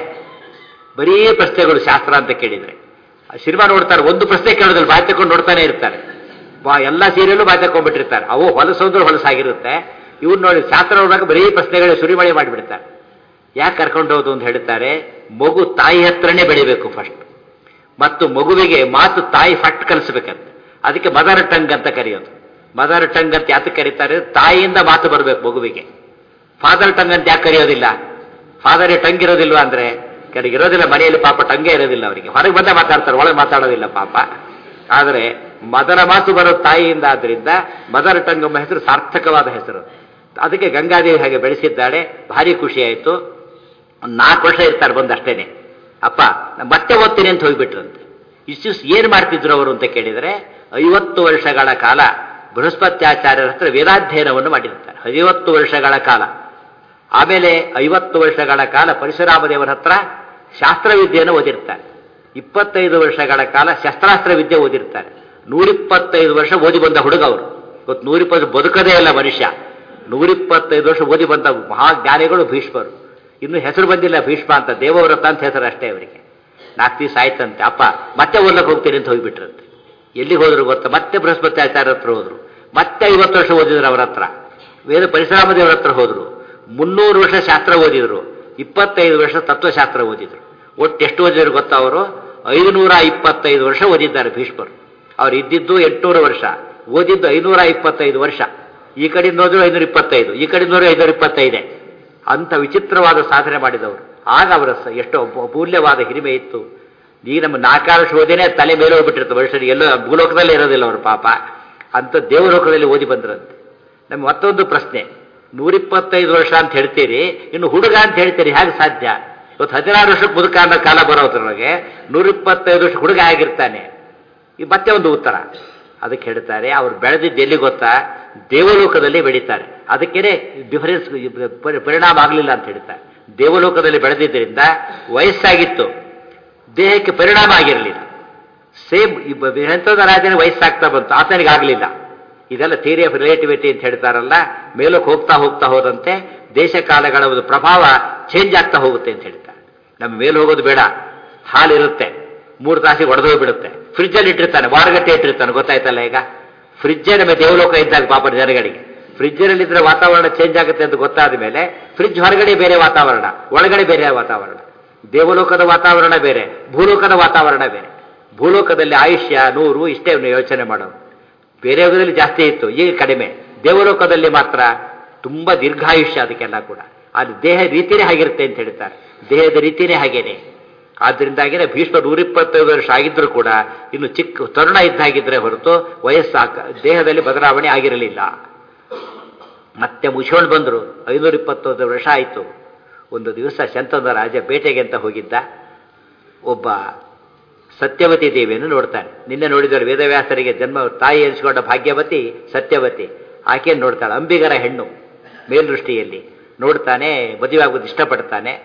ಬರೀ ಪ್ರಶ್ನೆಗಳು ಶಾಸ್ತ್ರ ಅಂತ ಕೇಳಿದ್ರೆ ಸಿನಿಮಾ ನೋಡ್ತಾರೆ ಒಂದು ಪ್ರಶ್ನೆ ಕೇಳೋದಿಲ್ಲ ಬಾಯ್ ತಕೊಂಡು ನೋಡ್ತಾನೆ ಇರ್ತಾರೆ ಬಾ ಎಲ್ಲ ಸೀರಿಯಲ್ಲು ಬಾಯ್ ತಕೊಂಡ್ಬಿಟ್ಟಿರ್ತಾರೆ ಅವು ಹೊಲಸೋದ್ರು ಹೊಲಸಾಗಿರುತ್ತೆ ಇವ್ರು ನೋಡಿ ಶಾಸ್ತ್ರ ನೋಡುವಾಗ ಬರೀ ಪ್ರಶ್ನೆಗಳೇ ಸುರಿಮಳೆ ಮಾಡಿಬಿಡ್ತಾರೆ ಯಾಕೆ ಕರ್ಕೊಂಡು ಹೋದು ಅಂತ ಹೇಳ್ತಾರೆ ಮಗು ತಾಯಿ ಹತ್ರನೇ ಬೆಳಿಬೇಕು ಫಸ್ಟ್ ಮತ್ತು ಮಗುವಿಗೆ ಮಾತು ತಾಯಿ ಫಟ್ ಕಲಿಸ್ಬೇಕಂತೆ ಅದಕ್ಕೆ ಮದರ್ ಟಂಗ್ ಅಂತ ಕರೆಯೋದು ಮದರ್ ಟಂಗ್ ಅಂತ ಯಾತಕ್ಕೆ ಕರೀತಾರೆ ತಾಯಿಯಿಂದ ಮಾತು ಬರಬೇಕು ಮಗುವಿಗೆ ಫಾದರ್ ಟಂಗ್ ಅಂತ ಯಾಕೆ ಕರೆಯೋದಿಲ್ಲ ಫಾದರ್ ಟಂಗ್ ಇರೋದಿಲ್ವಾ ಅಂದ್ರೆ ಕೆಲಗೆ ಇರೋದಿಲ್ಲ ಮನೆಯಲ್ಲಿ ಪಾಪ ಟಂಗೆ ಇರೋದಿಲ್ಲ ಅವರಿಗೆ ಹೊರಗೆ ಬಂದೇ ಮಾತಾಡ್ತಾರೆ ಒಳಗೆ ಮಾತಾಡೋದಿಲ್ಲ ಪಾಪ ಆದರೆ ಮದರ ಮಾತು ಬರೋ ತಾಯಿಯಿಂದ ಆದ್ರಿಂದ ಮದರ್ ಟಂಗ್ ಎಂಬ ಹೆಸರು ಸಾರ್ಥಕವಾದ ಹೆಸರು ಅದಕ್ಕೆ ಗಂಗಾದೇವಿ ಹಾಗೆ ಬೆಳೆಸಿದ್ದಾಳೆ ಭಾರಿ ಖುಷಿ ಆಯಿತು ಒಂದು ನಾಲ್ಕು ವರ್ಷ ಇರ್ತಾರೆ ಬಂದು ಅಷ್ಟೇನೆ ಅಪ್ಪ ನಾನು ಮತ್ತೆ ಓದ್ತೀನಿ ಅಂತ ಹೋಗ್ಬಿಟ್ರಂತೆ ಇಷ್ಟು ಏನು ಮಾಡ್ತಿದ್ರು ಅವರು ಅಂತ ಕೇಳಿದರೆ ಐವತ್ತು ವರ್ಷಗಳ ಕಾಲ ಬೃಹಸ್ಪತ್ಯಾಚಾರ್ಯರ ಹತ್ರ ವೇದಾಧ್ಯಯನವನ್ನು ಮಾಡಿರ್ತಾರೆ ಐವತ್ತು ವರ್ಷಗಳ ಕಾಲ ಆಮೇಲೆ ಐವತ್ತು ವರ್ಷಗಳ ಕಾಲ ಪರಶುರಾಮದೇವರ ಹತ್ರ ಶಾಸ್ತ್ರವಿದ್ಯೆಯನ್ನು ಓದಿರ್ತಾರೆ ಇಪ್ಪತ್ತೈದು ವರ್ಷಗಳ ಕಾಲ ಶಸ್ತ್ರಾಸ್ತ್ರ ವಿದ್ಯೆ ಓದಿರ್ತಾರೆ ನೂರಿಪ್ಪತ್ತೈದು ವರ್ಷ ಓದಿ ಬಂದ ಹುಡುಗ ಅವರು ಇವತ್ತು ನೂರಿಪ್ಪತ್ತು ಬದುಕದೇ ಇಲ್ಲ ಮನುಷ್ಯ ನೂರಿಪ್ಪತ್ತೈದು ವರ್ಷ ಓದಿ ಬಂದ ಮಹಾಜ್ಞಾನಿಗಳು ಭೀಷ್ಮರು ಇನ್ನು ಹೆಸರು ಬಂದಿಲ್ಲ ಭೀಷ್ಮ ಅಂತ ದೇವವ್ರತ ಅಂತ ಹೆಸರು ಅಷ್ಟೇ ಅವರಿಗೆ ನಾಲ್ಕು ದಿವಸ ಆಯ್ತಂತೆ ಅಪ್ಪ ಮತ್ತೆ ಓದ್ಲಕ್ಕೆ ಹೋಗ್ತೀನಿ ಅಂತ ಹೋಗ್ಬಿಟ್ರಂತೆ ಎಲ್ಲಿಗೆ ಹೋದ್ರು ಗೊತ್ತಾ ಮತ್ತೆ ಬೃಹಸ್ಪತಿ ಆಚಾರ್ಯ ಹತ್ರ ಹೋದ್ರು ಮತ್ತೆ ಐವತ್ತು ವರ್ಷ ಓದಿದ್ರು ಅವರ ಹತ್ರ ವೇದ ಪರಿಶ್ರಾಮ ದೇವರ ಹತ್ರ ಹೋದ್ರು ಮುನ್ನೂರು ವರ್ಷ ಶಾಸ್ತ್ರ ಓದಿದ್ರು ಇಪ್ಪತ್ತೈದು ವರ್ಷ ತತ್ವಶಾಸ್ತ್ರ ಓದಿದ್ರು ಒಟ್ಟು ಎಷ್ಟು ಓದಿದ್ರು ಗೊತ್ತಾ ಅವರು ಐದುನೂರ ಇಪ್ಪತ್ತೈದು ವರ್ಷ ಓದಿದ್ದಾರೆ ಭೀಷ್ಮರು ಅವ್ರು ಇದ್ದಿದ್ದು ಎಂಟುನೂರು ವರ್ಷ ಓದಿದ್ದು ಐನೂರ ಇಪ್ಪತ್ತೈದು ವರ್ಷ ಈ ಕಡೆಯಿಂದ ಹೋದ್ರು ಐನೂರ ಇಪ್ಪತ್ತೈದು ಈ ಕಡೆಯಿಂದ ಹೋದ್ರು ಐನೂರ ಇಪ್ಪತ್ತೈದೇ ಅಂತ ವಿಚಿತ್ರವಾದ ಸಾಧನೆ ಮಾಡಿದವರು ಆಗ ಅವರ ಸ- ಎಷ್ಟೋ ಅಮೂ- ಅಮೂಲ್ಯವಾದ ಹಿರಿಮೆ ಇತ್ತು ಈಗ ನಮ್ಮ ನಾಲ್ಕಾರು ಓದಿನೇ ತಲೆ ಮೇಲೆ ಹೋಗ್ಬಿಟ್ಟಿರ್ತಾರೆ ಮನುಷ್ಯರಿಗೆ ಎಲ್ಲೋ ಭೂಲೋಕದಲ್ಲೇ ಇರೋದಿಲ್ಲ ಅವರು ಪಾಪ ಅಂತ ದೇವಲೋಕದಲ್ಲಿ ಓದಿ ಬಂದ್ರಂತೆ ನಮ್ಗೆ ಮತ್ತೊಂದು ಪ್ರಶ್ನೆ ನೂರಿಪ್ಪತ್ತೈದು ವರ್ಷ ಅಂತ ಹೇಳ್ತೀರಿ ಇನ್ನು ಹುಡುಗ ಅಂತ ಹೇಳ್ತೀರಿ ಹೇಗೆ ಸಾಧ್ಯ ಇವತ್ತು ಹದಿನಾರು ವರ್ಷಕ್ಕೆ ಮುದುಕ ಅನ್ನೋ ಕಾಲ ಬರೋದ್ರೊಳಗೆ ನೂರಿಪ್ಪತ್ತೈದು ವರ್ಷ ಹುಡುಗ ಆಗಿರ್ತಾನೆ ಈ ಮತ್ತೆ ಒಂದು ಉತ್ತರ ಅದಕ್ಕೆ ಹೇಳ್ತಾರೆ ಅವ್ರು ಬೆಳೆದಿದ್ದು ಎಲ್ಲಿ ಗೊತ್ತಾ ದೇವಲೋಕದಲ್ಲಿ ಬೆಳೀತಾರೆ ಅದಕ್ಕೇನೆ ಡಿಫರೆನ್ಸ್ ಪರಿಣಾಮ ಆಗಲಿಲ್ಲ ಅಂತ ಹೇಳ್ತಾರೆ ದೇವಲೋಕದಲ್ಲಿ ಬೆಳೆದಿದ್ದರಿಂದ ವಯಸ್ಸಾಗಿತ್ತು ದೇಹಕ್ಕೆ ಪರಿಣಾಮ ಆಗಿರಲಿಲ್ಲ ಸೇಮ್ ಎಂಥದ ರಾಜನ ವಯಸ್ಸಾಗ್ತಾ ಬಂತು ಆತನಿಗೆ ಆಗಲಿಲ್ಲ ಇದೆಲ್ಲ ಥಿಯರಿ ಆಫ್ ರಿಲೇಟಿವಿಟಿ ಅಂತ ಹೇಳ್ತಾರಲ್ಲ ಮೇಲಕ್ಕೆ ಹೋಗ್ತಾ ಹೋಗ್ತಾ ಹೋದಂತೆ ದೇಶ ಕಾಲಗಳ ಒಂದು ಪ್ರಭಾವ ಚೇಂಜ್ ಆಗ್ತಾ ಹೋಗುತ್ತೆ ಅಂತ ಹೇಳ್ತಾರೆ ನಮ್ಮ ಮೇಲೆ ಹೋಗೋದು ಬೇಡ ಹಾಲಿರುತ್ತೆ ಮೂರು ತಾಸಿಗೆ ಒಡೆದು ಬಿಡುತ್ತೆ ಫ್ರಿಜ್ಜಲ್ಲಿ ಇಟ್ಟಿರ್ತಾನೆ ವಾರಗಟ್ಟೆ ಇಟ್ಟಿರ್ತಾನೆ ಗೊತ್ತಾಯ್ತಲ್ಲ ಈಗ ಫ್ರಿಜ್ಜೇ ನಮಗೆ ದೇವಲೋಕ ಇದ್ದಾಗ ಪಾಪ ಜನಗಳಿಗೆ ಫ್ರಿಜ್ಜಲ್ಲಿ ಇದ್ರೆ ವಾತಾವರಣ ಚೇಂಜ್ ಆಗುತ್ತೆ ಅಂತ ಗೊತ್ತಾದ ಮೇಲೆ ಫ್ರಿಜ್ ಹೊರಗಡೆ ಬೇರೆ ವಾತಾವರಣ ಒಳಗಡೆ ಬೇರೆ ವಾತಾವರಣ ದೇವಲೋಕದ ವಾತಾವರಣ ಬೇರೆ ಭೂಲೋಕದ ವಾತಾವರಣ ಬೇರೆ ಭೂಲೋಕದಲ್ಲಿ ಆಯುಷ್ಯ ನೂರು ಇಷ್ಟೇ ಅವ್ನು ಯೋಚನೆ ಮಾಡೋದು ಬೇರೆ ಯುಗದಲ್ಲಿ ಜಾಸ್ತಿ ಇತ್ತು ಈಗ ಕಡಿಮೆ ದೇವಲೋಕದಲ್ಲಿ ಮಾತ್ರ ತುಂಬ ದೀರ್ಘಾಯುಷ್ಯ ಅದಕ್ಕೆಲ್ಲ ಕೂಡ ಅದು ದೇಹ ರೀತಿನೇ ಹಾಗಿರುತ್ತೆ ಅಂತ ಹೇಳ್ತಾರೆ ದೇಹದ ರೀತಿನೇ ಹಾಗೇನೆ ಆದ್ದರಿಂದಾಗಿನೇ ಭೀಷ್ಮ ನೂರಿಪ್ಪತ್ತೈದು ವರ್ಷ ಆಗಿದ್ರು ಕೂಡ ಇನ್ನು ಚಿಕ್ಕ ತರುಣ ಇದ್ದಾಗಿದ್ರೆ ಹೊರತು ವಯಸ್ಸಾಕ ದೇಹದಲ್ಲಿ ಬದಲಾವಣೆ ಆಗಿರಲಿಲ್ಲ ಮತ್ತೆ ಮುಚ್ಕೊಂಡು ಬಂದರು ಐನೂರ ಇಪ್ಪತ್ತೊಂದು ವರ್ಷ ಆಯಿತು ಒಂದು ದಿವಸ ಶಂತನ ರಾಜ ಬೇಟೆಗೆ ಅಂತ ಹೋಗಿದ್ದ ಒಬ್ಬ ಸತ್ಯವತಿ ದೇವಿಯನ್ನು ನೋಡ್ತಾನೆ ನಿನ್ನೆ ನೋಡಿದರೆ ವೇದವ್ಯಾಸರಿಗೆ ಜನ್ಮ ತಾಯಿ ಎನಿಸಿಕೊಂಡ ಭಾಗ್ಯವತಿ ಸತ್ಯವತಿ ಆಕೆಯನ್ನು ನೋಡ್ತಾಳೆ ಅಂಬಿಗರ ಹೆಣ್ಣು ಮೇಲ್ದೃಷ್ಟಿಯಲ್ಲಿ ನೋಡ್ತಾನೆ ಮದುವೆಯಾಗೋದು ಇಷ್ಟಪಡ್ತಾನೆ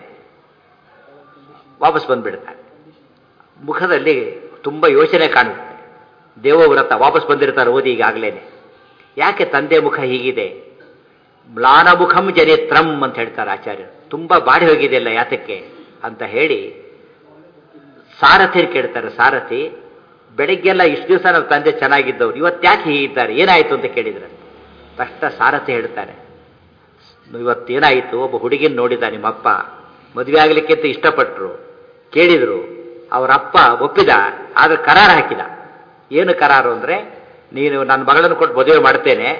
ವಾಪಸ್ ಬಂದ್ಬಿಡ್ತಾನೆ ಮುಖದಲ್ಲಿ ತುಂಬ ಯೋಚನೆ ಕಾಣುತ್ತೆ ದೇವವ್ರತ ವಾಪಸ್ ಬಂದಿರ್ತಾರೆ ಓದಿ ಈಗಾಗಲೇ ಯಾಕೆ ತಂದೆ ಮುಖ ಹೀಗಿದೆ ಮ್ಲಾನಮುಖಂ ಜನೇತ್ರಂ ಅಂತ ಹೇಳ್ತಾರೆ ಆಚಾರ್ಯರು ತುಂಬ ಬಾಡಿ ಹೋಗಿದೆಯಲ್ಲ ಯಾತಕ್ಕೆ ಅಂತ ಹೇಳಿ ಸಾರಥಿ ಕೇಳ್ತಾರೆ ಸಾರಥಿ ಬೆಳಿಗ್ಗೆಲ್ಲ ಇಷ್ಟು ದಿವಸ ನಮ್ಮ ತಂದೆ ಚೆನ್ನಾಗಿದ್ದವ್ರು ಇವತ್ತು ಯಾಕೆ ಹೀಗಿದ್ದಾರೆ ಏನಾಯಿತು ಅಂತ ಕೇಳಿದ್ರೆ ತಕ್ಷಣ ಸಾರಥಿ ಹೇಳ್ತಾರೆ ಇವತ್ತೇನಾಯಿತು ಒಬ್ಬ ಹುಡುಗಿನ ನೋಡಿದ ನಿಮ್ಮಪ್ಪ ಮದುವೆ ಆಗಲಿಕ್ಕೆ ಅಂತ ಇಷ್ಟಪಟ್ಟರು ಕೇಳಿದರು ಅವರಪ್ಪ ಒಪ್ಪಿದ ಆದರೆ ಕರಾರು ಹಾಕಿದ ಏನು ಕರಾರು ಅಂದರೆ ನೀನು ನನ್ನ ಮಗಳನ್ನು ಕೊಟ್ಟು ಮದುವೆ ಮಾಡ್ತೇನೆ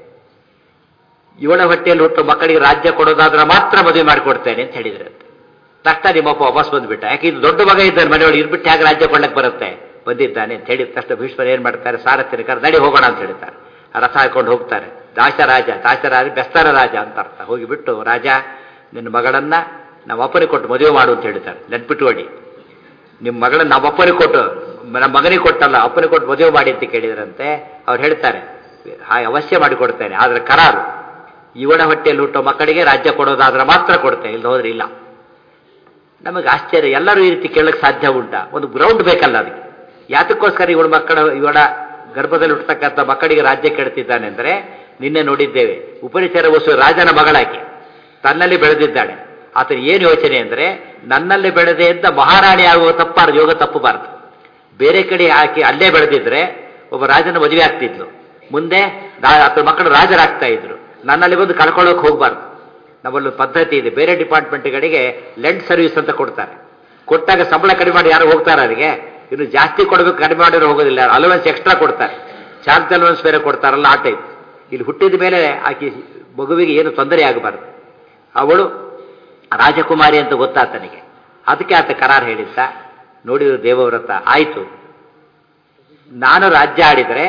ಇವಳ ಹೊಟ್ಟೆಯಲ್ಲಿ ಹುಟ್ಟು ಮಕ್ಕಳಿಗೆ ರಾಜ್ಯ ಕೊಡೋದಾದ್ರೆ ಮಾತ್ರ ಮದುವೆ ಮಾಡಿಕೊಡ್ತೇನೆ ಅಂತ ಹೇಳಿದ್ರಂತೆ ತಕ್ಷಣ ನಿಮ್ಮಪ್ಪ ವಾಪಸ್ ಬಂದ್ಬಿಟ್ಟ ಯಾಕೆ ಇದು ದೊಡ್ಡ ಮಗ ಇದ್ದಾನೆ ಮನೆಯೊಳಗೆ ಇರ್ಬಿಟ್ಟು ಹೇಗೆ ರಾಜ್ಯ ಕೊಡ್ಲಿಕ್ಕೆ ಬರುತ್ತೆ ಬಂದಿದ್ದಾನೆ ಅಂತ ಹೇಳಿದ ತಕ್ಷಣ ಭೀಷ್ಮರು ಏನು ಮಾಡ್ತಾರೆ ಸಾರಥಿನ ಕರೆ ನಡಿ ಹೋಗೋಣ ಅಂತ ಹೇಳ್ತಾರೆ ರಥ ಹಾಕೊಂಡು ಹೋಗ್ತಾರೆ ದಾಸರಾಜ ದಾಸರಾಜ ಬೆಸ್ತರ ರಾಜ ಅಂತ ಅರ್ಥ ಹೋಗಿಬಿಟ್ಟು ರಾಜ ನಿನ್ನ ಮಗಳನ್ನ ನಮ್ಮ ಅಪ್ಪನಿಗೆ ಕೊಟ್ಟು ಮದುವೆ ಮಾಡು ಅಂತ ಹೇಳ್ತಾರೆ ನೆನ್ಪಿಟ್ಟುಕೊಡಿ ನಿಮ್ಮ ಮಗಳನ್ನ ನಮ್ಮ ಅಪ್ಪನಿಗೆ ಕೊಟ್ಟು ನಮ್ಮ ಮಗನಿಗೆ ಕೊಟ್ಟಲ್ಲ ಅಪ್ಪನಿಗೆ ಕೊಟ್ಟು ಮದುವೆ ಮಾಡಿ ಅಂತ ಕೇಳಿದ್ರಂತೆ ಅವ್ರು ಹೇಳ್ತಾರೆ ಹಾಗೆ ಅವಶ್ಯ ಮಾಡಿಕೊಡ್ತೇನೆ ಆದರೆ ಕರಾರು ಇವಳ ಹೊಟ್ಟೆಯಲ್ಲಿ ಹುಟ್ಟೋ ಮಕ್ಕಳಿಗೆ ರಾಜ್ಯ ಕೊಡೋದಾದ್ರೆ ಮಾತ್ರ ಕೊಡ್ತೇನೆ ಇಲ್ಲಿ ಹೋದ್ರೆ ಇಲ್ಲ ನಮಗೆ ಆಶ್ಚರ್ಯ ಎಲ್ಲರೂ ಈ ರೀತಿ ಕೇಳಕ್ಕೆ ಸಾಧ್ಯ ಉಂಟಾ ಒಂದು ಗ್ರೌಂಡ್ ಬೇಕಲ್ಲ ಅದಕ್ಕೆ ಯಾತಕ್ಕೋಸ್ಕರ ಇವಳ ಮಕ್ಕಳ ಇವಳ ಗರ್ಭದಲ್ಲಿ ಹುಟ್ಟತಕ್ಕಂಥ ಮಕ್ಕಳಿಗೆ ರಾಜ್ಯ ಕೆಡ್ತಿದ್ದಾನೆ ಅಂದರೆ ನಿನ್ನೆ ನೋಡಿದ್ದೇವೆ ಉಪರಿಚರ ವಸು ರಾಜನ ಮಗಳಾಕೆ ತನ್ನಲ್ಲಿ ಬೆಳೆದಿದ್ದಾಳೆ ಆತನ ಏನು ಯೋಚನೆ ಅಂದರೆ ನನ್ನಲ್ಲಿ ಬೆಳೆದೆ ಅಂತ ಮಹಾರಾಣಿ ಆಗುವ ತಪ್ಪಾರ್ದು ಯೋಗ ತಪ್ಪಬಾರದು ಬೇರೆ ಕಡೆ ಹಾಕಿ ಅಲ್ಲೇ ಬೆಳೆದಿದ್ರೆ ಒಬ್ಬ ರಾಜನ ಮದುವೆ ಆಗ್ತಿದ್ಲು ಮುಂದೆ ಆತನ ಮಕ್ಕಳು ರಾಜರಾಗ್ತಾ ಇದ್ರು ನನ್ನಲ್ಲಿ ಬಂದು ಕಳ್ಕೊಳ್ಳೋಕೆ ಹೋಗಬಾರ್ದು ನಮ್ಮಲ್ಲಿ ಪದ್ಧತಿ ಇದೆ ಬೇರೆ ಡಿಪಾರ್ಟ್ಮೆಂಟ್ಗಳಿಗೆ ಲೆಂಡ್ ಸರ್ವಿಸ್ ಅಂತ ಕೊಡ್ತಾರೆ ಕೊಟ್ಟಾಗ ಸಂಬಳ ಕಡಿಮೆ ಮಾಡಿ ಯಾರು ಹೋಗ್ತಾರೆ ಅವರಿಗೆ ಇನ್ನು ಜಾಸ್ತಿ ಕೊಡಬೇಕು ಕಡಿಮೆ ಮಾಡಿರೋ ಹೋಗೋದಿಲ್ಲ ಅಲವೆನ್ಸ್ ಎಕ್ಸ್ಟ್ರಾ ಕೊಡ್ತಾರೆ ಚಾರ್ಜ್ ಅಲವೆನ್ಸ್ ಬೇರೆ ಕೊಡ್ತಾರಲ್ಲ ಆ ಟೈಪ್ ಇಲ್ಲಿ ಹುಟ್ಟಿದ ಮೇಲೆ ಆಕೆ ಮಗುವಿಗೆ ಏನು ತೊಂದರೆ ಆಗಬಾರ್ದು ಅವಳು ರಾಜಕುಮಾರಿ ಅಂತ ಗೊತ್ತಾತನಿಗೆ ಅದಕ್ಕೆ ಆತ ಕರಾರ್ ಹೇಳಿದ್ದ ನೋಡಿದ್ರು ದೇವವ್ರತ ಆಯಿತು ನಾನು ರಾಜ್ಯ ಆಡಿದರೆ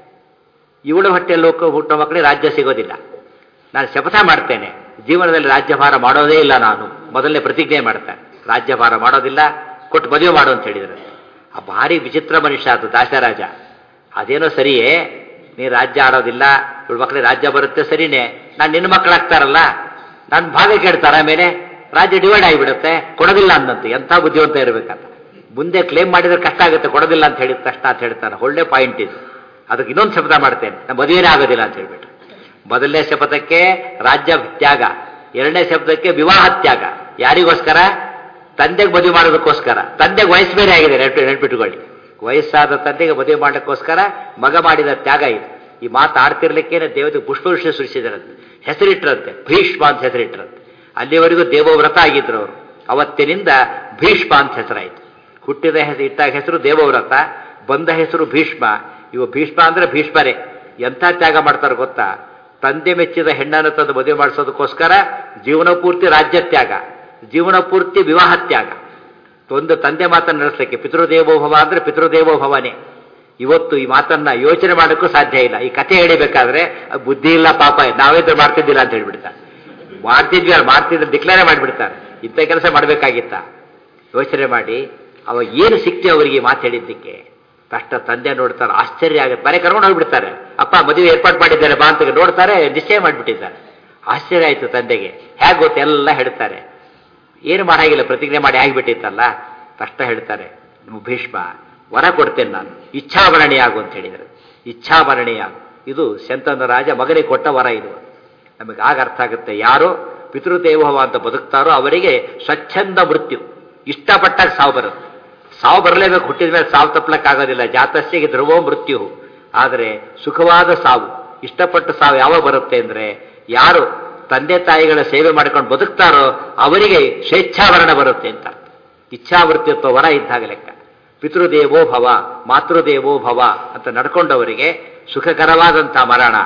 ಇವಳ ಹೊಟ್ಟೆಯಲ್ಲಿ ಹುಟ್ಟೋ ಮಕ್ಕಳಿಗೆ ರಾಜ್ಯ ಸಿಗೋದಿಲ್ಲ ನಾನು ಶಪಥ ಮಾಡ್ತೇನೆ ಜೀವನದಲ್ಲಿ ರಾಜ್ಯಭಾರ ಮಾಡೋದೇ ಇಲ್ಲ ನಾನು ಮೊದಲನೇ ಪ್ರತಿಜ್ಞೆ ಮಾಡ್ತೇನೆ ರಾಜ್ಯಭಾರ ಮಾಡೋದಿಲ್ಲ ಕೊಟ್ಟು ಮದುವೆ ಮಾಡು ಅಂತ ಹೇಳಿದ್ರು ಆ ಭಾರಿ ವಿಚಿತ್ರ ಮನುಷ್ಯ ಆತು ದಾಸರಾಜ ಅದೇನೋ ಸರಿಯೇ ನೀ ರಾಜ್ಯ ಆಡೋದಿಲ್ಲ ಇವಳ ಮಕ್ಕಳಿಗೆ ರಾಜ್ಯ ಬರುತ್ತೆ ಸರಿನೇ ನಾನು ನಿನ್ನ ಮಕ್ಕಳಾಗ್ತಾರಲ್ಲ ನನ್ನ ಭಾಗ ಕೇಳ್ತಾರ ಆಮೇಲೆ ರಾಜ್ಯ ಡಿವೈಡ್ ಆಗಿಬಿಡುತ್ತೆ ಕೊಡೋದಿಲ್ಲ ಅಂದಂತೆ ಎಂಥ ಬುದ್ಧಿವಂತ ಇರಬೇಕಂತ ಮುಂದೆ ಕ್ಲೇಮ್ ಮಾಡಿದ್ರೆ ಕಷ್ಟ ಆಗುತ್ತೆ ಕೊಡೋದಿಲ್ಲ ಅಂತ ಹೇಳಿದ ತಕ್ಷಣ ಅಂತ ಹೇಳ್ತಾನೆ ಒಳ್ಳೆ ಪಾಯಿಂಟ್ ಇದು ಅದಕ್ಕೆ ಇನ್ನೊಂದು ಶಪಥ ಮಾಡ್ತೇನೆ ನಾನು ಮದುವೆನೇ ಆಗೋದಿಲ್ಲ ಅಂತ ಹೇಳ್ಬಿಟ್ಟು ಮೊದಲನೇ ಶಪಥಕ್ಕೆ ರಾಜ್ಯ ತ್ಯಾಗ ಎರಡನೇ ಶಬ್ದಕ್ಕೆ ವಿವಾಹ ತ್ಯಾಗ ಯಾರಿಗೋಸ್ಕರ ತಂದೆಗೆ ಮದುವೆ ಮಾಡೋದಕ್ಕೋಸ್ಕರ ತಂದೆಗೆ ವಯಸ್ಸು ಬೇರೆ ಆಗಿದೆ ನೆನಪು ನೆನ್ಪಿಟ್ಟುಕೊಳ್ಳಿ ವಯಸ್ಸಾದ ತಂದೆಗೆ ಮದುವೆ ಮಾಡೋಕ್ಕೋಸ್ಕರ ಮಗ ಮಾಡಿದ ತ್ಯಾಗ ಇದು ಈ ಮಾತು ಆಡ್ತಿರ್ಲಿಕ್ಕೇನೆ ದೇವತೆ ಪುಷ್ಪವೃಷ್ಟಿ ಸೃಷ್ಟಿಸಿದ್ರಂತೆ ಹೆಸರಿಟ್ರಂತೆ ಭೀಷ್ಮ ಅಂತ ಹೆಸರಿಟ್ರಂತೆ ಅಲ್ಲಿವರೆಗೂ ದೇವವ್ರತ ಆಗಿದ್ರು ಅವರು ಅವತ್ತಿನಿಂದ ಭೀಷ್ಮ ಅಂತ ಹೆಸರಾಯಿತು ಹುಟ್ಟಿದ ಹೆಸರು ಇಟ್ಟಾಗ ಹೆಸರು ದೇವವ್ರತ ಬಂದ ಹೆಸರು ಭೀಷ್ಮ ಇವ ಭೀಷ್ಮ ಅಂದ್ರೆ ಭೀಷ್ಮರೇ ಎಂಥ ತ್ಯಾಗ ಮಾಡ್ತಾರೆ ಗೊತ್ತಾ ತಂದೆ ಮೆಚ್ಚಿದ ಹೆಣ್ಣನ್ನು ತಂದು ಮದುವೆ ಮಾಡಿಸೋದಕ್ಕೋಸ್ಕರ ಜೀವನ ಪೂರ್ತಿ ರಾಜ್ಯ ತ್ಯಾಗ ಜೀವನ ಪೂರ್ತಿ ವಿವಾಹ ತ್ಯಾಗ ಒಂದು ತಂದೆ ಮಾತನ್ನು ನಡೆಸಲಿಕ್ಕೆ ಪಿತೃದೇವೋಭವ ಅಂದ್ರೆ ಪಿತೃದೇವೋಭವನೇ ಇವತ್ತು ಈ ಮಾತನ್ನ ಯೋಚನೆ ಮಾಡೋಕ್ಕೂ ಸಾಧ್ಯ ಇಲ್ಲ ಈ ಕಥೆ ಹೇಳಿಬೇಕಾದ್ರೆ ಬುದ್ಧಿ ಇಲ್ಲ ಪಾಪ ನಾವೇದ್ರು ಮಾಡ್ತಿದ್ದಿಲ್ಲ ಅಂತ ಹೇಳ್ಬಿಡ್ತಾರೆ ಮಾಡ್ತಿದ್ವಿ ಅಲ್ಲ ಮಾಡ್ತಿದ್ರೆ ಡಿಕ್ಲೇರ್ ಮಾಡಿಬಿಡ್ತಾರೆ ಇಂಥ ಕೆಲಸ ಮಾಡಬೇಕಾಗಿತ್ತ ಯೋಚನೆ ಮಾಡಿ ಅವಾಗ ಏನು ಸಿಕ್ತಿ ಅವರಿಗೆ ಮಾತು ಹೇಳಿದ್ದಕ್ಕೆ ಕಷ್ಟ ತಂದೆ ನೋಡ್ತಾರೆ ಆಶ್ಚರ್ಯ ಆಗುತ್ತೆ ಮನೆ ಕರ್ಕೊಂಡು ಹೋಗ್ಬಿಡ್ತಾರೆ ಅಪ್ಪ ಮದುವೆ ಏರ್ಪಾಡು ಮಾಡಿದ್ದಾರೆ ಬಾ ಅಂತ ನೋಡ್ತಾರೆ ನಿಶ್ಚಯ ಮಾಡಿಬಿಟ್ಟಿದ್ದಾರೆ ಆಶ್ಚರ್ಯ ಆಯಿತು ತಂದೆಗೆ ಹೇಗೆ ಗೊತ್ತು ಎಲ್ಲ ಹೇಳ್ತಾರೆ ಏನು ಮಾಡಾಗಿಲ್ಲ ಪ್ರತಿಜ್ಞೆ ಮಾಡಿ ಆಗಿಬಿಟ್ಟಿತ್ತಲ್ಲ ಕಷ್ಟ ಹೇಳ್ತಾರೆ ಭೀಷ್ಮ ವರ ಕೊಡ್ತೇನೆ ನಾನು ಇಚ್ಛಾಭರಣೀಯಾಗು ಅಂತ ಹೇಳಿದರು ಇಚ್ಛಾಭರಣೀಯಾಗು ಇದು ಶಂತನ ರಾಜ ಮಗನಿಗೆ ಕೊಟ್ಟ ವರ ಇದು ನಮಗೆ ಆಗ ಅರ್ಥ ಆಗುತ್ತೆ ಯಾರು ಪಿತೃದೇವೋಭವ ಅಂತ ಬದುಕ್ತಾರೋ ಅವರಿಗೆ ಸ್ವಚ್ಛಂದ ಮೃತ್ಯು ಇಷ್ಟಪಟ್ಟಾಗ ಸಾವು ಬರುತ್ತೆ ಸಾವು ಬರಲೇಬೇಕು ಹುಟ್ಟಿದ ಮೇಲೆ ಸಾವು ತಪ್ಪಲಕ್ಕಾಗೋದಿಲ್ಲ ಜಾತಸ್ಸಿಗೆ ಧ್ರುವೋ ಮೃತ್ಯು ಆದರೆ ಸುಖವಾದ ಸಾವು ಇಷ್ಟಪಟ್ಟ ಸಾವು ಯಾವಾಗ ಬರುತ್ತೆ ಅಂದರೆ ಯಾರು ತಂದೆ ತಾಯಿಗಳ ಸೇವೆ ಮಾಡ್ಕೊಂಡು ಬದುಕ್ತಾರೋ ಅವರಿಗೆ ಸ್ವೇಚ್ಛಾವರಣ ಬರುತ್ತೆ ಅಂತ ಇಚ್ಛಾವೃತ್ತಿತ್ವ ವರ ಇದ್ದಾಗ ಲೆಕ್ಕ ಪಿತೃದೇವೋ ಭವ ಮಾತೃದೇವೋ ಭವ ಅಂತ ನಡ್ಕೊಂಡವರಿಗೆ ಸುಖಕರವಾದಂಥ ಮರಣ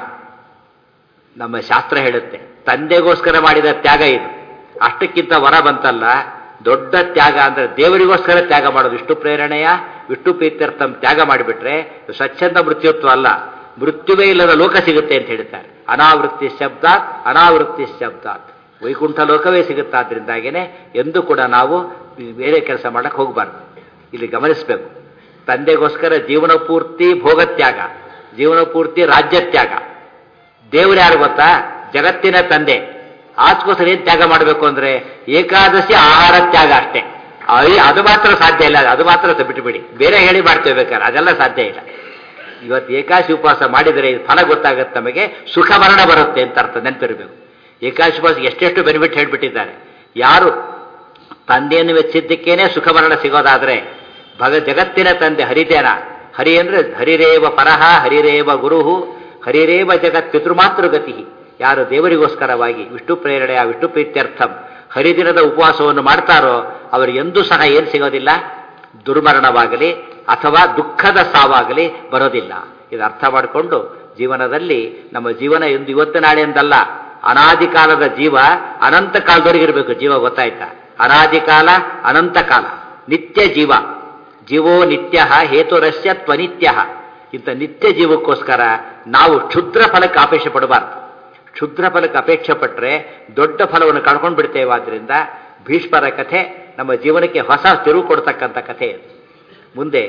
ನಮ್ಮ ಶಾಸ್ತ್ರ ಹೇಳುತ್ತೆ ತಂದೆಗೋಸ್ಕರ ಮಾಡಿದ ತ್ಯಾಗ ಇದು ಅಷ್ಟಕ್ಕಿಂತ ವರ ಬಂತಲ್ಲ ದೊಡ್ಡ ತ್ಯಾಗ ಅಂದ್ರೆ ದೇವರಿಗೋಸ್ಕರ ತ್ಯಾಗ ಮಾಡೋದು ವಿಷ್ಣು ಪ್ರೇರಣೆಯ ವಿಷ್ಣು ಪ್ರೀತ್ಯರ್ಥಂ ತ್ಯಾಗ ಮಾಡಿಬಿಟ್ರೆ ಸ್ವಚ್ಛಂದ ಮೃತ್ಯುತ್ವ ಅಲ್ಲ ಮೃತ್ಯುವೇ ಇಲ್ಲದ ಲೋಕ ಸಿಗುತ್ತೆ ಅಂತ ಹೇಳ್ತಾರೆ ಅನಾವೃತ್ತಿ ಶಬ್ದಾತ್ ಅನಾವೃತ್ತಿ ಶಬ್ದಾತ್ ವೈಕುಂಠ ಲೋಕವೇ ಸಿಗುತ್ತಾದ್ರಿಂದಾಗೇನೆ ಎಂದೂ ಕೂಡ ನಾವು ಬೇರೆ ಕೆಲಸ ಮಾಡಕ್ಕೆ ಹೋಗಬಾರ್ದು ಇಲ್ಲಿ ಗಮನಿಸಬೇಕು ತಂದೆಗೋಸ್ಕರ ಜೀವನ ಪೂರ್ತಿ ಭೋಗತ್ಯಾಗ ಜೀವನ ಪೂರ್ತಿ ರಾಜ್ಯ ತ್ಯಾಗ ದೇವರು ಯಾರು ಗೊತ್ತಾ ಜಗತ್ತಿನ ತಂದೆ ಆಸ್ಕೋಸ್ಕರ ಏನು ತ್ಯಾಗ ಮಾಡಬೇಕು ಅಂದ್ರೆ ಏಕಾದಶಿ ಆಹಾರ ತ್ಯಾಗ ಅಷ್ಟೇ ಅದು ಮಾತ್ರ ಸಾಧ್ಯ ಇಲ್ಲ ಅದು ಮಾತ್ರ ಬಿಟ್ಟುಬಿಡಿ ಬೇರೆ ಹೇಳಿ ಮಾಡ್ತೇವೆ ಬೇಕಾದ್ರೆ ಅದೆಲ್ಲ ಸಾಧ್ಯ ಇಲ್ಲ ಇವತ್ತು ಏಕಾಶಿ ಉಪವಾಸ ಮಾಡಿದರೆ ಇದು ಫಲ ಗೊತ್ತಾಗುತ್ತೆ ನಮಗೆ ಸುಖ ಮರಣ ಬರುತ್ತೆ ಅಂತ ಅರ್ಥ ನೆನಪಿರಬೇಕು ಏಕಾಶಿ ಉಪವಾಸ ಎಷ್ಟೆಷ್ಟು ಬೆನಿಫಿಟ್ ಹೇಳಿಬಿಟ್ಟಿದ್ದಾರೆ ಯಾರು ತಂದೆಯನ್ನು ಮೆಚ್ಚಿದ್ದಕ್ಕೇನೆ ಸುಖಮರಣ ಸಿಗೋದಾದ್ರೆ ಭಗ ಜಗತ್ತಿನ ತಂದೆ ಹರಿತೇನ ಹರಿ ಅಂದ್ರೆ ಹರಿರೇವ ಪರಹ ಹರಿರೇವ ಗುರುಹು ಹರಿರೇವ ಜಗತ್ ಪಿತೃಮಾತೃಗತಿ ಯಾರು ದೇವರಿಗೋಸ್ಕರವಾಗಿ ವಿಷ್ಣು ಪ್ರೇರಣೆಯ ವಿಷ್ಣು ಪ್ರೀತ್ಯರ್ಥಂ ಹರಿದಿನದ ಉಪವಾಸವನ್ನು ಮಾಡ್ತಾರೋ ಅವರಿಗೆ ಎಂದೂ ಸಹ ಏನು ಸಿಗೋದಿಲ್ಲ ದುರ್ಮರಣವಾಗಲಿ ಅಥವಾ ದುಃಖದ ಸಾವಾಗಲಿ ಬರೋದಿಲ್ಲ ಇದು ಅರ್ಥ ಮಾಡಿಕೊಂಡು ಜೀವನದಲ್ಲಿ ನಮ್ಮ ಜೀವನ ಎಂದು ಇವತ್ತು ನಾಳೆ ಎಂದಲ್ಲ ಅನಾದಿ ಕಾಲದ ಜೀವ ಅನಂತ ಕಾಲದವರೆಗೆ ಇರಬೇಕು ಜೀವ ಗೊತ್ತಾಯ್ತಾ ಅನಾದಿ ಕಾಲ ಅನಂತ ಕಾಲ ನಿತ್ಯ ಜೀವ ಜೀವೋ ನಿತ್ಯ ಹೇತುರಸ್ಯ ತ್ವನಿತ್ಯ ಇಂಥ ನಿತ್ಯ ಜೀವಕ್ಕೋಸ್ಕರ ನಾವು ಕ್ಷುದ್ರ ಫಲಕ್ಕೆ ಅಪೇಕ್ಷೆ ಪಡಬಾರ್ದು ಕ್ಷುದ್ರ ಫಲಕ್ಕೆ ಅಪೇಕ್ಷೆ ಪಟ್ಟರೆ ದೊಡ್ಡ ಫಲವನ್ನು ಕಳ್ಕೊಂಡು ಬಿಡ್ತೇವೆ ಆದ್ದರಿಂದ ಭೀಷ್ಮರ ಕಥೆ ನಮ್ಮ ಜೀವನಕ್ಕೆ ಹೊಸ ತಿರುವು ಕೊಡ್ತಕ್ಕಂಥ ಕಥೆ ಇದು ಮುಂದೆ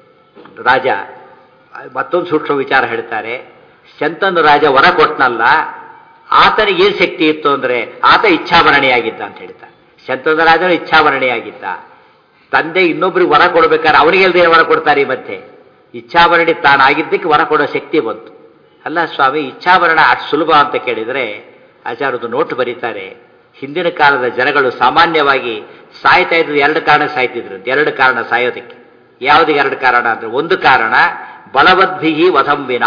ರಾಜ ಮತ್ತೊಂದು ಸೂಕ್ಷ್ಮ ವಿಚಾರ ಹೇಳ್ತಾರೆ ಶಂತನು ರಾಜ ವರ ಕೊಟ್ನಲ್ಲ ಆತನಿಗೆ ಏನು ಶಕ್ತಿ ಇತ್ತು ಅಂದರೆ ಆತ ಇಚ್ಛಾಭರಣಿಯಾಗಿದ್ದ ಅಂತ ಹೇಳ್ತಾರೆ ಶಂತನ ರಾಜನು ಇಚ್ಛಾಭರಣಿಯಾಗಿದ್ದ ತಂದೆ ಇನ್ನೊಬ್ರಿಗೆ ವರ ಕೊಡ್ಬೇಕಾದ್ರೆ ಅವನಿಗೆಲ್ದೇ ವರ ಕೊಡ್ತಾರೆ ಈ ಮಧ್ಯೆ ಇಚ್ಛಾಭರಣಿ ತಾನಾಗಿದ್ದಕ್ಕೆ ವರ ಕೊಡೋ ಶಕ್ತಿ ಬಂತು ಅಲ್ಲ ಸ್ವಾಮಿ ಇಚ್ಛಾಭರಣ ಅಷ್ಟು ಸುಲಭ ಅಂತ ಕೇಳಿದರೆ ಆಚಾರ್ಯದು ನೋಟು ಬರೀತಾರೆ ಹಿಂದಿನ ಕಾಲದ ಜನಗಳು ಸಾಮಾನ್ಯವಾಗಿ ಸಾಯ್ತಾ ಇದ್ದು ಎರಡು ಕಾರಣ ಸಾಯ್ತಿದ್ರು ಎರಡು ಕಾರಣ ಸಾಯೋದಕ್ಕೆ ಯಾವುದಿಗೆ ಎರಡು ಕಾರಣ ಅಂದ್ರೆ ಒಂದು ಕಾರಣ ಬಲವದ್ಭಿಹಿ ವಧಂವಿನ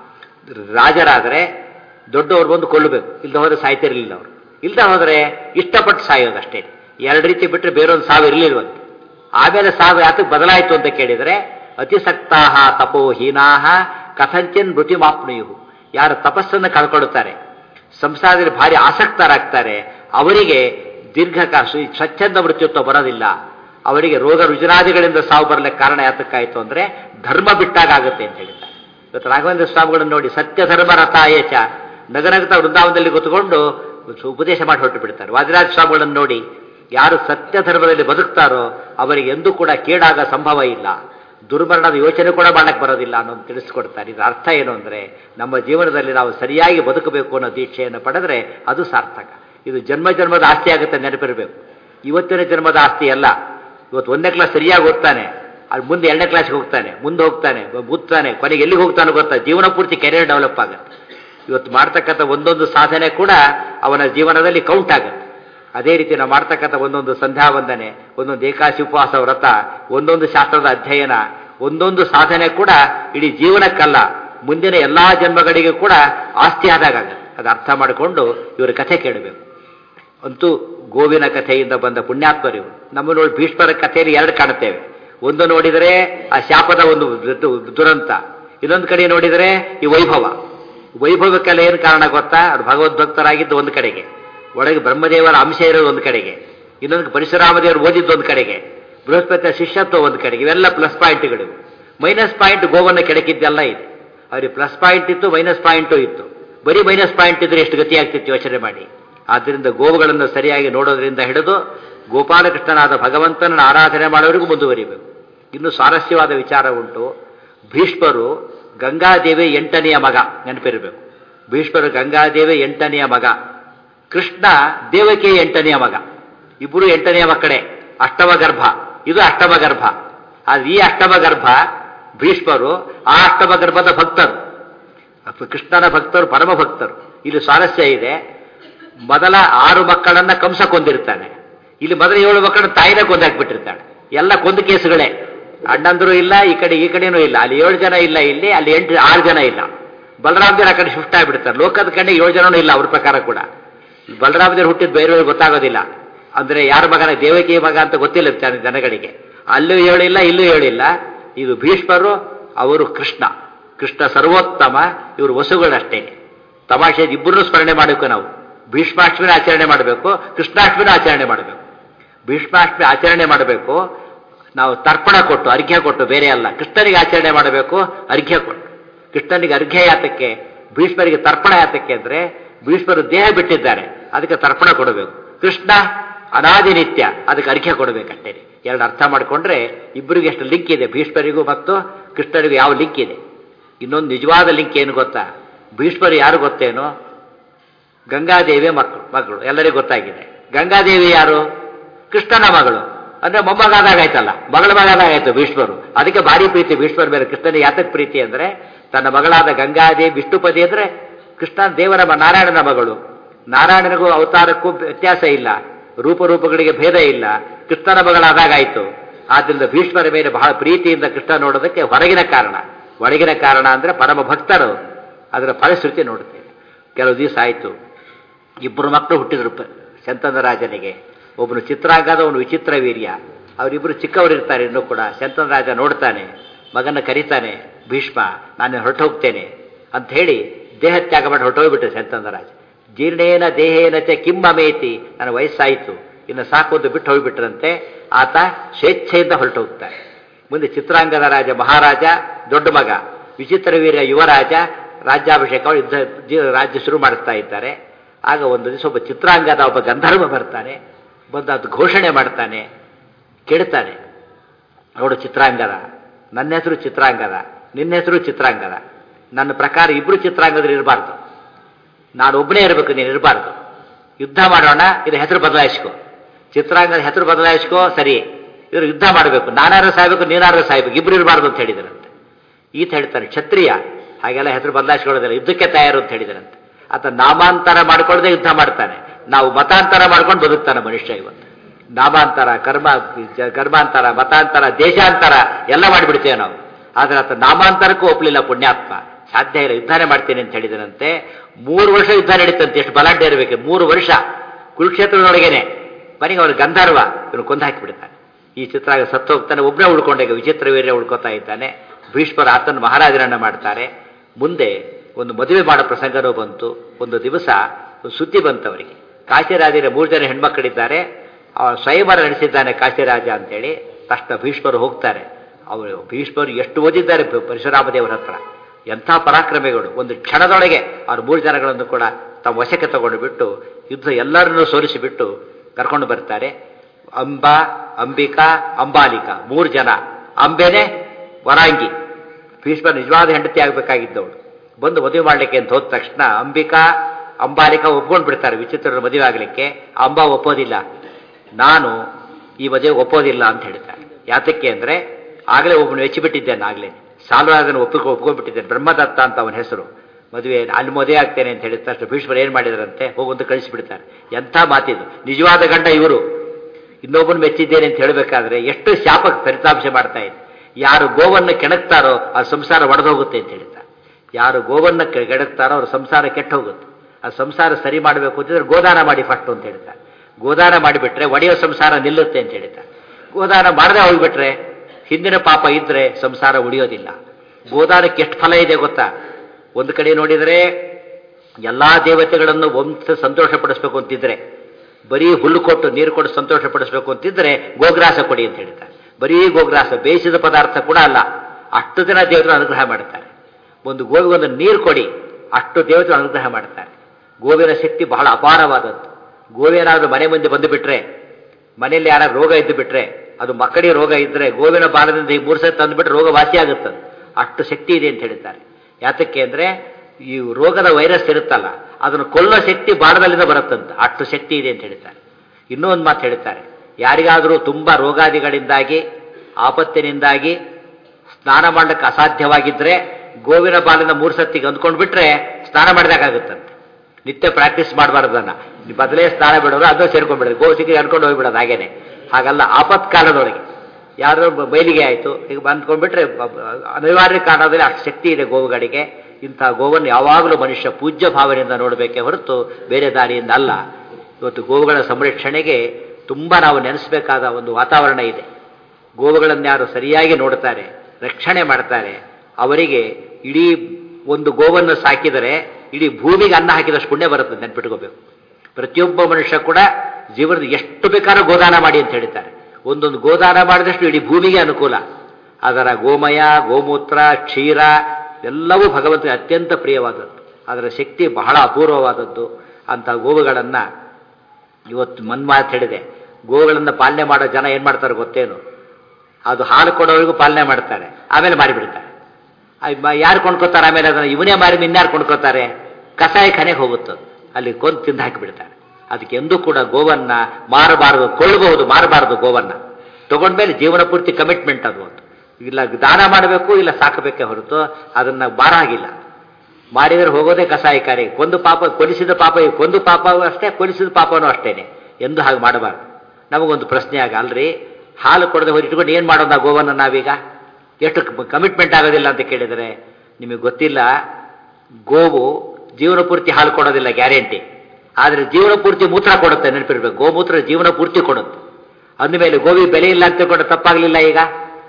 ರಾಜರಾದರೆ ದೊಡ್ಡವ್ರು ಬಂದು ಕೊಲ್ಲಬೇಕು ಇಲ್ಲದ ಹೋದ್ರೆ ಸಾಯ್ತಿರ್ಲಿಲ್ಲ ಅವರು ಇಲ್ಲದ ಹೋದರೆ ಇಷ್ಟಪಟ್ಟು ಸಾಯೋದಷ್ಟೇ ಎರಡು ರೀತಿ ಬಿಟ್ಟರೆ ಬೇರೊಂದು ಸಾವು ಇರಲಿಲ್ವಂತೆ ಆಮೇಲೆ ಸಾವು ಯಾತಕ್ಕೆ ಬದಲಾಯಿತು ಅಂತ ಕೇಳಿದರೆ ಅತಿಸಕ್ತಾಹ ತಪೋಹೀನಾಹ ಕಥಂಚಿನ್ ಮೃತ್ಯು ಮಾಪ್ನುಯು ಯಾರು ತಪಸ್ಸನ್ನು ಕಳ್ಕೊಳ್ಳುತ್ತಾರೆ ಸಂಸಾರದಲ್ಲಿ ಭಾರಿ ಆಸಕ್ತರಾಗ್ತಾರೆ ಅವರಿಗೆ ದೀರ್ಘಕಾಲ ಸ್ವಚ್ಛಂದ ಮೃತ್ಯುತ್ವ ಬರೋದಿಲ್ಲ ಅವರಿಗೆ ರೋಗ ರುಜುನಾದಿಗಳಿಂದ ಸಾವು ಬರಲಿಕ್ಕೆ ಕಾರಣ ಯಾತಕ್ಕಾಯಿತು ಅಂದರೆ ಧರ್ಮ ಬಿಟ್ಟಾಗ ಆಗುತ್ತೆ ಅಂತ ಹೇಳಿದ್ದಾರೆ ಇವತ್ತು ರಾಘವೇಂದ್ರ ಸ್ವಾಮಿಗಳನ್ನು ನೋಡಿ ಸತ್ಯ ಧರ್ಮ ರಥಾಯಚ ನಗನಗತ ವೃಂದಾವನದಲ್ಲಿ ಕೂತ್ಕೊಂಡು ಉಪದೇಶ ಮಾಡಿ ಹೊರಟು ಬಿಡ್ತಾರೆ ವಾದಿರಾಜ ಸ್ವಾಮಿಗಳನ್ನು ನೋಡಿ ಯಾರು ಸತ್ಯ ಧರ್ಮದಲ್ಲಿ ಬದುಕ್ತಾರೋ ಅವರಿಗೆ ಎಂದೂ ಕೂಡ ಕೇಡಾಗ ಸಂಭವ ಇಲ್ಲ ದುರ್ಮರಣದ ಯೋಚನೆ ಕೂಡ ಮಾಡಕ್ಕೆ ಬರೋದಿಲ್ಲ ಅನ್ನೋದು ತಿಳಿಸ್ಕೊಡ್ತಾರೆ ಇದರ ಅರ್ಥ ಏನು ಅಂದರೆ ನಮ್ಮ ಜೀವನದಲ್ಲಿ ನಾವು ಸರಿಯಾಗಿ ಬದುಕಬೇಕು ಅನ್ನೋ ದೀಕ್ಷೆಯನ್ನು ಪಡೆದ್ರೆ ಅದು ಸಾರ್ಥಕ ಇದು ಜನ್ಮ ಜನ್ಮದ ಆಸ್ತಿ ಆಗುತ್ತೆ ನೆನಪಿರಬೇಕು ಇವತ್ತಿನ ಜನ್ಮದ ಆಸ್ತಿ ಅಲ್ಲ ಇವತ್ತು ಒಂದನೇ ಕ್ಲಾಸ್ ಸರಿಯಾಗಿ ಓದ್ತಾನೆ ಅಲ್ಲಿ ಮುಂದೆ ಎರಡನೇ ಕ್ಲಾಸ್ಗೆ ಹೋಗ್ತಾನೆ ಮುಂದೆ ಹೋಗ್ತಾನೆ ಬುತ್ತಾನೆ ಕೊನೆಗೆ ಎಲ್ಲಿಗೆ ಹೋಗ್ತಾನೋ ಗೊತ್ತಾ ಜೀವನ ಪೂರ್ತಿ ಕೆರಿಯರ್ ಡೆವಲಪ್ ಆಗುತ್ತೆ ಇವತ್ತು ಮಾಡ್ತಕ್ಕಂಥ ಒಂದೊಂದು ಸಾಧನೆ ಕೂಡ ಅವನ ಜೀವನದಲ್ಲಿ ಕೌಂಟ್ ಆಗುತ್ತೆ ಅದೇ ರೀತಿ ನಾವು ಮಾಡ್ತಕ್ಕಂಥ ಒಂದೊಂದು ಸಂಧ್ಯಾ ವಂದನೆ ಒಂದೊಂದು ಏಕಾಶಿ ಉಪವಾಸ ವ್ರತ ಒಂದೊಂದು ಶಾಸ್ತ್ರದ ಅಧ್ಯಯನ ಒಂದೊಂದು ಸಾಧನೆ ಕೂಡ ಇಡೀ ಜೀವನಕ್ಕಲ್ಲ ಮುಂದಿನ ಎಲ್ಲಾ ಜನ್ಮಗಳಿಗೆ ಕೂಡ ಆಸ್ತಿ ಆದಾಗುತ್ತೆ ಅದು ಅರ್ಥ ಮಾಡಿಕೊಂಡು ಇವರ ಕಥೆ ಕೇಳಬೇಕು ಅಂತೂ ಗೋವಿನ ಕಥೆಯಿಂದ ಬಂದ ಪುಣ್ಯಾತ್ಮರಿವು ನಮ್ಮ ನೋಡಿ ಭೀಷ್ಮರ ಕಥೆಯಲ್ಲಿ ಎರಡು ಕಾಣುತ್ತೇವೆ ಒಂದು ನೋಡಿದರೆ ಆ ಶಾಪದ ಒಂದು ದುರಂತ ಇನ್ನೊಂದು ಕಡೆ ನೋಡಿದರೆ ಈ ವೈಭವ ವೈಭವಕ್ಕೆಲ್ಲ ಏನು ಕಾರಣ ಗೊತ್ತಾ ಅವ್ರು ಭಗವದ್ಭಕ್ತರಾಗಿದ್ದು ಒಂದು ಕಡೆಗೆ ಒಳಗೆ ಬ್ರಹ್ಮದೇವರ ಅಂಶ ಇರೋದು ಒಂದು ಕಡೆಗೆ ಇನ್ನೊಂದು ಪರಶುರಾಮದೇವರು ಓದಿದ್ದು ಒಂದು ಕಡೆಗೆ ಬೃಹಸ್ಪತಿಯ ಶಿಷ್ಯತ್ವ ಒಂದು ಕಡೆಗೆ ಇವೆಲ್ಲ ಪ್ಲಸ್ ಪಾಯಿಂಟ್ಗಳು ಮೈನಸ್ ಪಾಯಿಂಟ್ ಗೋವನ್ನು ಕೆಡಕಿದ್ದೆಲ್ಲ ಇದೆ ಅವ್ರಿಗೆ ಪ್ಲಸ್ ಪಾಯಿಂಟ್ ಇತ್ತು ಮೈನಸ್ ಪಾಯಿಂಟು ಇತ್ತು ಬರೀ ಮೈನಸ್ ಪಾಯಿಂಟ್ ಇದ್ರೆ ಎಷ್ಟು ಗತಿ ಆಗ್ತಿತ್ತು ಯೋಚನೆ ಮಾಡಿ ಆದ್ದರಿಂದ ಗೋವುಗಳನ್ನು ಸರಿಯಾಗಿ ನೋಡೋದ್ರಿಂದ ಹಿಡಿದು ಗೋಪಾಲಕೃಷ್ಣನಾದ ಭಗವಂತನ ಆರಾಧನೆ ಮಾಡೋರಿಗೂ ಮುಂದುವರಿಬೇಕು ಇನ್ನು ಸ್ವಾರಸ್ಯವಾದ ವಿಚಾರ ಉಂಟು ಭೀಷ್ಮರು ಗಂಗಾದೇವಿ ಎಂಟನೆಯ ಮಗ ನೆನಪಿರಬೇಕು ಭೀಷ್ಮರು ಗಂಗಾದೇವಿ ಎಂಟನೆಯ ಮಗ ಕೃಷ್ಣ ದೇವಕಿ ಎಂಟನೆಯ ಮಗ ಇಬ್ಬರು ಎಂಟನೆಯ ಮಕ್ಕಳೇ ಅಷ್ಟಮ ಗರ್ಭ ಇದು ಅಷ್ಟಮ ಗರ್ಭ ಆದ್ರೆ ಈ ಅಷ್ಟಮ ಗರ್ಭ ಭೀಷ್ಮರು ಆ ಅಷ್ಟಮ ಗರ್ಭದ ಭಕ್ತರು ಕೃಷ್ಣನ ಭಕ್ತರು ಪರಮ ಭಕ್ತರು ಇಲ್ಲಿ ಸ್ವಾರಸ್ಯ ಇದೆ ಮೊದಲ ಆರು ಮಕ್ಕಳನ್ನ ಕಂಸ ಕೊಂದಿರ್ತಾನೆ ಇಲ್ಲಿ ಮೊದಲ ಏಳು ಮಕ್ಕಳನ್ನ ತಾಯಿನ ಕೊಂದಾಕ್ಬಿಟ್ಟಿರ್ತಾಳೆ ಎಲ್ಲ ಕೊಂದು ಕೇಸುಗಳೇ ಅಣ್ಣಂದ್ರು ಇಲ್ಲ ಈ ಕಡೆ ಈ ಕಡೆನೂ ಇಲ್ಲ ಅಲ್ಲಿ ಏಳು ಜನ ಇಲ್ಲ ಇಲ್ಲಿ ಅಲ್ಲಿ ಎಂಟು ಆರು ಜನ ಇಲ್ಲ ಬಲರಾಮದೇವ್ರ ಆ ಕಡೆ ಶಿಫ್ಟ್ ಆಗಿಬಿಡ್ತಾರೆ ಲೋಕದ ಕಡೆ ಏಳು ಜನನೂ ಇಲ್ಲ ಅವ್ರ ಪ್ರಕಾರ ಕೂಡ ಬಲರಾಮದೇವ್ರು ಹುಟ್ಟಿದ ಬೇರೆಯವ್ರಿಗೆ ಗೊತ್ತಾಗೋದಿಲ್ಲ ಅಂದ್ರೆ ಯಾರ ಮಗನ ದೇವಕಿ ಮಗ ಅಂತ ಗೊತ್ತಿಲ್ಲ ಜನ- ಜನಗಳಿಗೆ ಅಲ್ಲೂ ಹೇಳಿಲ್ಲ ಇಲ್ಲೂ ಹೇಳಿಲ್ಲ ಇದು ಭೀಷ್ಮರು ಅವರು ಕೃಷ್ಣ ಕೃಷ್ಣ ಸರ್ವೋತ್ತಮ ಇವರು ವಸುಗಳಷ್ಟೇ ತಮಾಷೆ ಇಬ್ಬರನ್ನು ಸ್ಮರಣೆ ಮಾಡಬೇಕು ನಾವು ಭೀಷ್ಮಾಷ್ಟಮಿನ ಆಚರಣೆ ಮಾಡಬೇಕು ಕೃಷ್ಣಾಷ್ಟಮಿನ ಆಚರಣೆ ಮಾಡಬೇಕು ಭೀಷ್ಮಾಷ್ಟಮಿ ಆಚರಣೆ ಮಾಡಬೇಕು ನಾವು ತರ್ಪಣ ಕೊಟ್ಟು ಅರ್ಘ್ಯ ಕೊಟ್ಟು ಬೇರೆ ಅಲ್ಲ ಕೃಷ್ಣನಿಗೆ ಆಚರಣೆ ಮಾಡಬೇಕು ಅರ್ಘ್ಯ ಕೊಟ್ಟು ಕೃಷ್ಣನಿಗೆ ಅರ್ಘ್ಯ ಯಾತಕ್ಕೆ ಭೀಷ್ಮರಿಗೆ ತರ್ಪಣ ಯಾತಕ್ಕೆ ಅಂದ್ರೆ ಭೀಷ್ಮರು ದೇಹ ಬಿಟ್ಟಿದ್ದಾರೆ ಅದಕ್ಕೆ ತರ್ಪಣ ಕೊಡಬೇಕು ಕೃಷ್ಣ ಅನಾದಿ ನಿತ್ಯ ಅದಕ್ಕೆ ಅರ್ಘ್ಯ ಕೊಡಬೇಕಷ್ಟೇ ಎರಡು ಅರ್ಥ ಮಾಡಿಕೊಂಡ್ರೆ ಇಬ್ಬರಿಗೆ ಎಷ್ಟು ಲಿಂಕ್ ಇದೆ ಭೀಷ್ಮರಿಗೂ ಮತ್ತು ಕೃಷ್ಣರಿಗೂ ಯಾವ ಲಿಂಕ್ ಇದೆ ಇನ್ನೊಂದು ನಿಜವಾದ ಲಿಂಕ್ ಏನು ಗೊತ್ತಾ ಭೀಷ್ಮರು ಯಾರು ಗೊತ್ತೇನೋ ಗಂಗಾದೇವಿಯ ಮಕ್ಕಳು ಮಗಳು ಎಲ್ಲರಿಗೂ ಗೊತ್ತಾಗಿದೆ ಗಂಗಾದೇವಿ ಯಾರು ಕೃಷ್ಣನ ಮಗಳು ಅಂದ್ರೆ ಮೊಮ್ಮಗಾದಾಗ ಆಯ್ತಲ್ಲ ಮಗಳ ಮಗಾದಾಗ ಆಯ್ತು ಭೀಷ್ಮರು ಅದಕ್ಕೆ ಭಾರಿ ಪ್ರೀತಿ ಭೀಷ್ಮರ ಮೇಲೆ ಕೃಷ್ಣನಿಗೆ ಯಾತಕ್ ಪ್ರೀತಿ ಅಂದ್ರೆ ತನ್ನ ಮಗಳಾದ ಗಂಗಾದೇವಿ ವಿಷ್ಣುಪದಿ ಅಂದ್ರೆ ಕೃಷ್ಣ ದೇವರ ಮ- ನಾರಾಯಣನ ಮಗಳು ನಾರಾಯಣನಿಗೂ ಅವತಾರಕ್ಕೂ ವ್ಯತ್ಯಾಸ ಇಲ್ಲ ರೂಪರೂಪಗಳಿಗೆ ಭೇದ ಇಲ್ಲ ಕೃಷ್ಣನ ಮಗಳಾದಾಗಾಯಿತು ಆದ್ದರಿಂದ ಭೀಷ್ಮರ ಮೇಲೆ ಬಹಳ ಪ್ರೀತಿಯಿಂದ ಕೃಷ್ಣ ನೋಡೋದಕ್ಕೆ ಹೊರಗಿನ ಕಾರಣ ಒಳಗಿನ ಕಾರಣ ಅಂದರೆ ಪರಮ ಭಕ್ತರು ಅದರ ಫಲಶ್ರುತಿ ನೋಡುತ್ತೇವೆ ಕೆಲವು ದಿವಸ ಆಯಿತು ಇಬ್ಬರು ಮಕ್ಕಳು ಹುಟ್ಟಿದ್ರು ಪ- ಶಂತನ ರಾಜನಿಗೆ ಒಬ್ಬನು ಚಿತ್ರಾಂಗದ ಅವನು ವಿಚಿತ್ರ ವೀರ್ಯ ಅವರಿಬ್ಬರು ಚಿಕ್ಕವರಿರ್ತಾರೆ ಇನ್ನೂ ಕೂಡ ಶಂತನ ರಾಜ ನೋಡ್ತಾನೆ ಮಗನ ಕರೀತಾನೆ ಭೀಷ್ಮ ನಾನು ಹೊರಟು ಹೋಗ್ತೇನೆ ಅಂತ ಹೇಳಿ ದೇಹ ತ್ಯಾಗ ಮಾಡಿ ಹೊರಟೋಗ್ಬಿಟ್ರೆ ಶಂತನ ರಾಜ ಜೀರ್ಣೇನ ದೇಹೇನ ಚ ಕಿಮ್ಮಮೇತಿ ನನ್ನ ವಯಸ್ಸಾಯಿತು ಇನ್ನು ಸಾಕು ಅಂತ ಬಿಟ್ಟು ಹೋಗ್ಬಿಟ್ರಂತೆ ಆತ ಸ್ವೇಚ್ಛೆಯಿಂದ ಹೊರಟು ಹೋಗ್ತಾನೆ ಮುಂದೆ ಚಿತ್ರಾಂಗದ ರಾಜ ಮಹಾರಾಜ ದೊಡ್ಡ ಮಗ ವಿಚಿತ್ರ ವೀರ್ಯ ಯುವರಾಜ ರಾಜ್ಯಾಭಿಷೇಕ ಯುದ್ಧ ಜೀ- ರಾಜ್ಯ ಶುರು ಮಾಡಿಸ್ತಾ ಇದ್ದಾರೆ ಆಗ ಒಂದು ದಿವಸ ಒಬ್ಬ ಚಿತ್ರಾಂಗದ ಒಬ್ಬ ಗಂಧರ್ವ ಬರ್ತಾನೆ ಬಂದು ಅದು ಘೋಷಣೆ ಮಾಡ್ತಾನೆ ಕೆಡ್ತಾನೆ ನೋಡು ಚಿತ್ರಾಂಗದ ನನ್ನ ಹೆಸರು ಚಿತ್ರಾಂಗದ ನಿನ್ನ ಹೆಸರು ಚಿತ್ರಾಂಗದ ನನ್ನ ಪ್ರಕಾರ ಇಬ್ರು ಚಿತ್ರಾಂಗದ್ರು ಇರಬಾರ್ದು ನಾನು ಒಬ್ಬನೇ ಇರಬೇಕು ನೀನು ಇರಬಾರ್ದು ಯುದ್ಧ ಮಾಡೋಣ ಇದು ಹೆಸರು ಬದಲಾಯಿಸ್ಕೋ ಚಿತ್ರಾಂಗದ ಹೆಸರು ಬದಲಾಯಿಸ್ಕೋ ಸರಿ ಇದ್ರ ಯುದ್ಧ ಮಾಡಬೇಕು ನಾನಾರು ಸಾಯ್ಬೇಕು ನೀನಾರು ಸಾಯ್ಬೇಕು ಇಬ್ರು ಇರಬಾರ್ದು ಅಂತ ಹೇಳಿದರಂತೆ ಈತ ಹೇಳ್ತಾನೆ ಕ್ಷತ್ರಿಯ ಹಾಗೆಲ್ಲ ಹೆಸರು ಬದಲಾಯಿಸ್ಕೊಳ್ಳೋದಿಲ್ಲ ಯುದ್ಧಕ್ಕೆ ತಯಾರು ಅಂತ ಹೇಳಿದರಂತೆ ಆತ ನಾಮಾಂತರ ಮಾಡ್ಕೊಳ್ಳದೆ ಯುದ್ಧ ಮಾಡ್ತಾನೆ ನಾವು ಮತಾಂತರ ಮಾಡ್ಕೊಂಡು ಬದುಕ್ತಾನೆ ಮನುಷ್ಯ ಇವತ್ತು ನಾಮಾಂತರ ಕರ್ಮ ಜ- ಕರ್ಮಾಂತರ ಮತಾಂತರ ದೇಶಾಂತರ ಎಲ್ಲ ಮಾಡಿಬಿಡ್ತೇವೆ ನಾವು ಆದ್ರೆ ಆತ ನಾಮಾಂತರಕ್ಕೂ ಒಪ್ಪಲಿಲ್ಲ ಪುಣ್ಯಾತ್ಮ ಸಾಧ್ಯ ಇಲ್ಲ ಯುದ್ಧನೇ ಮಾಡ್ತೇನೆ ಅಂತ ಹೇಳಿದನಂತೆ ಮೂರು ವರ್ಷ ಯುದ್ಧ ನಡೀತಂತೆ ಎಷ್ಟು ಬಲಾಢ್ಯ ಇರಬೇಕು ಮೂರು ವರ್ಷ ಕುರುಕ್ಷೇತ್ರದೊಳಗೇನೆ ಮನೆಗೆ ಅವನು ಗಂಧರ್ವ ಇವನು ಕೊಂದು ಹಾಕಿಬಿಡ್ತಾನೆ ಈ ಚಿತ್ರ ಸತ್ತು ಹೋಗ್ತಾನೆ ಒಬ್ಬನೇ ಉಳ್ಕೊಂಡಾಗ ವಿಚಿತ್ರ ವೀರ್ಯ ಉಳ್ಕೋತಾ ಇದ್ದಾನೆ ಭೀಷ್ಮರ ಆತನ ಮಹಾರಾಜರನ್ನ ಮಾಡ್ತಾರೆ ಮುಂದೆ ಒಂದು ಮದುವೆ ಮಾಡೋ ಪ್ರಸಂಗನೂ ಬಂತು ಒಂದು ದಿವಸ ಒಂದು ಸುದ್ದಿ ಬಂತು ಅವರಿಗೆ ಕಾಶಿರಾಜರ ಮೂರು ಜನ ಹೆಣ್ಮಕ್ಕಳಿದ್ದಾರೆ ಅವ ಸ್ವಯಂವರ ನಡೆಸಿದ್ದಾನೆ ಕಾಶಿರಾಜ ಅಂತೇಳಿ ತಕ್ಷಣ ಭೀಷ್ಮರು ಹೋಗ್ತಾರೆ ಅವರು ಭೀಷ್ಮರು ಎಷ್ಟು ಓದಿದ್ದಾರೆ ಪ- ಪರಶುರಾಮ ದೇವರ ಹತ್ರ ಎಂಥ ಪರಾಕ್ರಮಿಗಳು ಒಂದು ಕ್ಷಣದೊಳಗೆ ಅವ್ರ ಮೂರು ಜನಗಳನ್ನು ಕೂಡ ತಮ್ಮ ವಶಕ್ಕೆ ತಗೊಂಡು ಬಿಟ್ಟು ಯುದ್ಧ ಎಲ್ಲರನ್ನೂ ಸೋಲಿಸಿಬಿಟ್ಟು ಕರ್ಕೊಂಡು ಬರ್ತಾರೆ ಅಂಬಾ ಅಂಬಿಕಾ ಅಂಬಾಲಿಕಾ ಮೂರು ಜನ ಅಂಬೆನೆ ವರಾಂಗಿ ಭೀಷ್ಮ ನಿಜವಾದ ಹೆಂಡತಿ ಆಗಬೇಕಾಗಿದ್ದವಳು ಬಂದು ಮದುವೆ ಮಾಡಲಿಕ್ಕೆ ಅಂತ ಹೋದ ತಕ್ಷಣ ಅಂಬಿಕಾ ಅಂಬಾಲಿಕಾ ಒಪ್ಕೊಂಡು ಬಿಡ್ತಾರೆ ವಿಚಿತ್ರ ಮದುವೆ ಆಗಲಿಕ್ಕೆ ಅಂಬಾ ಒಪ್ಪೋದಿಲ್ಲ ನಾನು ಈ ಮದುವೆ ಒಪ್ಪೋದಿಲ್ಲ ಅಂತ ಹೇಳ್ತಾರೆ ಯಾತಕ್ಕೆ ಅಂದರೆ ಆಗಲೇ ಒಬ್ಬನು ವೆಚ್ಚಿಬಿಟ್ಟಿದ್ದೇನೆ ಆಗಲೇ ಸಾಲ್ವರಾಜನ ಒಪ್ಪಿಕೊ ಒಪ್ಕೊಂಡ್ಬಿಟ್ಟಿದ್ದೇನೆ ಬ್ರಹ್ಮದತ್ತ ಅಂತ ಅವನ ಹೆಸರು ಮದುವೆ ಅಲ್ಲಿ ಮದುವೆ ಆಗ್ತೇನೆ ಅಂತ ಹೇಳಿದ ತಕ್ಷಣ ಭೀಷ್ಮರು ಏನು ಮಾಡಿದರಂತೆ ಹೋಗೊಂದು ಕಳಿಸಿಬಿಡ್ತಾರೆ ಎಂಥ ಮಾತಿದು ನಿಜವಾದ ಗಂಡ ಇವರು ಇನ್ನೊಬ್ಬನ ಮೆಚ್ಚಿದ್ದೇನೆ ಅಂತ ಹೇಳಬೇಕಾದ್ರೆ ಎಷ್ಟು ಶಾಪ ಫಲಿತಾಂಶ ಮಾಡ್ತಾ ಇದೆ ಯಾರು ಗೋವನ್ನು ಕೆಣಕ್ತಾರೋ ಆ ಸಂಸಾರ ಒಡೆದು ಹೋಗುತ್ತೆ ಅಂತ ಹೇಳ್ತಾರೆ ಯಾರು ಗೋವನ್ನು ಕೆ- ಕೆಣಕ್ತಾರೋ ಅವ್ರ ಸಂಸಾರ ಕೆಟ್ಟ ಹೋಗುತ್ತೆ ಆ ಸಂಸಾರ ಸರಿ ಮಾಡಬೇಕು ಅಂತಿದ್ರೆ ಗೋದಾನ ಮಾಡಿ ಫಸ್ಟ್ ಅಂತ ಹೇಳ್ತಾರೆ ಗೋದಾನ ಮಾಡಿಬಿಟ್ರೆ ಒಡೆಯೋ ಸಂಸಾರ ನಿಲ್ಲುತ್ತೆ ಅಂತ ಹೇಳ್ತಾರೆ ಗೋದಾನ ಮಾಡದೆ ಹೋಗ್ಬಿಟ್ರೆ ಹಿಂದಿನ ಪಾಪ ಇದ್ರೆ ಸಂಸಾರ ಉಳಿಯೋದಿಲ್ಲ ಗೋದಾನಕ್ಕೆ ಎಷ್ಟು ಫಲ ಇದೆ ಗೊತ್ತಾ ಒಂದು ಕಡೆ ನೋಡಿದರೆ ಎಲ್ಲಾ ದೇವತೆಗಳನ್ನು ವಂಶ ಸಂತೋಷ ಪಡಿಸ್ಬೇಕು ಅಂತಿದ್ರೆ ಬರೀ ಹುಲ್ಲು ಕೊಟ್ಟು ನೀರು ಕೊಟ್ಟು ಸಂತೋಷ ಪಡಿಸ್ಬೇಕು ಅಂತಿದ್ರೆ ಗೋಗ್ರಾಸ ಕೊಡಿ ಅಂತ ಹೇಳ್ತಾರೆ ಬರೀ ಗೋಗ್ರಾಸ ಬೇಯಿಸಿದ ಪದಾರ್ಥ ಕೂಡ ಅಲ್ಲ ಅಷ್ಟು ಜನ ದೇವತರು ಅನುಗ್ರಹ ಮಾಡ್ತಾರೆ ಒಂದು ಗೋವಿಗೆ ಒಂದು ನೀರು ಕೊಡಿ ಅಷ್ಟು ದೇವತರು ಅನುಗ್ರಹ ಮಾಡ್ತಾರೆ ಗೋವಿನ ಶಕ್ತಿ ಬಹಳ ಅಪಾರವಾದದ್ದು ಗೋವೇನಾದ್ರೂ ಮನೆ ಮುಂದೆ ಬಂದು ಬಿಟ್ರೆ ಮನೆಯಲ್ಲಿ ಯಾರ ರೋಗ ಇದ್ದು ಬಿಟ್ರೆ ಅದು ಮಕ್ಕಳಿಗೆ ರೋಗ ಇದ್ರೆ ಗೋವಿನ ಬಾಲದಿಂದ ಈ ಮೂರು ಸತಿ ತಂದುಬಿಟ್ರೆ ರೋಗ ವಾಸಿ ಆಗುತ್ತದೆ ಅಷ್ಟು ಶಕ್ತಿ ಇದೆ ಅಂತ ಹೇಳ್ತಾರೆ ಯಾತಕ್ಕೆ ಅಂದ್ರೆ ಈ ರೋಗದ ವೈರಸ್ ಇರುತ್ತಲ್ಲ ಅದನ್ನು ಕೊಲ್ಲೋ ಶಕ್ತಿ ಬಾಣದಲ್ಲಿಂದ ಬರುತ್ತಂತ ಅಷ್ಟು ಶಕ್ತಿ ಇದೆ ಅಂತ ಹೇಳ್ತಾರೆ ಇನ್ನೂ ಒಂದು ಮಾತು ಹೇಳ್ತಾರೆ ಯಾರಿಗಾದರೂ ತುಂಬ ರೋಗಾದಿಗಳಿಂದಾಗಿ ಆಪತ್ತಿನಿಂದಾಗಿ ಸ್ನಾನ ಮಾಡಲಿಕ್ಕೆ ಅಸಾಧ್ಯವಾಗಿದ್ರೆ ಗೋವಿನ ಬಾಲಿನ ಮೂರು ಸತ್ತಿಗೆ ಅಂದ್ಕೊಂಡು ಬಿಟ್ರೆ ಸ್ನಾನ ಮಾಡಿದಾಗುತ್ತಂತೆ ನಿತ್ಯ ಪ್ರಾಕ್ಟೀಸ್ ಮಾಡಬಾರ್ದನ್ನ ಬದಲೇ ಸ್ನಾನ ಬಿಡೋರು ಅದು ಸೇರ್ಕೊಂಡ್ಬಿಡೋದು ಗೋ ಸಿಕ್ಕಿ ಅನ್ಕೊಂಡು ಹೋಗ್ಬಿಡೋದು ಹಾಗೇನೆ ಹಾಗಲ್ಲ ಆಪತ್ಕಾಲದೊಳಗೆ ಯಾರೋ ಬ- ಬಯಲಿಗೆ ಆಯಿತು ಈಗ ಬಂದ್ಕೊಂಡ್ಬಿಟ್ರೆ ಬ- ಬ- ಅನಿವಾರ್ಯ ಕಾರಣದಲ್ಲಿ ಅಷ್ಟು ಶಕ್ತಿ ಇದೆ ಗೋವುಗಳಿಗೆ ಇಂಥ ಗೋವನ್ನು ಯಾವಾಗಲೂ ಮನುಷ್ಯ ಪೂಜ್ಯ ಭಾವನೆಯಿಂದ ನೋಡಬೇಕೇ ಹೊರತು ಬೇರೆ ದಾರಿಯಿಂದ ಅಲ್ಲ ಇವತ್ತು ಗೋವುಗಳ ಸಂರಕ್ಷಣೆಗೆ ತುಂಬ ನಾವು ನೆನೆಸಬೇಕಾದ ಒಂದು ವಾತಾವರಣ ಇದೆ ಗೋವುಗಳನ್ನು ಯಾರು ಸರಿಯಾಗಿ ನೋಡ್ತಾರೆ ರಕ್ಷಣೆ ಮಾಡ್ತಾರೆ ಅವರಿಗೆ ಇಡೀ ಒಂದು ಗೋವನ್ನು ಸಾಕಿದರೆ ಇಡೀ ಭೂಮಿಗೆ ಅನ್ನ ಹಾಕಿದಷ್ಟು ಪುಣ್ಯ ಬರುತ್ತೆ ನೆನ್ಪಿಟ್ಕೋಬೇಕು ಪ್ರತಿಯೊಬ್ಬ ಮನುಷ್ಯ ಕೂಡ ಜೀವನದ ಎಷ್ಟು ಬೇಕಾದ್ರೂ ಗೋದಾನ ಮಾಡಿ ಅಂತ ಹೇಳ್ತಾರೆ ಒಂದೊಂದು ಗೋದಾನ ಮಾಡಿದಷ್ಟು ಇಡೀ ಭೂಮಿಗೆ ಅನುಕೂಲ ಅದರ ಗೋಮಯ ಗೋಮೂತ್ರ ಕ್ಷೀರ ಎಲ್ಲವೂ ಭಗವಂತನಿಗೆ ಅತ್ಯಂತ ಪ್ರಿಯವಾದದ್ದು ಅದರ ಶಕ್ತಿ ಬಹಳ ಅಪೂರ್ವವಾದದ್ದು ಅಂಥ ಗೋವುಗಳನ್ನು ಇವತ್ತು ಮನ್ಮಾತು ಹೇಳಿದೆ ಗೋವುಗಳನ್ನು ಪಾಲನೆ ಮಾಡೋ ಜನ ಏನು ಮಾಡ್ತಾರೆ ಗೊತ್ತೇನು ಅದು ಹಾಲು ಕೊಡೋವರೆಗೂ ಪಾಲನೆ ಮಾಡ್ತಾರೆ ಆಮೇಲೆ ಮಾರಿಬಿಡ್ತಾರೆ ಅದ್ ಮ- ಯಾರು ಕೊಂಡ್ಕೋತಾರೆ ಆಮೇಲೆ ಅದನ್ನು ಇವನೇ ಮಾರಿ ಇನ್ಯಾರು ಕೊಂಡ್ಕೋತಾರೆ ಕಸಾಯ ಖಾನೆಗೆ ಹೋಗುತ್ತದು ಅಲ್ಲಿ ಕೊಂದು ತಿಂದು ಹಾಕಿಬಿಡ್ತಾರೆ ಅದಕ್ಕೆ ಎಂದೂ ಕೂಡ ಗೋವನ್ನ ಮಾರಬಾರದು ಕೊಳ್ಳಬಹುದು ಮಾರಬಾರದು ಗೋವನ್ನ ತಗೊಂಡ್ಮೇಲೆ ಜೀವನ ಪೂರ್ತಿ ಕಮಿಟ್ಮೆಂಟ್ ಅದು ಒಂದು ಇಲ್ಲ ದಾನ ಮಾಡಬೇಕು ಇಲ್ಲ ಸಾಕಬೇಕೇ ಹೊರತು ಅದನ್ನ ಬಾರ ಆಗಿಲ್ಲ ಮಾರಿದರೆ ಹೋಗೋದೇ ಕಸಾಯಿಕಾರಿ ಕೊಂದು ಪಾಪ ಕೊಲಿಸಿದ ಪಾಪ ಕೊಂದು ಪಾಪವೂ ಅಷ್ಟೇ ಕೊಲಿಸಿದ ಪಾಪನೂ ಅಷ್ಟೇನೆ ಎಂದು ಹಾಗೆ ಮಾಡಬಾರ್ದು ನಮಗೊಂದು ಪ್ರಶ್ನೆ ಆಗ ಅಲ್ರಿ ಹಾಲು ಕೊಡದೆ ಹೋಗಿ ಇಟ್ಕೊಂಡು ಏನು ಮಾಡೋದು ಆ ಗೋವನ್ನು ನಾವೀಗ ಎಷ್ಟು ಕಮಿಟ್ಮೆಂಟ್ ಆಗೋದಿಲ್ಲ ಅಂತ ಕೇಳಿದರೆ ನಿಮಗೆ ಗೊತ್ತಿಲ್ಲ ಗೋವು ಜೀವನ ಪೂರ್ತಿ ಹಾಲು ಕೊಡೋದಿಲ್ಲ ಗ್ಯಾರಂಟಿ ಆದರೆ ಜೀವನ ಪೂರ್ತಿ ಮೂತ್ರ ಕೊಡುತ್ತೆ ನೆನಪಿರ್ಬೇಕು ಗೋಮೂತ್ರ ಜೀವನ ಪೂರ್ತಿ ಕೊಡುತ್ತೆ ಅಂದಮೇಲೆ ಗೋವಿ ಬೆಲೆ ಇಲ್ಲ ಅಂತ ತಿಳ್ಕೊಂಡು ತಪ್ಪಾಗಲಿಲ್ಲ ಈಗ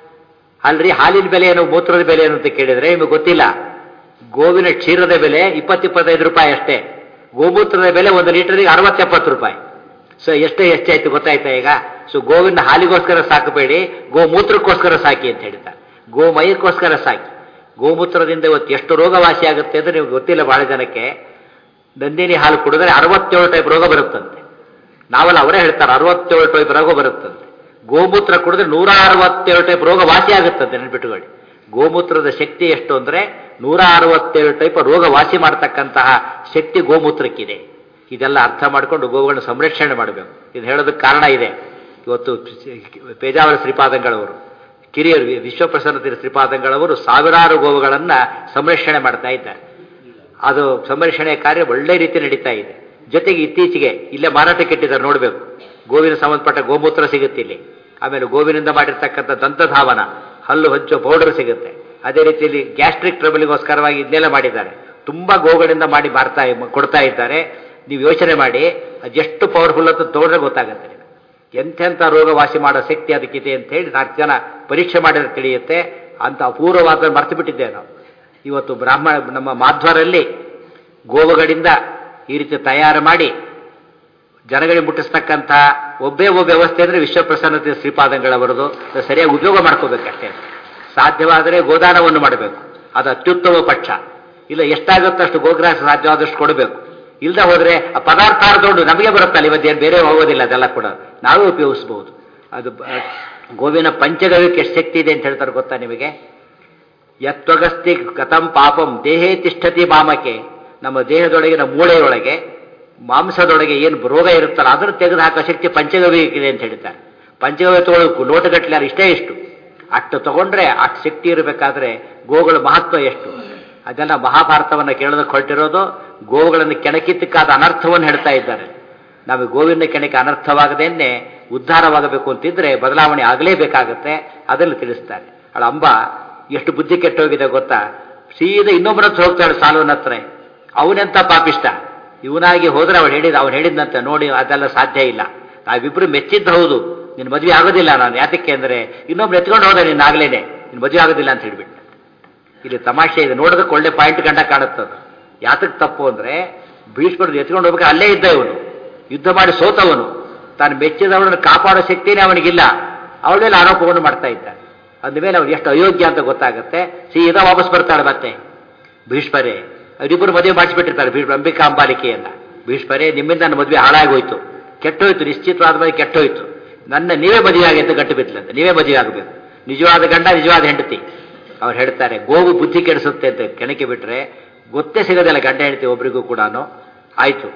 ಅಲ್ರಿ ಹಾಲಿನ ಬೆಲೆ ಏನು ಮೂತ್ರದ ಬೆಲೆ ಏನು ಅಂತ ಕೇಳಿದ್ರೆ ನಿಮಗೆ ಗೊತ್ತಿಲ್ಲ ಗೋವಿನ ಕ್ಷೀರದ ಬೆಲೆ ಇಪ್ಪತ್ತಿಪ್ಪತ್ತೈದು ರೂಪಾಯಿ ಅಷ್ಟೇ ಗೋಮೂತ್ರದ ಬೆಲೆ ಒಂದು ಲೀಟರ್ಗೆ ಅರವತ್ತೆಪ್ಪತ್ತು ರೂಪಾಯಿ ಸೊ ಎಷ್ಟೇ ಎಷ್ಟಾಯ್ತು ಗೊತ್ತಾಯ್ತಾ ಈಗ ಸೊ ಗೋವಿನ ಹಾಲಿಗೋಸ್ಕರ ಸಾಕಬೇಡಿ ಗೋಮೂತ್ರಕ್ಕೋಸ್ಕರ ಸಾಕಿ ಅಂತ ಹೇಳ್ತಾರೆ ಗೋಮಯಕ್ಕೋಸ್ಕರ ಸಾಕಿ ಗೋಮೂತ್ರದಿಂದ ಇವತ್ತು ಎಷ್ಟು ರೋಗವಾಸಿ ಆಗುತ್ತೆ ಅಂದರೆ ನಿಮ್ಗೆ ಗೊತ್ತಿಲ್ಲ ಬಹಳ ಜನಕ್ಕೆ ನಂದಿನಿ ಹಾಲು ಕುಡಿದ್ರೆ ಅರವತ್ತೇಳು ಟೈಪ್ ರೋಗ ಬರುತ್ತಂತೆ ನಾವೆಲ್ಲ ಅವರೇ ಹೇಳ್ತಾರೆ ಅರವತ್ತೇಳು ಟೈಪ್ ರೋಗ ಬರುತ್ತಂತೆ ಗೋಮೂತ್ರ ಕುಡಿದ್ರೆ ನೂರ ಅರವತ್ತೇಳು ಟೈಪ್ ರೋಗ ವಾಸಿ ಆಗುತ್ತಂತೆ ನೆನ್ಪಿಟ್ಟುಕೊಳ್ಳಿ ಗೋಮೂತ್ರದ ಶಕ್ತಿ ಎಷ್ಟು ಅಂದರೆ ನೂರ ಅರವತ್ತೇಳು ಟೈಪ್ ರೋಗ ವಾಸಿ ಮಾಡ್ತಕ್ಕಂತಹ ಶಕ್ತಿ ಗೋಮೂತ್ರಕ್ಕಿದೆ ಇದೆಲ್ಲ ಅರ್ಥ ಮಾಡಿಕೊಂಡು ಗೋವುಗಳನ್ನ ಸಂರಕ್ಷಣೆ ಮಾಡಬೇಕು ಇದು ಹೇಳೋದಕ್ಕೆ ಕಾರಣ ಇದೆ ಇವತ್ತು ಪೇಜಾವರ ಶ್ರೀಪಾದಂಗಳವರು ಕಿರಿಯರು ವಿಶ್ವಪ್ರಸನ್ನ ತೀರ ಶ್ರೀಪಾದಂಗಳವರು ಸಾವಿರಾರು ಗೋವುಗಳನ್ನು ಸಂರಕ್ಷಣೆ ಮಾಡ್ತಾ ಇದ್ದಾರೆ ಅದು ಸಂರಕ್ಷಣೆ ಕಾರ್ಯ ಒಳ್ಳೆ ರೀತಿ ನಡೀತಾ ಇದೆ ಜೊತೆಗೆ ಇತ್ತೀಚೆಗೆ ಇಲ್ಲೇ ಮಾರಾಟಕ್ಕೆ ಇಟ್ಟಿದ್ದಾರೆ ನೋಡಬೇಕು ಗೋವಿನ ಸಂಬಂಧಪಟ್ಟ ಗೋಮೂತ್ರ ಸಿಗುತ್ತೆ ಇಲ್ಲಿ ಆಮೇಲೆ ಗೋವಿನಿಂದ ಮಾಡಿರ್ತಕ್ಕಂಥ ದಂತಧಾವನ ಹಲ್ಲು ಹಚ್ಚೋ ಪೌಡರ್ ಸಿಗುತ್ತೆ ಅದೇ ರೀತಿಯಲ್ಲಿ ಗ್ಯಾಸ್ಟ್ರಿಕ್ ಟ್ರಬಲ್ಗೋಸ್ಕರವಾಗಿ ಇದನ್ನೆಲ್ಲ ಮಾಡಿದ್ದಾರೆ ತುಂಬ ಗೋಗಳಿಂದ ಮಾಡಿ ಮಾರ್ತಾ ಕೊಡ್ತಾ ಇದ್ದಾರೆ ನೀವು ಯೋಚನೆ ಮಾಡಿ ಅದೆಷ್ಟು ಪವರ್ಫುಲ್ ಅಂತ ತಗೊಂಡ್ರೆ ಗೊತ್ತಾಗುತ್ತೆ ಎಂತೆಂಥ ರೋಗ ವಾಸಿ ಮಾಡೋ ಶಕ್ತಿ ಅದಕ್ಕಿದೆ ಅಂತ ಹೇಳಿ ನಾಲ್ಕು ಜನ ಪರೀಕ್ಷೆ ಮಾಡಿದ್ರೆ ತಿಳಿಯುತ್ತೆ ಅಂತ ಅಪೂರ್ವವಾದ ಮರ್ತು ಬಿಟ್ಟಿದ್ದೇವೆ ನಾವು ಇವತ್ತು ಬ್ರಾಹ್ಮಣ ನಮ್ಮ ಮಾಧ್ವರಲ್ಲಿ ಗೋವುಗಳಿಂದ ಈ ರೀತಿ ತಯಾರು ಮಾಡಿ ಜನಗಳಿಗೆ ಮುಟ್ಟಿಸ್ತಕ್ಕಂಥ ಒಬ್ಬೇ ಒಬ್ಬ ವ್ಯವಸ್ಥೆ ಅಂದರೆ ವಿಶ್ವಪ್ರಸನ್ನತೆ ಶ್ರೀಪಾದಂಗಳವರದು ಸರಿಯಾಗಿ ಉಪಯೋಗ ಮಾಡ್ಕೋಬೇಕಷ್ಟೇ ಸಾಧ್ಯವಾದರೆ ಗೋದಾನವನ್ನು ಮಾಡಬೇಕು ಅದು ಅತ್ಯುತ್ತಮ ಪಕ್ಷ ಇಲ್ಲ ಎಷ್ಟಾಗುತ್ತೋ ಅಷ್ಟು ಗೋಗ್ರಾಸ ಸಾಧ್ಯವಾದಷ್ಟು ಕೊಡಬೇಕು ಇಲ್ಲದೆ ಹೋದರೆ ಆ ಪದಾರ್ಥ ತಗೊಂಡು ನಮಗೆ ಬರುತ್ತಲ್ಲ ಇವತ್ತೇನು ಬೇರೆ ಹೋಗೋದಿಲ್ಲ ಅದೆಲ್ಲ ಕೂಡ ನಾವೇ ಉಪಯೋಗಿಸ್ಬೋದು ಅದು ಗೋವಿನ ಪಂಚಗವ್ಯಕ್ಕೆ ಎಷ್ಟು ಶಕ್ತಿ ಇದೆ ಅಂತ ಹೇಳ್ತಾರೆ ಗೊತ್ತಾ ನಿಮಗೆ ಯತ್ವಗಸ್ತಿ ಕಥಂ ಪಾಪಂ ದೇಹೇ ತಿಷ್ಠತಿ ಮಾಮಕೆ ನಮ್ಮ ದೇಹದೊಳಗಿನ ಮೂಳೆಯೊಳಗೆ ಮಾಂಸದೊಳಗೆ ಏನು ರೋಗ ಇರುತ್ತಲ್ಲ ಅದನ್ನು ತೆಗೆದು ಹಾಕೋ ಶಕ್ತಿ ಪಂಚಗವ್ಯಕ್ಕಿದೆ ಅಂತ ಹೇಳ್ತಾರೆ ಪಂಚಗವ್ಯ ತಗೊಳ್ಳೋಕು ಲೋಟಗಟ್ಟಲೆ ಇಷ್ಟೇ ಇಷ್ಟು ಅಷ್ಟು ತಗೊಂಡ್ರೆ ಅಷ್ಟು ಶಕ್ತಿ ಇರಬೇಕಾದ್ರೆ ಗೋಗಳ ಮಹತ್ವ ಎಷ್ಟು ಅದೆಲ್ಲ ಮಹಾಭಾರತವನ್ನು ಕೇಳೋದಕ್ಕೆ ಹೊರಟಿರೋದು ಗೋವುಗಳನ್ನು ಕೆಣಕಿದ್ದಕ್ಕಾದ ಅನರ್ಥವನ್ನು ಹೇಳ್ತಾ ಇದ್ದಾರೆ ನಮಗೆ ಗೋವಿನ ಕೆಣಕ್ಕೆ ಅನರ್ಥವಾಗದೇನೆ ಉದ್ಧಾರವಾಗಬೇಕು ಅಂತಿದ್ರೆ ಬದಲಾವಣೆ ಆಗಲೇಬೇಕಾಗತ್ತೆ ಅದನ್ನು ತಿಳಿಸ್ತಾರೆ ಅವಳ ಅಂಬ ಎಷ್ಟು ಬುದ್ಧಿ ಕೆಟ್ಟೋಗಿದೆ ಗೊತ್ತಾ ಸೀದಾ ಇನ್ನೊಬ್ಬರ ಹತ್ರ ಹೋಗ್ತಾಳೆ ಸಾಲುವನ ಹತ್ರ ಅವನೆಂತ ಪಾಪಿಷ್ಟ ಇವನಾಗಿ ಹೋದ್ರೆ ಅವಳು ಹೇಳಿದ ಅವನು ಹೇಳಿದಂತೆ ನೋಡಿ ಅದೆಲ್ಲ ಸಾಧ್ಯ ಇಲ್ಲ ನಾವಿಬ್ರು ಮೆಚ್ಚಿದ್ದು ಹೌದು ನಿನ್ನ ಮದುವೆ ಆಗೋದಿಲ್ಲ ನಾನು ಯಾತಕ್ಕೆ ಅಂದರೆ ಇನ್ನೊಬ್ರು ಎತ್ಕೊಂಡು ಹೋದ ನಿನ್ನ ಆಗ್ಲೇನೆ ನಿನ್ನ ಮದುವೆ ಆಗೋದಿಲ್ಲ ಅಂತ ಹೇಳ್ಬಿಟ್ಟು ಇಲ್ಲಿ ತಮಾಷೆ ಇದೆ ನೋಡೋದಕ್ಕೆ ಒಳ್ಳೆ ಪಾಯಿಂಟ್ ಕಂಡ ಕಾಣುತ್ತದು ಯಾತಕ್ಕೆ ತಪ್ಪು ಅಂದರೆ ಭೀಷ್ಮರು ಎತ್ಕೊಂಡು ಹೋಗ್ಬೇಕು ಅಲ್ಲೇ ಇದ್ದ ಇವನು ಯುದ್ಧ ಮಾಡಿ ಸೋತವನು ತಾನು ಮೆಚ್ಚಿದವನನ್ನು ಕಾಪಾಡೋ ಶಕ್ತಿನೇ ಅವನಿಗಿಲ್ಲ ಅವಳ ಮೇಲೆ ಆರೋಪವನ್ನು ಮಾಡ್ತಾ ಇದ್ದ ಅಂದಮೇಲೆ ಅವನು ಎಷ್ಟು ಅಯೋಗ್ಯ ಅಂತ ಗೊತ್ತಾಗುತ್ತೆ ಸೀದಾ ವಾಪಸ್ ಬರ್ತಾಳೆ ಮತ್ತೆ ಭೀಷ್ಮರೇ ಅವರಿಬ್ಬರು ಮದುವೆ ಮಾಡಿಸ್ಬಿಟ್ಟಿರ್ತಾರೆ ಭೀಷ್ಮ ಅಂಬಿಕಾ ಅಂಬಾಲಿಕೆಯನ್ನ ಭೀಷ್ಮರೇ ನಿಮ್ಮಿಂದ ನನ್ನ ಮದುವೆ ಹಾಳಾಗೋಯ್ತು ಕೆಟ್ಟೋಯ್ತು ನಿಶ್ಚಿತವಾದ ಮೇಲೆ ಕೆಟ್ಟೋಯ್ತು ನನ್ನ ನೀವೇ ಮದುವೆ ಆಗಿ ಅಂತ ಗಟ್ಟು ಬಿತ್ತಲಂತೆ ನೀವೇ ಮದುವೆ ಆಗಬೇಕು ನಿಜವಾದ ಗಂಡ ನಿಜವಾದ ಹೆಂಡತಿ ಅವ್ರು ಹೇಳ್ತಾರೆ ಗೋವು ಬುದ್ಧಿ ಕೆಡಿಸುತ್ತೆ ಅಂತ ಕೆಣಕಿ ಬಿಟ್ರೆ ಗೊತ್ತೇ ಸಿಗೋದಿಲ್ಲ ಗಂಡ ಹೆಂಡತಿ ಒಬ್ರಿಗೂ ಕೂಡ ಆಯ್ತು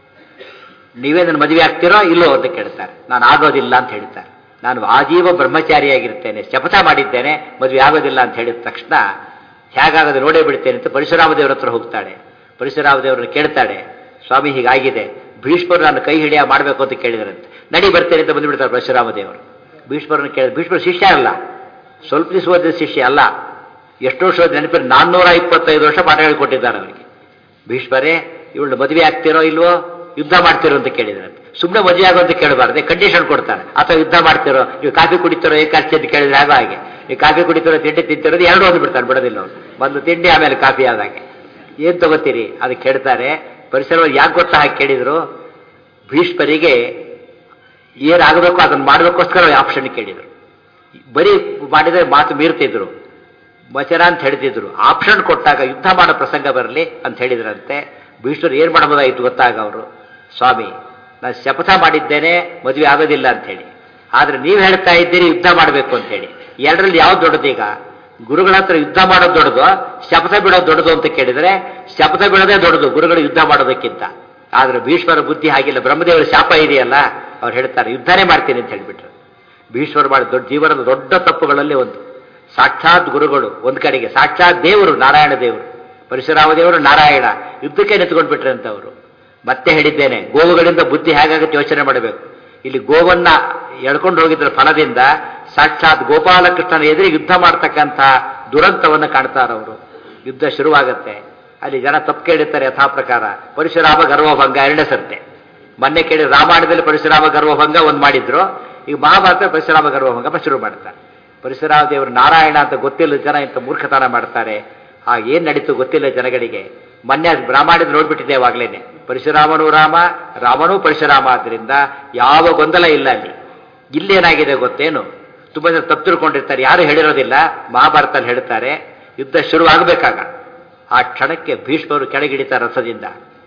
ನೀವೇ ನನ್ನ ಮದುವೆ ಆಗ್ತಿರೋ ಇಲ್ಲೋ ಅಂತ ಕೇಳ್ತಾರೆ ನಾನು ಆಗೋದಿಲ್ಲ ಅಂತ ಹೇಳ್ತಾರೆ ನಾನು ಆಜೀವ ಬ್ರಹ್ಮಚಾರಿಯಾಗಿರ್ತೇನೆ ಶಪಥ ಮಾಡಿದ್ದೇನೆ ಮದುವೆ ಆಗೋದಿಲ್ಲ ಅಂತ ಹೇಳಿದ ತಕ್ಷಣ ಹೇಗಾಗದೆ ನೋಡೇ ಬಿಡ್ತೇನೆ ಅಂತ ಪರಶುರಾಮ ದೇವರ ಹತ್ರ ಹೋಗ್ತಾಳೆ ಪರಶುರಾಮ ದೇವರನ್ನು ಕೇಳ್ತಾಳೆ ಸ್ವಾಮಿ ಹೀಗಾಗಿದೆ ಭೀಷ್ಮರು ನಾನು ಕೈ ಹಿಡಿಯ ಮಾಡಬೇಕು ಅಂತ ಕೇಳಿದ್ರಂತೆ ನಡಿ ಬರ್ತೇನೆ ಅಂತ ಬಂದುಬಿಡ್ತಾರೆ ಪರಶುರಾಮ ದೇವರು ಭೀಷ್ಮರನ್ನು ಕೇಳಿದ ಭೀಷ್ಮರ ಶಿಷ್ಯ ಅಲ್ಲ ಸ್ವಲ್ಪ ದಿವಸ ಓದಿದ ಶಿಷ್ಯ ಅಲ್ಲ ಎಷ್ಟು ವರ್ಷ ನೆನಪಿನ ನಾನ್ನೂರ ಇಪ್ಪತ್ತೈದು ವರ್ಷ ಪಾಠ ಹೇಳಿಕೊಟ್ಟಿದ್ದಾರೆ ಅವರಿಗೆ ಭೀಷ್ಮರೇ ಇವಳು ಮದುವೆ ಆಗ್ತಿರೋ ಇಲ್ವೋ ಯುದ್ಧ ಮಾಡ್ತಿರೋ ಅಂತ ಕೇಳಿದ್ರಂತೆ ಸುಮ್ಮನೆ ಮದುವೆ ಆಗೋ ಅಂತ ಕೇಳಬಾರ್ದೆ ಕಂಡೀಷನ್ ಕೊಡ್ತಾರೆ ಅಥವಾ ಯುದ್ಧ ಮಾಡ್ತಿರೋ ನೀವು ಕಾಫಿ ಕುಡಿತಿರೋ ಏಕಾಚಿ ಅಂತ ಕೇಳಿದ್ರೆ ಆಗೋ ಹಾಗೆ ನೀವು ಕಾಫಿ ಕುಡಿತಿರೋ ತಿಂಡಿ ತಿಂತಿರೋದು ಎರಡು ಒಂದು ಬಿಡ್ತಾರೆ ಬಿಡೋದಿಲ್ಲ ಅವ್ರು ಒಂದು ತಿಂಡಿ ಆಮೇಲೆ ಕಾಫಿ ಆದಾಗೆ ಏನು ತಗೋತೀರಿ ಅದಕ್ಕೆ ಕೇಳ್ತಾರೆ ಪರಿಸರ ಯಾಕೆ ಗೊತ್ತಾ ಹಾಗೆ ಕೇಳಿದ್ರು ಭೀಷ್ಮರಿಗೆ ಏನಾಗಬೇಕು ಅದನ್ನು ಮಾಡಬೇಕೋಸ್ಕರ ಆಪ್ಷನ್ ಕೇಳಿದರು ಬರೀ ಮಾಡಿದರೆ ಮಾತು ಮೀರ್ತಿದ್ರು ವಚನ ಅಂತ ಹೇಳ್ತಿದ್ರು ಆಪ್ಷನ್ ಕೊಟ್ಟಾಗ ಯುದ್ಧ ಮಾಡೋ ಪ್ರಸಂಗ ಬರಲಿ ಅಂತ ಹೇಳಿದ್ರಂತೆ ಭೀಷ್ಮರು ಏನು ಮಾಡಬಹುದಾಯಿತು ಗೊತ್ತಾಗ ಅವರು ಸ್ವಾಮಿ ನಾನು ಶಪಥ ಮಾಡಿದ್ದೇನೆ ಮದುವೆ ಆಗೋದಿಲ್ಲ ಅಂತ ಹೇಳಿ ಆದರೆ ನೀವು ಹೇಳ್ತಾ ಇದ್ದೀರಿ ಯುದ್ಧ ಮಾಡಬೇಕು ಅಂತ ಹೇಳಿ ಎರಡರಲ್ಲಿ ಯಾವ್ದು ದೊಡ್ಡದು ಈಗ ಗುರುಗಳ ಹತ್ರ ಯುದ್ಧ ಮಾಡೋದು ದೊಡ್ಡದು ಶಪಥ ಬಿಡೋದು ದೊಡ್ಡದು ಅಂತ ಕೇಳಿದರೆ ಶಪಥ ಬಿಡೋದೇ ದೊಡ್ಡದು ಗುರುಗಳು ಯುದ್ಧ ಮಾಡೋದಕ್ಕಿಂತ ಆದರೆ ಭೀಷ್ಮರ ಬುದ್ಧಿ ಹಾಗಿಲ್ಲ ಬ್ರಹ್ಮದೇವರ ಶಾಪ ಇದೆಯಲ್ಲ ಅವ್ರು ಹೇಳ್ತಾರೆ ಯುದ್ಧನೇ ಮಾಡ್ತೀನಿ ಅಂತ ಹೇಳ್ಬಿಟ್ರು ಭೀಷ್ಮರು ಮಾಡಿದ ದೊಡ್ಡ ಜೀವನದ ದೊಡ್ಡ ತಪ್ಪುಗಳಲ್ಲಿ ಒಂದು ಸಾಕ್ಷಾತ್ ಗುರುಗಳು ಒಂದು ಕಡೆಗೆ ಸಾಕ್ಷಾತ್ ದೇವರು ನಾರಾಯಣ ದೇವರು ಪರಶುರಾಮ ದೇವರು ನಾರಾಯಣ ಯುದ್ಧಕ್ಕೆ ನಿಂತ್ಕೊಂಡು ಬಿಟ್ರಂತವರು ಮತ್ತೆ ಹೇಳಿದ್ದೇನೆ ಗೋವುಗಳಿಂದ ಬುದ್ಧಿ ಹೇಗಾಗುತ್ತೆ ಯೋಚನೆ ಮಾಡಬೇಕು ಇಲ್ಲಿ ಗೋವನ್ನ ಎಳ್ಕೊಂಡು ಹೋಗಿದ್ರ ಫಲದಿಂದ ಸಾಕ್ಷಾತ್ ಗೋಪಾಲಕೃಷ್ಣನ ಎದುರು ಯುದ್ಧ ಮಾಡ್ತಕ್ಕಂಥ ದುರಂತವನ್ನು ಕಾಣ್ತಾರವರು ಯುದ್ಧ ಶುರುವಾಗುತ್ತೆ ಅಲ್ಲಿ ಜನ ತಪ್ಪು ಕೇಳಿರ್ತಾರೆ ಯಥಾ ಪ್ರಕಾರ ಪರಶುರಾಮ ಗರ್ವಭಂಗ ಎರಡನೇ ಸರ್ತೆ ಮೊನ್ನೆ ಕೇಳಿ ರಾಮಾಯಣದಲ್ಲಿ ಪರಶುರಾಮ ಗರ್ವಭಂಗ ಒಂದು ಮಾಡಿದ್ರು ಈಗ ಮಹಾಭಾರತ ಪರಶುರಾಮ ಗರ್ವಭಂಗ ಶುರು ಮಾಡ್ತಾರೆ ಪರಶುರಾಮ ದೇವರು ನಾರಾಯಣ ಅಂತ ಗೊತ್ತಿಲ್ಲ ಜನ ಇಂಥ ಮೂರ್ಖತನ ಮಾಡ್ತಾರೆ ಆ ಏನ್ ನಡೀತು ಗೊತ್ತಿಲ್ಲ ಜನಗಳಿಗೆ ಮೊನ್ನೆ ರಾಮಾಯಣದ ನೋಡ್ಬಿಟ್ಟಿದೆ ಅವಾಗ್ಲೇನೆ ಪರಶುರಾಮನು ರಾಮ ರಾಮನೂ ಪರಶುರಾಮ ಆದ್ರಿಂದ ಯಾವ ಗೊಂದಲ ಇಲ್ಲ ಅಲ್ಲಿ ಇಲ್ಲೇನಾಗಿದೆ ಗೊತ್ತೇನು ತುಂಬಾ ಜನ ತಪ್ಪು ತಿಳ್ಕೊಂಡಿರ್ತಾರೆ ಯಾರು ಹೇಳಿರೋದಿಲ್ಲ ಮಹಾಭಾರತದಲ್ಲಿ ಹೇಳ್ತಾರೆ ಯುದ್ಧ ಶುರುವಾಗಬೇಕಾಗ ಆ ಕ್ಷಣಕ್ಕೆ ಭೀಷ್ಮರು ಕೆಳಗಿಡಿತಾರೆ ರಥದಿಂದ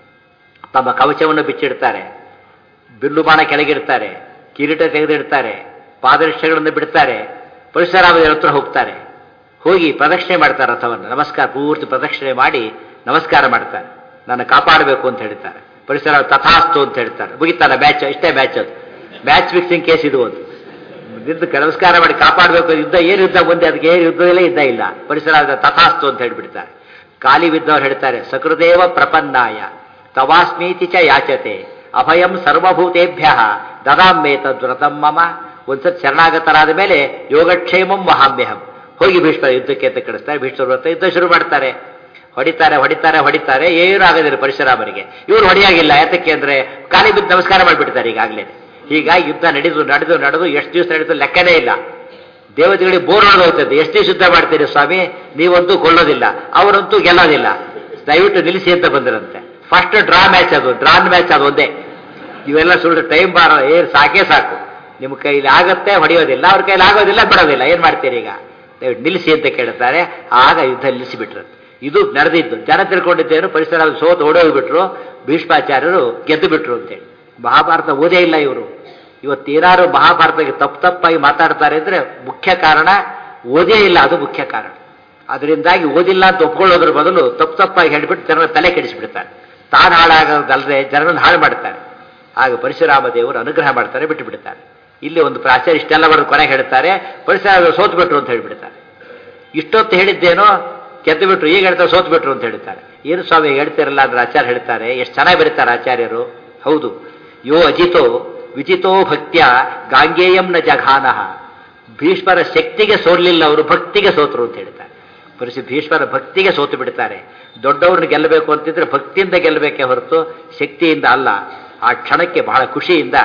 ತಮ್ಮ ಕವಚವನ್ನು ಬಿಚ್ಚಿಡ್ತಾರೆ ಬಿಲ್ಲು ಬಾಣ ಕೆಳಗಿಡ್ತಾರೆ ಕಿರೀಟ ತೆಗೆದಿಡ್ತಾರೆ ಪಾದರಕ್ಷೆಗಳನ್ನು ಬಿಡ್ತಾರೆ ಪರಶುರಾಮದೇವರ ಹತ್ರ ಹೋಗ್ತಾರೆ ಹೋಗಿ ಪ್ರದಕ್ಷಿಣೆ ಮಾಡ್ತಾರೆ ರಥವನ್ನು ನಮಸ್ಕಾರ ಪೂರ್ತಿ ಪ್ರದಕ್ಷಿಣೆ ಮಾಡಿ ನಮಸ್ಕಾರ ಮಾಡ್ತಾರೆ ನನ್ನ ಕಾಪಾಡಬೇಕು ಅಂತ ಹೇಳ್ತಾರೆ ಪರಿಸರ ತಥಾಸ್ತು ಅಂತ ಹೇಳ್ತಾರೆ ಮುಗಿತಲ್ಲ ಮ್ಯಾಚ್ ಇಷ್ಟೇ ಮ್ಯಾಚ್ ಅದು ಮ್ಯಾಚ್ ಫಿಕ್ಸಿಂಗ್ ಕೇಸ್ ಇದು ಒಂದು ಯುದ್ಧಕ್ಕೆ ನಮಸ್ಕಾರ ಮಾಡಿ ಕಾಪಾಡಬೇಕು ಯುದ್ಧ ಏನು ಯುದ್ಧ ಮುಂದೆ ಅದಕ್ಕೆ ಏನು ಯುದ್ಧ ಇಲ್ಲ ಯುದ್ಧ ಇಲ್ಲ ಪರಿಸರ ತಥಾಸ್ತು ಅಂತ ಹೇಳ್ಬಿಡ್ತಾರೆ ಕಾಲಿ ಬಿದ್ದವ್ರು ಹೇಳ್ತಾರೆ ಸಕೃದೇವ ಪ್ರಪನ್ನಾಯ ತವಾಸ್ಮೀತಿ ಚ ಯಾಚತೆ ಅಭಯಂ ಸರ್ವಭೂತೇಭ್ಯ ದದಾಮ್ಯೇತ ದುರತಂ ಮಮ ಒಂದ್ಸತ್ ಶರಣಾಗತರಾದ ಮೇಲೆ ಯೋಗಕ್ಷೇಮಂ ಮಹಾಮ್ಯಹಂ ಹೋಗಿ ಭೀಷ್ಮ ಯುದ್ಧಕ್ಕೆ ಅಂತ ಕಳಿಸ್ತಾರೆ ಭೀಷ್ಮರು ಬರ್ತಾರೆ ಯುದ್ಧ ಶುರು ಮಾಡ್ತಾರೆ ಹೊಡಿತಾರೆ ಹೊಡಿತಾರೆ ಹೊಡಿತಾರೆ ಏನೂ ಆಗೋದಿಲ್ಲ ಪರಶುರಾಮರಿಗೆ ಇವರು ಹೊಡೆಯಾಗಿಲ್ಲ ಯಾತಕ್ಕೆ ಅಂದ್ರೆ ಕಾಲಿ ಬಿದ್ದು ನಮಸ್ಕಾರ ಮಾಡಿಬಿಡ್ತಾರೆ ಈಗಾಗಲೇ ಹೀಗಾಗಿ ಯುದ್ಧ ನಡೆದು ನಡೆದು ನಡೆದು ಎಷ್ಟು ದಿವಸ ನಡೆದು ಲೆಕ್ಕನೇ ಇಲ್ಲ ದೇವತೆಗಳಿಗೆ ಬೋರ್ ಹೋಗ್ತದೆ ಎಷ್ಟು ದಿವಸ ಯುದ್ಧ ಮಾಡ್ತೀರಿ ಸ್ವಾಮಿ ನೀವಂತೂ ಕೊಳ್ಳೋದಿಲ್ಲ ಅವರಂತೂ ಗೆಲ್ಲೋದಿಲ್ಲ ದಯವಿಟ್ಟು ನಿಲ್ಲಿಸಿ ಅಂತ ಬಂದಿರಂತೆ ಫಸ್ಟ್ ಡ್ರಾ ಮ್ಯಾಚ್ ಅದು ಡ್ರಾನ್ ಮ್ಯಾಚ್ ಅದು ಒಂದೇ ಇವೆಲ್ಲ ಸುಳ್ಳು ಟೈಮ್ ಬಾರ ಏನ್ ಸಾಕೇ ಸಾಕು ನಿಮ್ಮ ಕೈಲಿ ಆಗತ್ತೆ ಹೊಡೆಯೋದಿಲ್ಲ ಅವ್ರ ಕೈಲಿ ಆಗೋದಿಲ್ಲ ಬಿಡೋದಿಲ್ಲ ಏನ್ ಮಾಡ್ತೀರಿ ಈಗ ದಯವಿಟ್ಟು ನಿಲ್ಲಿಸಿ ಅಂತ ಕೇಳ್ತಾರೆ ಆಗ ಯುದ್ಧ ನಿಲ್ಲಿಸಿಬಿಟ್ರು ಇದು ನಡೆದಿದ್ದು ಜನ ತಿಳ್ಕೊಂಡಿದ್ದೇನು ಪರಿಸರ ಸೋತು ಓಡೋಗ್ಬಿಟ್ರು ಭೀಷ್ಮಾಚಾರ್ಯರು ಗೆದ್ದು ಬಿಟ್ರು ಅಂತೇಳಿ ಮಹಾಭಾರತ ಓದೇ ಇಲ್ಲ ಇವರು ಇವತ್ತೇನಾರು ಮಹಾಭಾರತಕ್ಕೆ ತಪ್ಪು ತಪ್ಪಾಗಿ ಮಾತಾಡ್ತಾರೆ ಅಂದ್ರೆ ಮುಖ್ಯ ಕಾರಣ ಓದೇ ಇಲ್ಲ ಅದು ಮುಖ್ಯ ಕಾರಣ ಅದರಿಂದಾಗಿ ಓದಿಲ್ಲ ಅಂತ ಒಪ್ಕೊಳ್ಳೋದ್ರ ಬದಲು ತಪ್ಪು ತಪ್ಪಾಗಿ ಹೇಳಿಬಿಟ್ಟು ಜನರ ತಲೆ ಕೆಡಿಸಿಬಿಡ್ತಾರೆ ತಾನು ಹಾಳಾಗೋದಲ್ಲದೆ ಜನರನ್ನು ಹಾಳು ಮಾಡ್ತಾರೆ ಆಗ ಪರಶುರಾಮ ದೇವರು ಅನುಗ್ರಹ ಮಾಡ್ತಾರೆ ಬಿಟ್ಟು ಬಿಡ್ತಾರೆ ಇಲ್ಲಿ ಒಂದು ಪ್ರಾಚಾರ್ಯ ಇಷ್ಟೆಲ್ಲ ಬರೆದು ಕೊನೆಗೆ ಹೇಳ್ತಾರೆ ಪರಶುರಾಮ ಸೋತು ಬಿಟ್ರು ಅಂತ ಹೇಳಿಬಿಡ್ತಾರೆ ಇಷ್ಟೊತ್ತು ಹೇಳಿದ್ದೇನೋ ಕೆದ್ದು ಬಿಟ್ರು ಈಗ ಹೇಳ್ತಾರೆ ಸೋತು ಬಿಟ್ರು ಅಂತ ಹೇಳ್ತಾರೆ ಏನು ಸ್ವಾಮಿ ಹೇಳ್ತಿರಲ್ಲ ಅಂದ್ರೆ ಆಚಾರ್ಯ ಹೇಳ್ತಾರೆ ಎಷ್ಟು ಚೆನ್ನಾಗಿ ಬರೀತಾರೆ ಆಚಾರ್ಯರು ಹೌದು ಯೋ ಅಜಿತೋ ವಿಜಿತೋ ಭಕ್ತ್ಯ ಗಾಂಗೇಯಂ ನ ಜಘಾನಃ ಭೀಷ್ಮರ ಶಕ್ತಿಗೆ ಸೋರ್ಲಿಲ್ಲ ಅವರು ಭಕ್ತಿಗೆ ಸೋತರು ಅಂತ ಹೇಳ್ತಾರೆ ಪರಿಸಿ ಭೀಷ್ಮರ ಭಕ್ತಿಗೆ ಸೋತು ಬಿಡ್ತಾರೆ ದೊಡ್ಡವ್ರನ್ನ ಗೆಲ್ಲಬೇಕು ಅಂತಿದ್ರೆ ಭಕ್ತಿಯಿಂದ ಗೆಲ್ಲಬೇಕೇ ಹೊರತು ಶಕ್ತಿಯಿಂದ ಅಲ್ಲ ಆ ಕ್ಷಣಕ್ಕೆ ಬಹಳ ಖುಷಿಯಿಂದ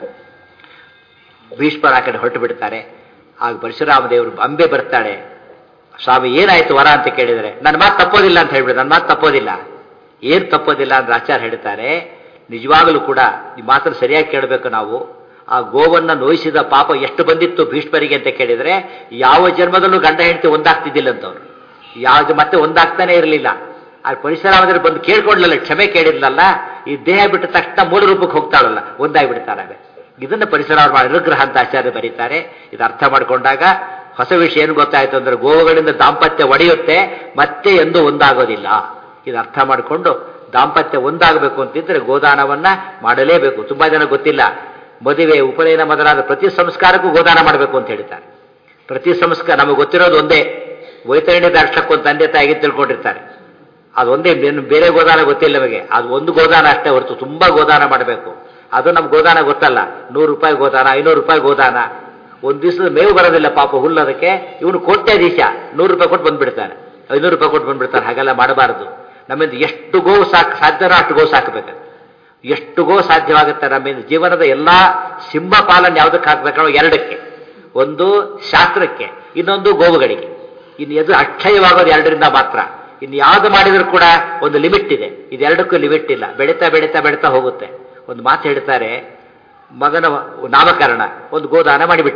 ಭೀಷ್ಮರ ಆ ಕಡೆ ಹೊರಟು ಬಿಡ್ತಾರೆ ಆಗ ಪರಶುರಾಮ ದೇವರು ಅಂಬೆ ಬರ್ತಾಳೆ ಸ್ವಾಮಿ ಏನಾಯ್ತು ವರ ಅಂತ ಕೇಳಿದರೆ ನನ್ನ ಮಾತು ತಪ್ಪೋದಿಲ್ಲ ಅಂತ ಹೇಳ್ಬಿಡ ನನ್ನ ಮಾತು ತಪ್ಪೋದಿಲ್ಲ ಏನು ತಪ್ಪೋದಿಲ್ಲ ಅಂದ್ರೆ ಆಚಾರ ಹೇಳ್ತಾರೆ ನಿಜವಾಗಲೂ ಕೂಡ ಈ ಮಾತನ್ನು ಸರಿಯಾಗಿ ಕೇಳಬೇಕು ನಾವು ಆ ಗೋವನ್ನ ನೋಯಿಸಿದ ಪಾಪ ಎಷ್ಟು ಬಂದಿತ್ತು ಭೀಷ್ಮರಿಗೆ ಅಂತ ಕೇಳಿದರೆ ಯಾವ ಜನ್ಮದಲ್ಲೂ ಗಂಡ ಹೆಂಡತಿ ಒಂದಾಗ್ತಿದ್ದಿಲ್ಲ ಅಂತವ್ರು ಯಾವ್ದು ಮತ್ತೆ ಒಂದಾಗ್ತಾನೆ ಇರಲಿಲ್ಲ ಆ ಪರಿಸರಾಮದಲ್ಲಿ ಬಂದು ಕೇಳ್ಕೊಂಡ್ಲಲ್ಲ ಕ್ಷಮೆ ಕೇಳಿದ್ಲಲ್ಲ ಈ ದೇಹ ಬಿಟ್ಟ ತಕ್ಷಣ ಮೂಲ ರೂಪಕ್ಕೆ ಹೋಗ್ತಾಳಲ್ಲ ಒಂದಾಗ್ಬಿಡ್ತಾಳೆ ಇದನ್ನ ಪರಿಸರ ಅನುಗ್ರಹ ಅಂತ ಆಚಾರ್ಯ ಬರೀತಾರೆ ಇದು ಅರ್ಥ ಮಾಡ್ಕೊಂಡಾಗ ಹೊಸ ವಿಷಯ ಏನು ಗೊತ್ತಾಯ್ತು ಅಂದ್ರೆ ಗೋವುಗಳಿಂದ ದಾಂಪತ್ಯ ಒಡೆಯುತ್ತೆ ಮತ್ತೆ ಎಂದು ಒಂದಾಗೋದಿಲ್ಲ ಇದು ಅರ್ಥ ಮಾಡಿಕೊಂಡು ದಾಂಪತ್ಯ ಒಂದಾಗಬೇಕು ಅಂತಿದ್ರೆ ಗೋದಾನವನ್ನ ಮಾಡಲೇಬೇಕು ತುಂಬಾ ಜನ ಗೊತ್ತಿಲ್ಲ ಮದುವೆ ಉಪನಯನ ಮೊದಲಾದ ಪ್ರತಿ ಸಂಸ್ಕಾರಕ್ಕೂ ಗೋದಾನ ಮಾಡಬೇಕು ಅಂತ ಹೇಳ್ತಾರೆ ಪ್ರತಿ ಸಂಸ್ಕಾರ ನಮಗೆ ಗೊತ್ತಿರೋದು ಒಂದೇ ವೈತರಣಿ ದರ್ಶಕ್ಕೂ ತಂದೆ ತಾಯಿಗೆ ತಿಳ್ಕೊಂಡಿರ್ತಾರೆ ಅದೊಂದೇ ಬೇರೆ ಗೋದಾನ ಗೊತ್ತಿಲ್ಲ ನಮಗೆ ಅದು ಒಂದು ಗೋದಾನ ಅಷ್ಟೇ ಹೊರತು ತುಂಬಾ ಗೋದಾನ ಮಾಡಬೇಕು ಅದು ನಮ್ಗೆ ಗೋದಾನ ಗೊತ್ತಲ್ಲ ನೂರು ರೂಪಾಯಿ ಗೋದಾನ ಐನೂರು ರೂಪಾಯಿ ಗೋದಾನ ಒಂದು ದಿವಸದ ಮೇವು ಬರೋದಿಲ್ಲ ಪಾಪ ಹುಲ್ಲದಕ್ಕೆ ಇವನು ಕೋಟ್ಯ ದಿವಸ ನೂರು ರೂಪಾಯಿ ಕೊಟ್ಟು ಬಂದ್ಬಿಡ್ತಾನೆ ಐನೂರು ರೂಪಾಯಿ ಕೊಟ್ಟು ಬಂದ್ಬಿಡ್ತಾನೆ ಹಾಗೆಲ್ಲ ಮಾಡಬಾರದು ನಮ್ಮಿಂದ ಎಷ್ಟು ಗೋ ಸಾಕು ಸಾಧ್ಯನೋ ಅಷ್ಟು ಗೋ ಸಾಕಬೇಕು ಎಷ್ಟು ಗೋ ಸಾಧ್ಯವಾಗುತ್ತೆ ನಮ್ಮಿಂದ ಜೀವನದ ಎಲ್ಲಾ ಸಿಂಹ ಪಾಲನೆ ಯಾವುದಕ್ಕೆ ಹಾಕ್ಬೇಕು ಎರಡಕ್ಕೆ ಒಂದು ಶಾಸ್ತ್ರಕ್ಕೆ ಇನ್ನೊಂದು ಗೋವುಗಳಿಗೆ ಇನ್ನು ಎದು ಅಕ್ಷಯವಾಗೋದು ಎರಡರಿಂದ ಮಾತ್ರ ಇನ್ನು ಯಾವ್ದು ಮಾಡಿದ್ರು ಕೂಡ ಒಂದು ಲಿಮಿಟ್ ಇದೆ ಇದೆರಡಕ್ಕೂ ಲಿಮಿಟ್ ಇಲ್ಲ ಬೆಳೀತಾ ಬೆಳೀತಾ ಬೆಳೀತಾ ಹೋಗುತ್ತೆ ಒಂದು ಮಾತು ಹೇಳ್ತಾರೆ ಮಗನ ನಾಮಕರಣ ಒಂದು ಗೋದಾನ ಮಾಡಿಬಿಟ್ಟ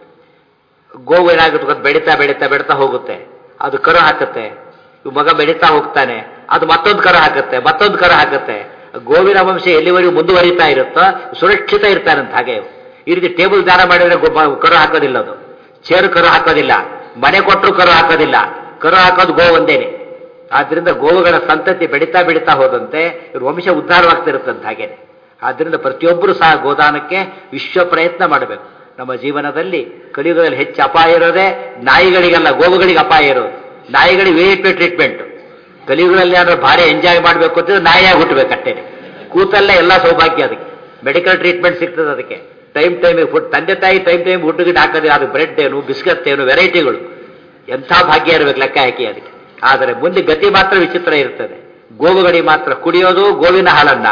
ಗೋವು ಏನಾಗುತ್ತೆ ಗೊತ್ತಾ? ಬೆಳೀತಾ ಬೆಳೀತಾ ಬೆಳೀತಾ ಹೋಗುತ್ತೆ ಅದು ಕರು ಹಾಕುತ್ತೆ ಇವ್ ಮಗ ಬೆಳೀತಾ ಹೋಗ್ತಾನೆ ಅದು ಮತ್ತೊಂದು ಕರು ಹಾಕುತ್ತೆ ಮತ್ತೊಂದು ಕರು ಹಾಕುತ್ತೆ ಗೋವಿನ ವಂಶ ಎಲ್ಲಿವರೆಗೂ ಮುಂದುವರಿತಾ ಇರುತ್ತೋ ಸುರಕ್ಷಿತ ಇರ್ತಾನಂತ ಹಾಗೆ ಈ ರೀತಿ ಟೇಬಲ್ ದಾನ ಮಾಡಿದ್ರೆ ಗೊ- ಕರು ಹಾಕೋದಿಲ್ಲ ಅದು ಚೇರು ಕರು ಹಾಕೋದಿಲ್ಲ ಮನೆ ಕೊಟ್ಟರು ಕರು ಹಾಕೋದಿಲ್ಲ ಕರು ಹಾಕೋದು ಗೋ ಒಂದೇನೆ ಆದ್ರಿಂದ ಗೋವುಗಳ ಸಂತತಿ ಬೆಳೀತಾ ಬೆಳೀತಾ ಹೋದಂತೆ ಇವ್ರ ವಂಶ ಉದ್ಧಾರವಾಗ್ತಿರುತ್ತಂತ ಹಾಗೇನೆ ಆದ್ರಿಂದ ಪ್ರತಿಯೊಬ್ಬರು ಸಹ ಗೋದಾನಕ್ಕೆ ವಿಶ್ವ ಪ್ರಯತ್ನ ಮಾಡಬೇಕು ನಮ್ಮ ಜೀವನದಲ್ಲಿ ಕಲಿಯುಗದಲ್ಲಿ ಹೆಚ್ಚು ಅಪಾಯ ಇರೋದೇ ನಾಯಿಗಳಿಗಲ್ಲ ಗೋವುಗಳಿಗೆ ಅಪಾಯ ಇರೋದು ನಾಯಿಗಳಿಗೆ ವಿ ಐ ಪಿ ಟ್ರೀಟ್ಮೆಂಟ್ ಕಲಿಯುಗದಲ್ಲಿ ಏನಾದ್ರು ಭಾರಿ ಎಂಜಾಯ್ ಮಾಡಬೇಕು ಅಂತಿದ್ರೆ ನಾಯಿಯಾಗಿ ಹುಟ್ಟಬೇಕಷ್ಟೇನೆ ಕೂತಲ್ಲೇ ಎಲ್ಲ ಸೌಭಾಗ್ಯ ಅದಕ್ಕೆ ಮೆಡಿಕಲ್ ಟ್ರೀಟ್ಮೆಂಟ್ ಸಿಗ್ತದೆ ಅದಕ್ಕೆ ಟೈಮ್ ಟೈಮಿಗೆ ಫುಡ್ ತಂದೆ ತಾಯಿ ಟೈಮ್ ಟೈಮ್ ಊಟ ಗಿಡ ಹಾಕೋದು ಅದು ಬ್ರೆಡ್ ಏನು ಬಿಸ್ಕತ್ ಏನು ವೆರೈಟಿಗಳು ಎಂಥ ಭಾಗ್ಯ ಇರಬೇಕು ಲೆಕ್ಕ ಹಾಕಿ ಅದಕ್ಕೆ ಆದರೆ ಮುಂದೆ ಗತಿ ಮಾತ್ರ ವಿಚಿತ್ರ ಇರ್ತದೆ ಗೋವುಗಡಿ ಮಾತ್ರ ಕುಡಿಯೋದು ಗೋವಿನ ಹಾಲನ್ನ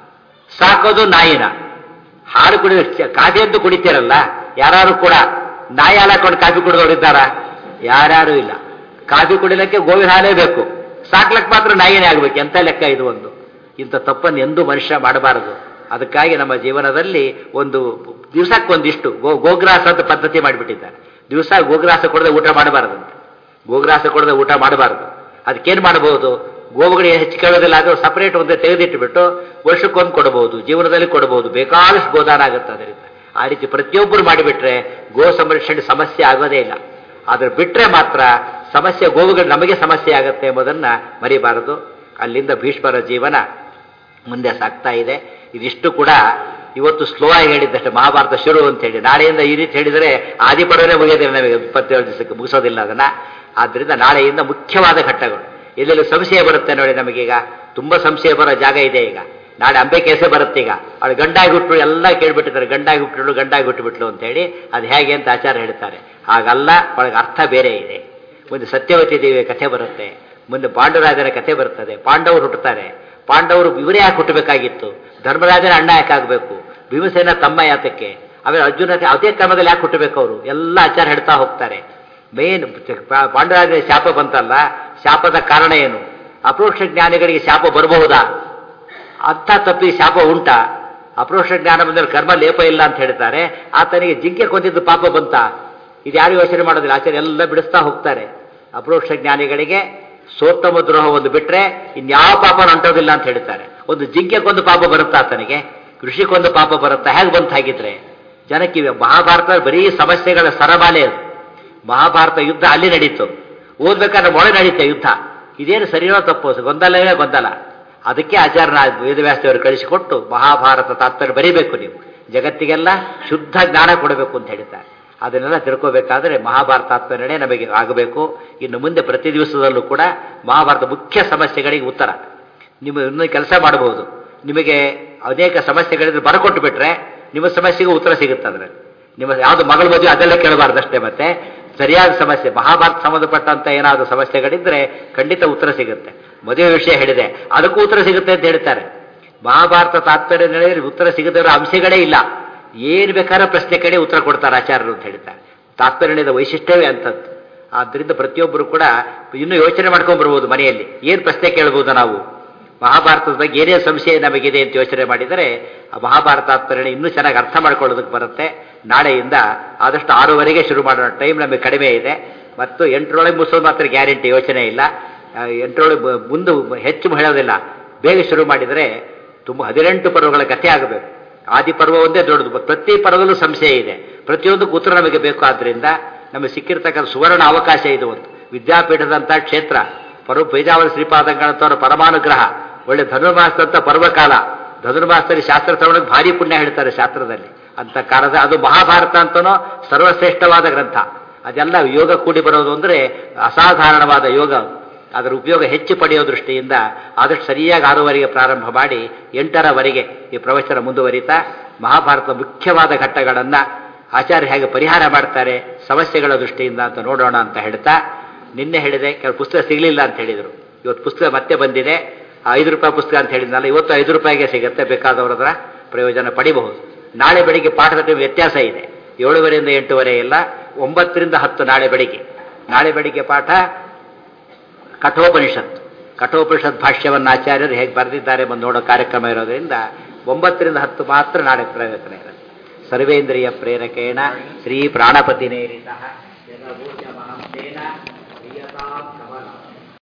ಸಾಕೋದು ನಾಯಿನ ಹಾಲು ಕುಡಿದ ಕಾಫಿ ಅಂತೂ ಕುಡಿತೀರಲ್ಲ ಯಾರು ಕೂಡ ನಾಯಿ ಹಾಲು ಹಾಕೊಂಡು ಕಾಫಿ ಕುಡಿದವರಿದ್ದಾರಾ ಯಾರ್ಯಾರು ಇಲ್ಲ ಕಾಫಿ ಕುಡಿಲಿಕ್ಕೆ ಗೋವಿನ ಹಾಲೇ ಬೇಕು ಸಾಕ್ಲಕ್ಕೆ ಮಾತ್ರ ನಾಯಿನೇ ಆಗ್ಬೇಕು ಎಂತ ಲೆಕ್ಕ ಇದು ಒಂದು ಇಂಥ ತಪ್ಪನ್ನು ಎಂದೂ ಮನುಷ್ಯ ಮಾಡಬಾರದು ಅದಕ್ಕಾಗಿ ನಮ್ಮ ಜೀವನದಲ್ಲಿ ಒಂದು ದಿವಸಕ್ಕೊಂದಿಷ್ಟು ಗೋ ಗೋಗ್ರಾಸ ಅಂತ ಪದ್ಧತಿ ಮಾಡಿಬಿಟ್ಟಿದ್ದಾರೆ ದಿವಸ ಗೋಗ್ರಾಸ ಕೊಡದೆ ಊಟ ಮಾಡಬಾರದಂತೆ ಗೋಗ್ರಾಸ ಕೊಡದೆ ಊಟ ಮಾಡಬಾರದು ಅದಕ್ಕೇನು ಮಾಡಬಹುದು ಗೋವುಗಳಿಗೆ ಹೆಚ್ಚು ಕೇಳೋದಿಲ್ಲ ಆದರೂ ಸಪರೇಟ್ ಒಂದೇ ತೆಗೆದಿಟ್ಟುಬಿಟ್ಟು ವರ್ಷಕ್ಕೊಂದು ಕೊಡಬಹುದು ಜೀವನದಲ್ಲಿ ಕೊಡಬಹುದು ಬೇಕಾದಷ್ಟು ಗೋದಾನ ಆಗುತ್ತೆ ಅದರಿಂದ ಆ ರೀತಿ ಪ್ರತಿಯೊಬ್ಬರು ಮಾಡಿಬಿಟ್ರೆ ಗೋ ಸಂರಕ್ಷಣೆ ಸಮಸ್ಯೆ ಆಗೋದೇ ಇಲ್ಲ ಆದರೆ ಬಿಟ್ಟರೆ ಮಾತ್ರ ಸಮಸ್ಯೆ ಗೋವುಗಳು ನಮಗೆ ಸಮಸ್ಯೆ ಆಗುತ್ತೆ ಎಂಬುದನ್ನು ಮರಿಬಾರದು ಅಲ್ಲಿಂದ ಭೀಷ್ಮರ ಜೀವನ ಮುಂದೆ ಸಾಗ್ತಾ ಇದೆ ಇದಿಷ್ಟು ಕೂಡ ಇವತ್ತು ಸ್ಲೋ ಆಗಿ ಹೇಳಿದ್ದಷ್ಟೇ ಮಹಾಭಾರತ ಶುರು ಅಂತ ಹೇಳಿ ನಾಳೆಯಿಂದ ಈ ರೀತಿ ಹೇಳಿದರೆ ಆದಿಪಡವೇ ಮುಗಿಯೋದಿಲ್ಲ ನಮಗೆ ಇಪ್ಪತ್ತೇಳು ದಿವಸಕ್ಕೆ ಮುಗಿಸೋದಿಲ್ಲ ಅದನ್ನ ಆದ್ದರಿಂದ ನಾಳೆಯಿಂದ ಮುಖ್ಯವಾದ ಘಟ್ಟಗಳು ಎಲ್ಲೆಲ್ಲಿ ಸಂಶಯ ಬರುತ್ತೆ ನೋಡಿ ನಮಗೀಗ ತುಂಬ ಸಂಶಯ ಬರೋ ಜಾಗ ಇದೆ ಈಗ ನಾಳೆ ಅಂಬೆ ಕೇಸೆ ಬರುತ್ತೆ ಈಗ ಅವಳು ಗಂಡಾಗಿ ಹುಟ್ಟು ಎಲ್ಲ ಕೇಳ್ಬಿಟ್ಟಿದ್ದಾರೆ ಗಂಡಾಗಿ ಹುಟ್ಟಿಳು ಗಂಡಾಗಿ ಹುಟ್ಟುಬಿಟ್ಲು ಅಂತ ಹೇಳಿ ಅದು ಹೇಗೆ ಅಂತ ಆಚಾರ ಹೇಳ್ತಾರೆ ಹಾಗಲ್ಲ ಒಳಗೆ ಅರ್ಥ ಬೇರೆ ಇದೆ ಮುಂದೆ ಸತ್ಯವತಿ ದೇವಿಯ ಕಥೆ ಬರುತ್ತೆ ಮುಂದೆ ಪಾಂಡುರಾಜನ ಕಥೆ ಬರ್ತದೆ ಪಾಂಡವರು ಹುಟ್ಟುತ್ತಾರೆ ಪಾಂಡವರು ಇವರೇ ಯಾಕೆ ಹುಟ್ಟಬೇಕಾಗಿತ್ತು ಧರ್ಮರಾಜನ ಅಣ್ಣ ಯಾಕೆ ಆಗಬೇಕು ಭೀಮಸೇನ ತಮ್ಮ ಯಾತಕ್ಕೆ ಆಮೇಲೆ ಅರ್ಜುನ ಅದೇ ಕ್ರಮದಲ್ಲಿ ಯಾಕೆ ಹುಟ್ಟಬೇಕು ಅವರು ಎಲ್ಲ ಆಚಾರ ಹೇಳ್ತಾ ಹೋಗ್ತಾರೆ ಮೇನ್ ಪಾಂಡುರಾಜನ ಶಾಪ ಬಂತಲ್ಲ ಶಾಪದ ಕಾರಣ ಏನು ಅಪರೋಕ್ಷ ಜ್ಞಾನಿಗಳಿಗೆ ಶಾಪ ಬರಬಹುದಾ ಅರ್ಥ ತಪ್ಪಿ ಶಾಪ ಉಂಟ ಅಪರೋಕ್ಷ ಜ್ಞಾನ ಬಂದರೆ ಕರ್ಮ ಲೇಪ ಇಲ್ಲ ಅಂತ ಹೇಳ್ತಾರೆ ಆತನಿಗೆ ಜಿಂಕೆ ಕೊಂದಿದ್ದು ಪಾಪ ಬಂತ ಇದು ಯಾರು ಯೋಚನೆ ಮಾಡೋದಿಲ್ಲ ಆಚಾರ್ಯ ಎಲ್ಲ ಬಿಡಿಸ್ತಾ ಹೋಗ್ತಾರೆ ಅಪರೋಕ್ಷ ಜ್ಞಾನಿಗಳಿಗೆ ಸೋತ್ತಮ ದ್ರೋಹ ಒಂದು ಬಿಟ್ರೆ ಇನ್ಯಾವ ಪಾಪ ಅಂಟೋದಿಲ್ಲ ಅಂತ ಹೇಳ್ತಾರೆ ಒಂದು ಜಿಂಕೆ ಕೊಂದು ಪಾಪ ಬರುತ್ತಾ ಆತನಿಗೆ ಕೃಷಿಗೊಂದು ಪಾಪ ಬರುತ್ತಾ ಹೇಗೆ ಬಂತ ಹಾಗಿದ್ರೆ ಜನಕ್ಕೆ ಮಹಾಭಾರತ ಬರೀ ಸಮಸ್ಯೆಗಳ ಸರಮಾಲೆ ಅದು ಮಹಾಭಾರತ ಯುದ್ಧ ಅಲ್ಲಿ ನಡೀತು ಓದ್ಬೇಕಾದ್ರೆ ಮೊಳೆ ನಡೀತೆ ಯುದ್ಧ ಇದೇನು ಸರಿಯೋ ತಪ್ಪು ಗೊಂದಲವೇ ಗೊಂದಲ ಅದಕ್ಕೆ ಆಚಾರ್ಯನ ವೇದವ್ಯಾಸದೇವರು ಕಳಿಸಿಕೊಟ್ಟು ಮಹಾಭಾರತ ತಾತ್ಪರ್ಯ ಬರೀಬೇಕು ನೀವು ಜಗತ್ತಿಗೆಲ್ಲ ಶುದ್ಧ ಜ್ಞಾನ ಕೊಡಬೇಕು ಅಂತ ಹೇಳ್ತಾರೆ ಅದನ್ನೆಲ್ಲ ತಿಳ್ಕೋಬೇಕಾದ್ರೆ ಮಹಾಭಾರತ ತಾತ್ಪರ್ಯನೇ ನಮಗೆ ಆಗಬೇಕು ಇನ್ನು ಮುಂದೆ ಪ್ರತಿ ದಿವಸದಲ್ಲೂ ಕೂಡ ಮಹಾಭಾರತ ಮುಖ್ಯ ಸಮಸ್ಯೆಗಳಿಗೆ ಉತ್ತರ ನಿಮ್ಮ ಇನ್ನೊಂದು ಕೆಲಸ ಮಾಡಬಹುದು ನಿಮಗೆ ಅನೇಕ ಸಮಸ್ಯೆಗಳಿದ್ರೆ ಬರಕೊಟ್ಟು ಬಿಟ್ರೆ ನಿಮ್ಮ ಸಮಸ್ಯೆಗೆ ಉತ್ತರ ಸಿಗುತ್ತೆ ಅದರಲ್ಲಿ ನಿಮ್ಮ ಯಾವುದು ಮಗಳ ಮದುವೆ ಅದೆಲ್ಲ ಕೇಳಬಾರ್ದಷ್ಟೇ ಮತ್ತೆ ಸರಿಯಾದ ಸಮಸ್ಯೆ ಮಹಾಭಾರತ ಸಂಬಂಧಪಟ್ಟಂತ ಏನಾದರೂ ಸಮಸ್ಯೆಗಳಿದ್ರೆ ಖಂಡಿತ ಉತ್ತರ ಸಿಗುತ್ತೆ ಮದುವೆ ವಿಷಯ ಹೇಳಿದೆ ಅದಕ್ಕೂ ಉತ್ತರ ಸಿಗುತ್ತೆ ಅಂತ ಹೇಳ್ತಾರೆ ಮಹಾಭಾರತ ತಾತ್ಪರ್ಯ ಹೇಳಿದ್ರೆ ಉತ್ತರ ಸಿಗದಿರೋ ಅಂಶಗಳೇ ಇಲ್ಲ ಏನು ಬೇಕಾದ್ರೆ ಪ್ರಶ್ನೆ ಕಡೆ ಉತ್ತರ ಕೊಡ್ತಾರೆ ಆಚಾರ್ಯರು ಅಂತ ಹೇಳ್ತಾರೆ ತಾತ್ಪರ್ಯದ ವೈಶಿಷ್ಟ್ಯವೇ ಅಂಥದ್ದು ಆದ್ದರಿಂದ ಪ್ರತಿಯೊಬ್ಬರು ಕೂಡ ಇನ್ನೂ ಯೋಚನೆ ಮಾಡ್ಕೊಂಡು ಬರ್ಬೋದು ಮನೆಯಲ್ಲಿ ಏನು ಪ್ರಶ್ನೆ ಕೇಳ್ಬೋದು ನಾವು ಮಹಾಭಾರತದ ಬಗ್ಗೆ ಏನೇ ಸಂಶಯ ನಮಗಿದೆ ಅಂತ ಯೋಚನೆ ಮಾಡಿದರೆ ಆ ಮಹಾಭಾರತ ತಾತ್ಪರ್ಯ ಇನ್ನೂ ಚೆನ್ನಾಗಿ ಅರ್ಥ ಮಾಡ್ಕೊಳ್ಳೋದಕ್ಕೆ ಬರುತ್ತೆ ನಾಳೆಯಿಂದ ಆದಷ್ಟು ಆರೂವರೆಗೆ ಶುರು ಮಾಡೋಣ ಟೈಮ್ ನಮಗೆ ಕಡಿಮೆ ಇದೆ ಮತ್ತು ಎಂಟರೊಳಗೆ ಮುಗಿಸೋದು ಮಾತ್ರ ಗ್ಯಾರಂಟಿ ಯೋಚನೆ ಇಲ್ಲ ಎಂಟರೊಳಗೆ ಮುಂದೆ ಹೆಚ್ಚು ಹೇಳೋದಿಲ್ಲ ಬೇಗ ಶುರು ಮಾಡಿದರೆ ತುಂಬ ಹದಿನೆಂಟು ಪರ್ವಗಳ ಕಥೆ ಆಗಬೇಕು ಆದಿ ಪರ್ವ ಒಂದೇ ದೊಡ್ಡದು ಪ್ರತಿ ಪರ್ವದಲ್ಲೂ ಸಂಶಯ ಇದೆ ಪ್ರತಿಯೊಂದಕ್ಕೂ ಉತ್ತರ ನಮಗೆ ಬೇಕು ಆದ್ದರಿಂದ ನಮಗೆ ಸಿಕ್ಕಿರ್ತಕ್ಕಂಥ ಸುವರ್ಣ ಅವಕಾಶ ಇದು ಒಂದು ವಿದ್ಯಾಪೀಠದಂಥ ಕ್ಷೇತ್ರ ಪರ್ವ ಪೇಜಾವರ ಶ್ರೀಪಾದಂಗಳಂತವರ ಪರಮಾನುಗ್ರಹ ಒಳ್ಳೆ ಧನುರ್ಮಾಸದಂಥ ಪರ್ವಕಾಲ ಧನುರ್ಮಾಸದಲ್ಲಿ ಶಾಸ್ತ್ರ ಶ್ರವಣಕ್ಕೆ ಭಾರಿ ಪುಣ್ಯ ಹೇಳ್ತಾರೆ ಶಾಸ್ತ್ರದಲ್ಲಿ ಅಂತ ಕಾಲದ ಅದು ಮಹಾಭಾರತ ಅಂತನೋ ಸರ್ವಶ್ರೇಷ್ಠವಾದ ಗ್ರಂಥ ಅದೆಲ್ಲ ಯೋಗ ಕೂಡಿ ಬರೋದು ಅಂದರೆ ಅಸಾಧಾರಣವಾದ ಯೋಗ ಅದರ ಉಪಯೋಗ ಹೆಚ್ಚು ಪಡೆಯೋ ದೃಷ್ಟಿಯಿಂದ ಆದಷ್ಟು ಸರಿಯಾಗಿ ಆರೂವರೆಗೆ ಪ್ರಾರಂಭ ಮಾಡಿ ಎಂಟರವರೆಗೆ ಈ ಪ್ರವಚನ ಮುಂದುವರಿತಾ ಮಹಾಭಾರತದ ಮುಖ್ಯವಾದ ಘಟ್ಟಗಳನ್ನು ಆಚಾರ್ಯ ಹೇಗೆ ಪರಿಹಾರ ಮಾಡ್ತಾರೆ ಸಮಸ್ಯೆಗಳ ದೃಷ್ಟಿಯಿಂದ ಅಂತ ನೋಡೋಣ ಅಂತ ಹೇಳ್ತಾ ನಿನ್ನೆ ಹೇಳಿದೆ ಕೆಲವು ಪುಸ್ತಕ ಸಿಗಲಿಲ್ಲ ಅಂತ ಹೇಳಿದರು ಇವತ್ತು ಪುಸ್ತಕ ಮತ್ತೆ ಬಂದಿದೆ ಐದು ರೂಪಾಯಿ ಪುಸ್ತಕ ಅಂತ ಹೇಳಿದ್ನಲ್ಲ ಇವತ್ತು ಐದು ರೂಪಾಯಿಗೆ ಸಿಗುತ್ತೆ ಬೇಕಾದವರದ್ರ ಪ್ರಯೋಜನ ಪಡಿಬಹುದು ನಾಳೆ ಬೆಳಿಗ್ಗೆ ಪಾಠದ ಟೈಮ್ ವ್ಯತ್ಯಾಸ ಇದೆ ಏಳುವರೆಯಿಂದ ಎಂಟುವರೆ ಇಲ್ಲ ಒಂಬತ್ತರಿಂದ ಹತ್ತು ನಾಳೆ ಬೆಳಿಗ್ಗೆ ನಾಳೆ ಬೆಳಿಗ್ಗೆ ಪಾಠ ಕಠೋಪನಿಷತ್ ಕಠೋಪನಿಷತ್ ಭಾಷ್ಯವನ್ನು ಆಚಾರ್ಯರು ಹೇಗೆ ಬರೆದಿದ್ದಾರೆ ಬಂದು ನೋಡೋ ಕಾರ್ಯಕ್ರಮ ಇರೋದ್ರಿಂದ ಒಂಬತ್ತರಿಂದ ಹತ್ತು ಮಾತ್ರ ನಾಳೆ ಪ್ರಯೋಜನ ಇರುತ್ತೆ ಸರ್ವೇಂದ್ರಿಯ ಪ್ರೇರಕೇಣ ಶ್ರೀ ಪ್ರಾಣಪತಿನೇರಿತ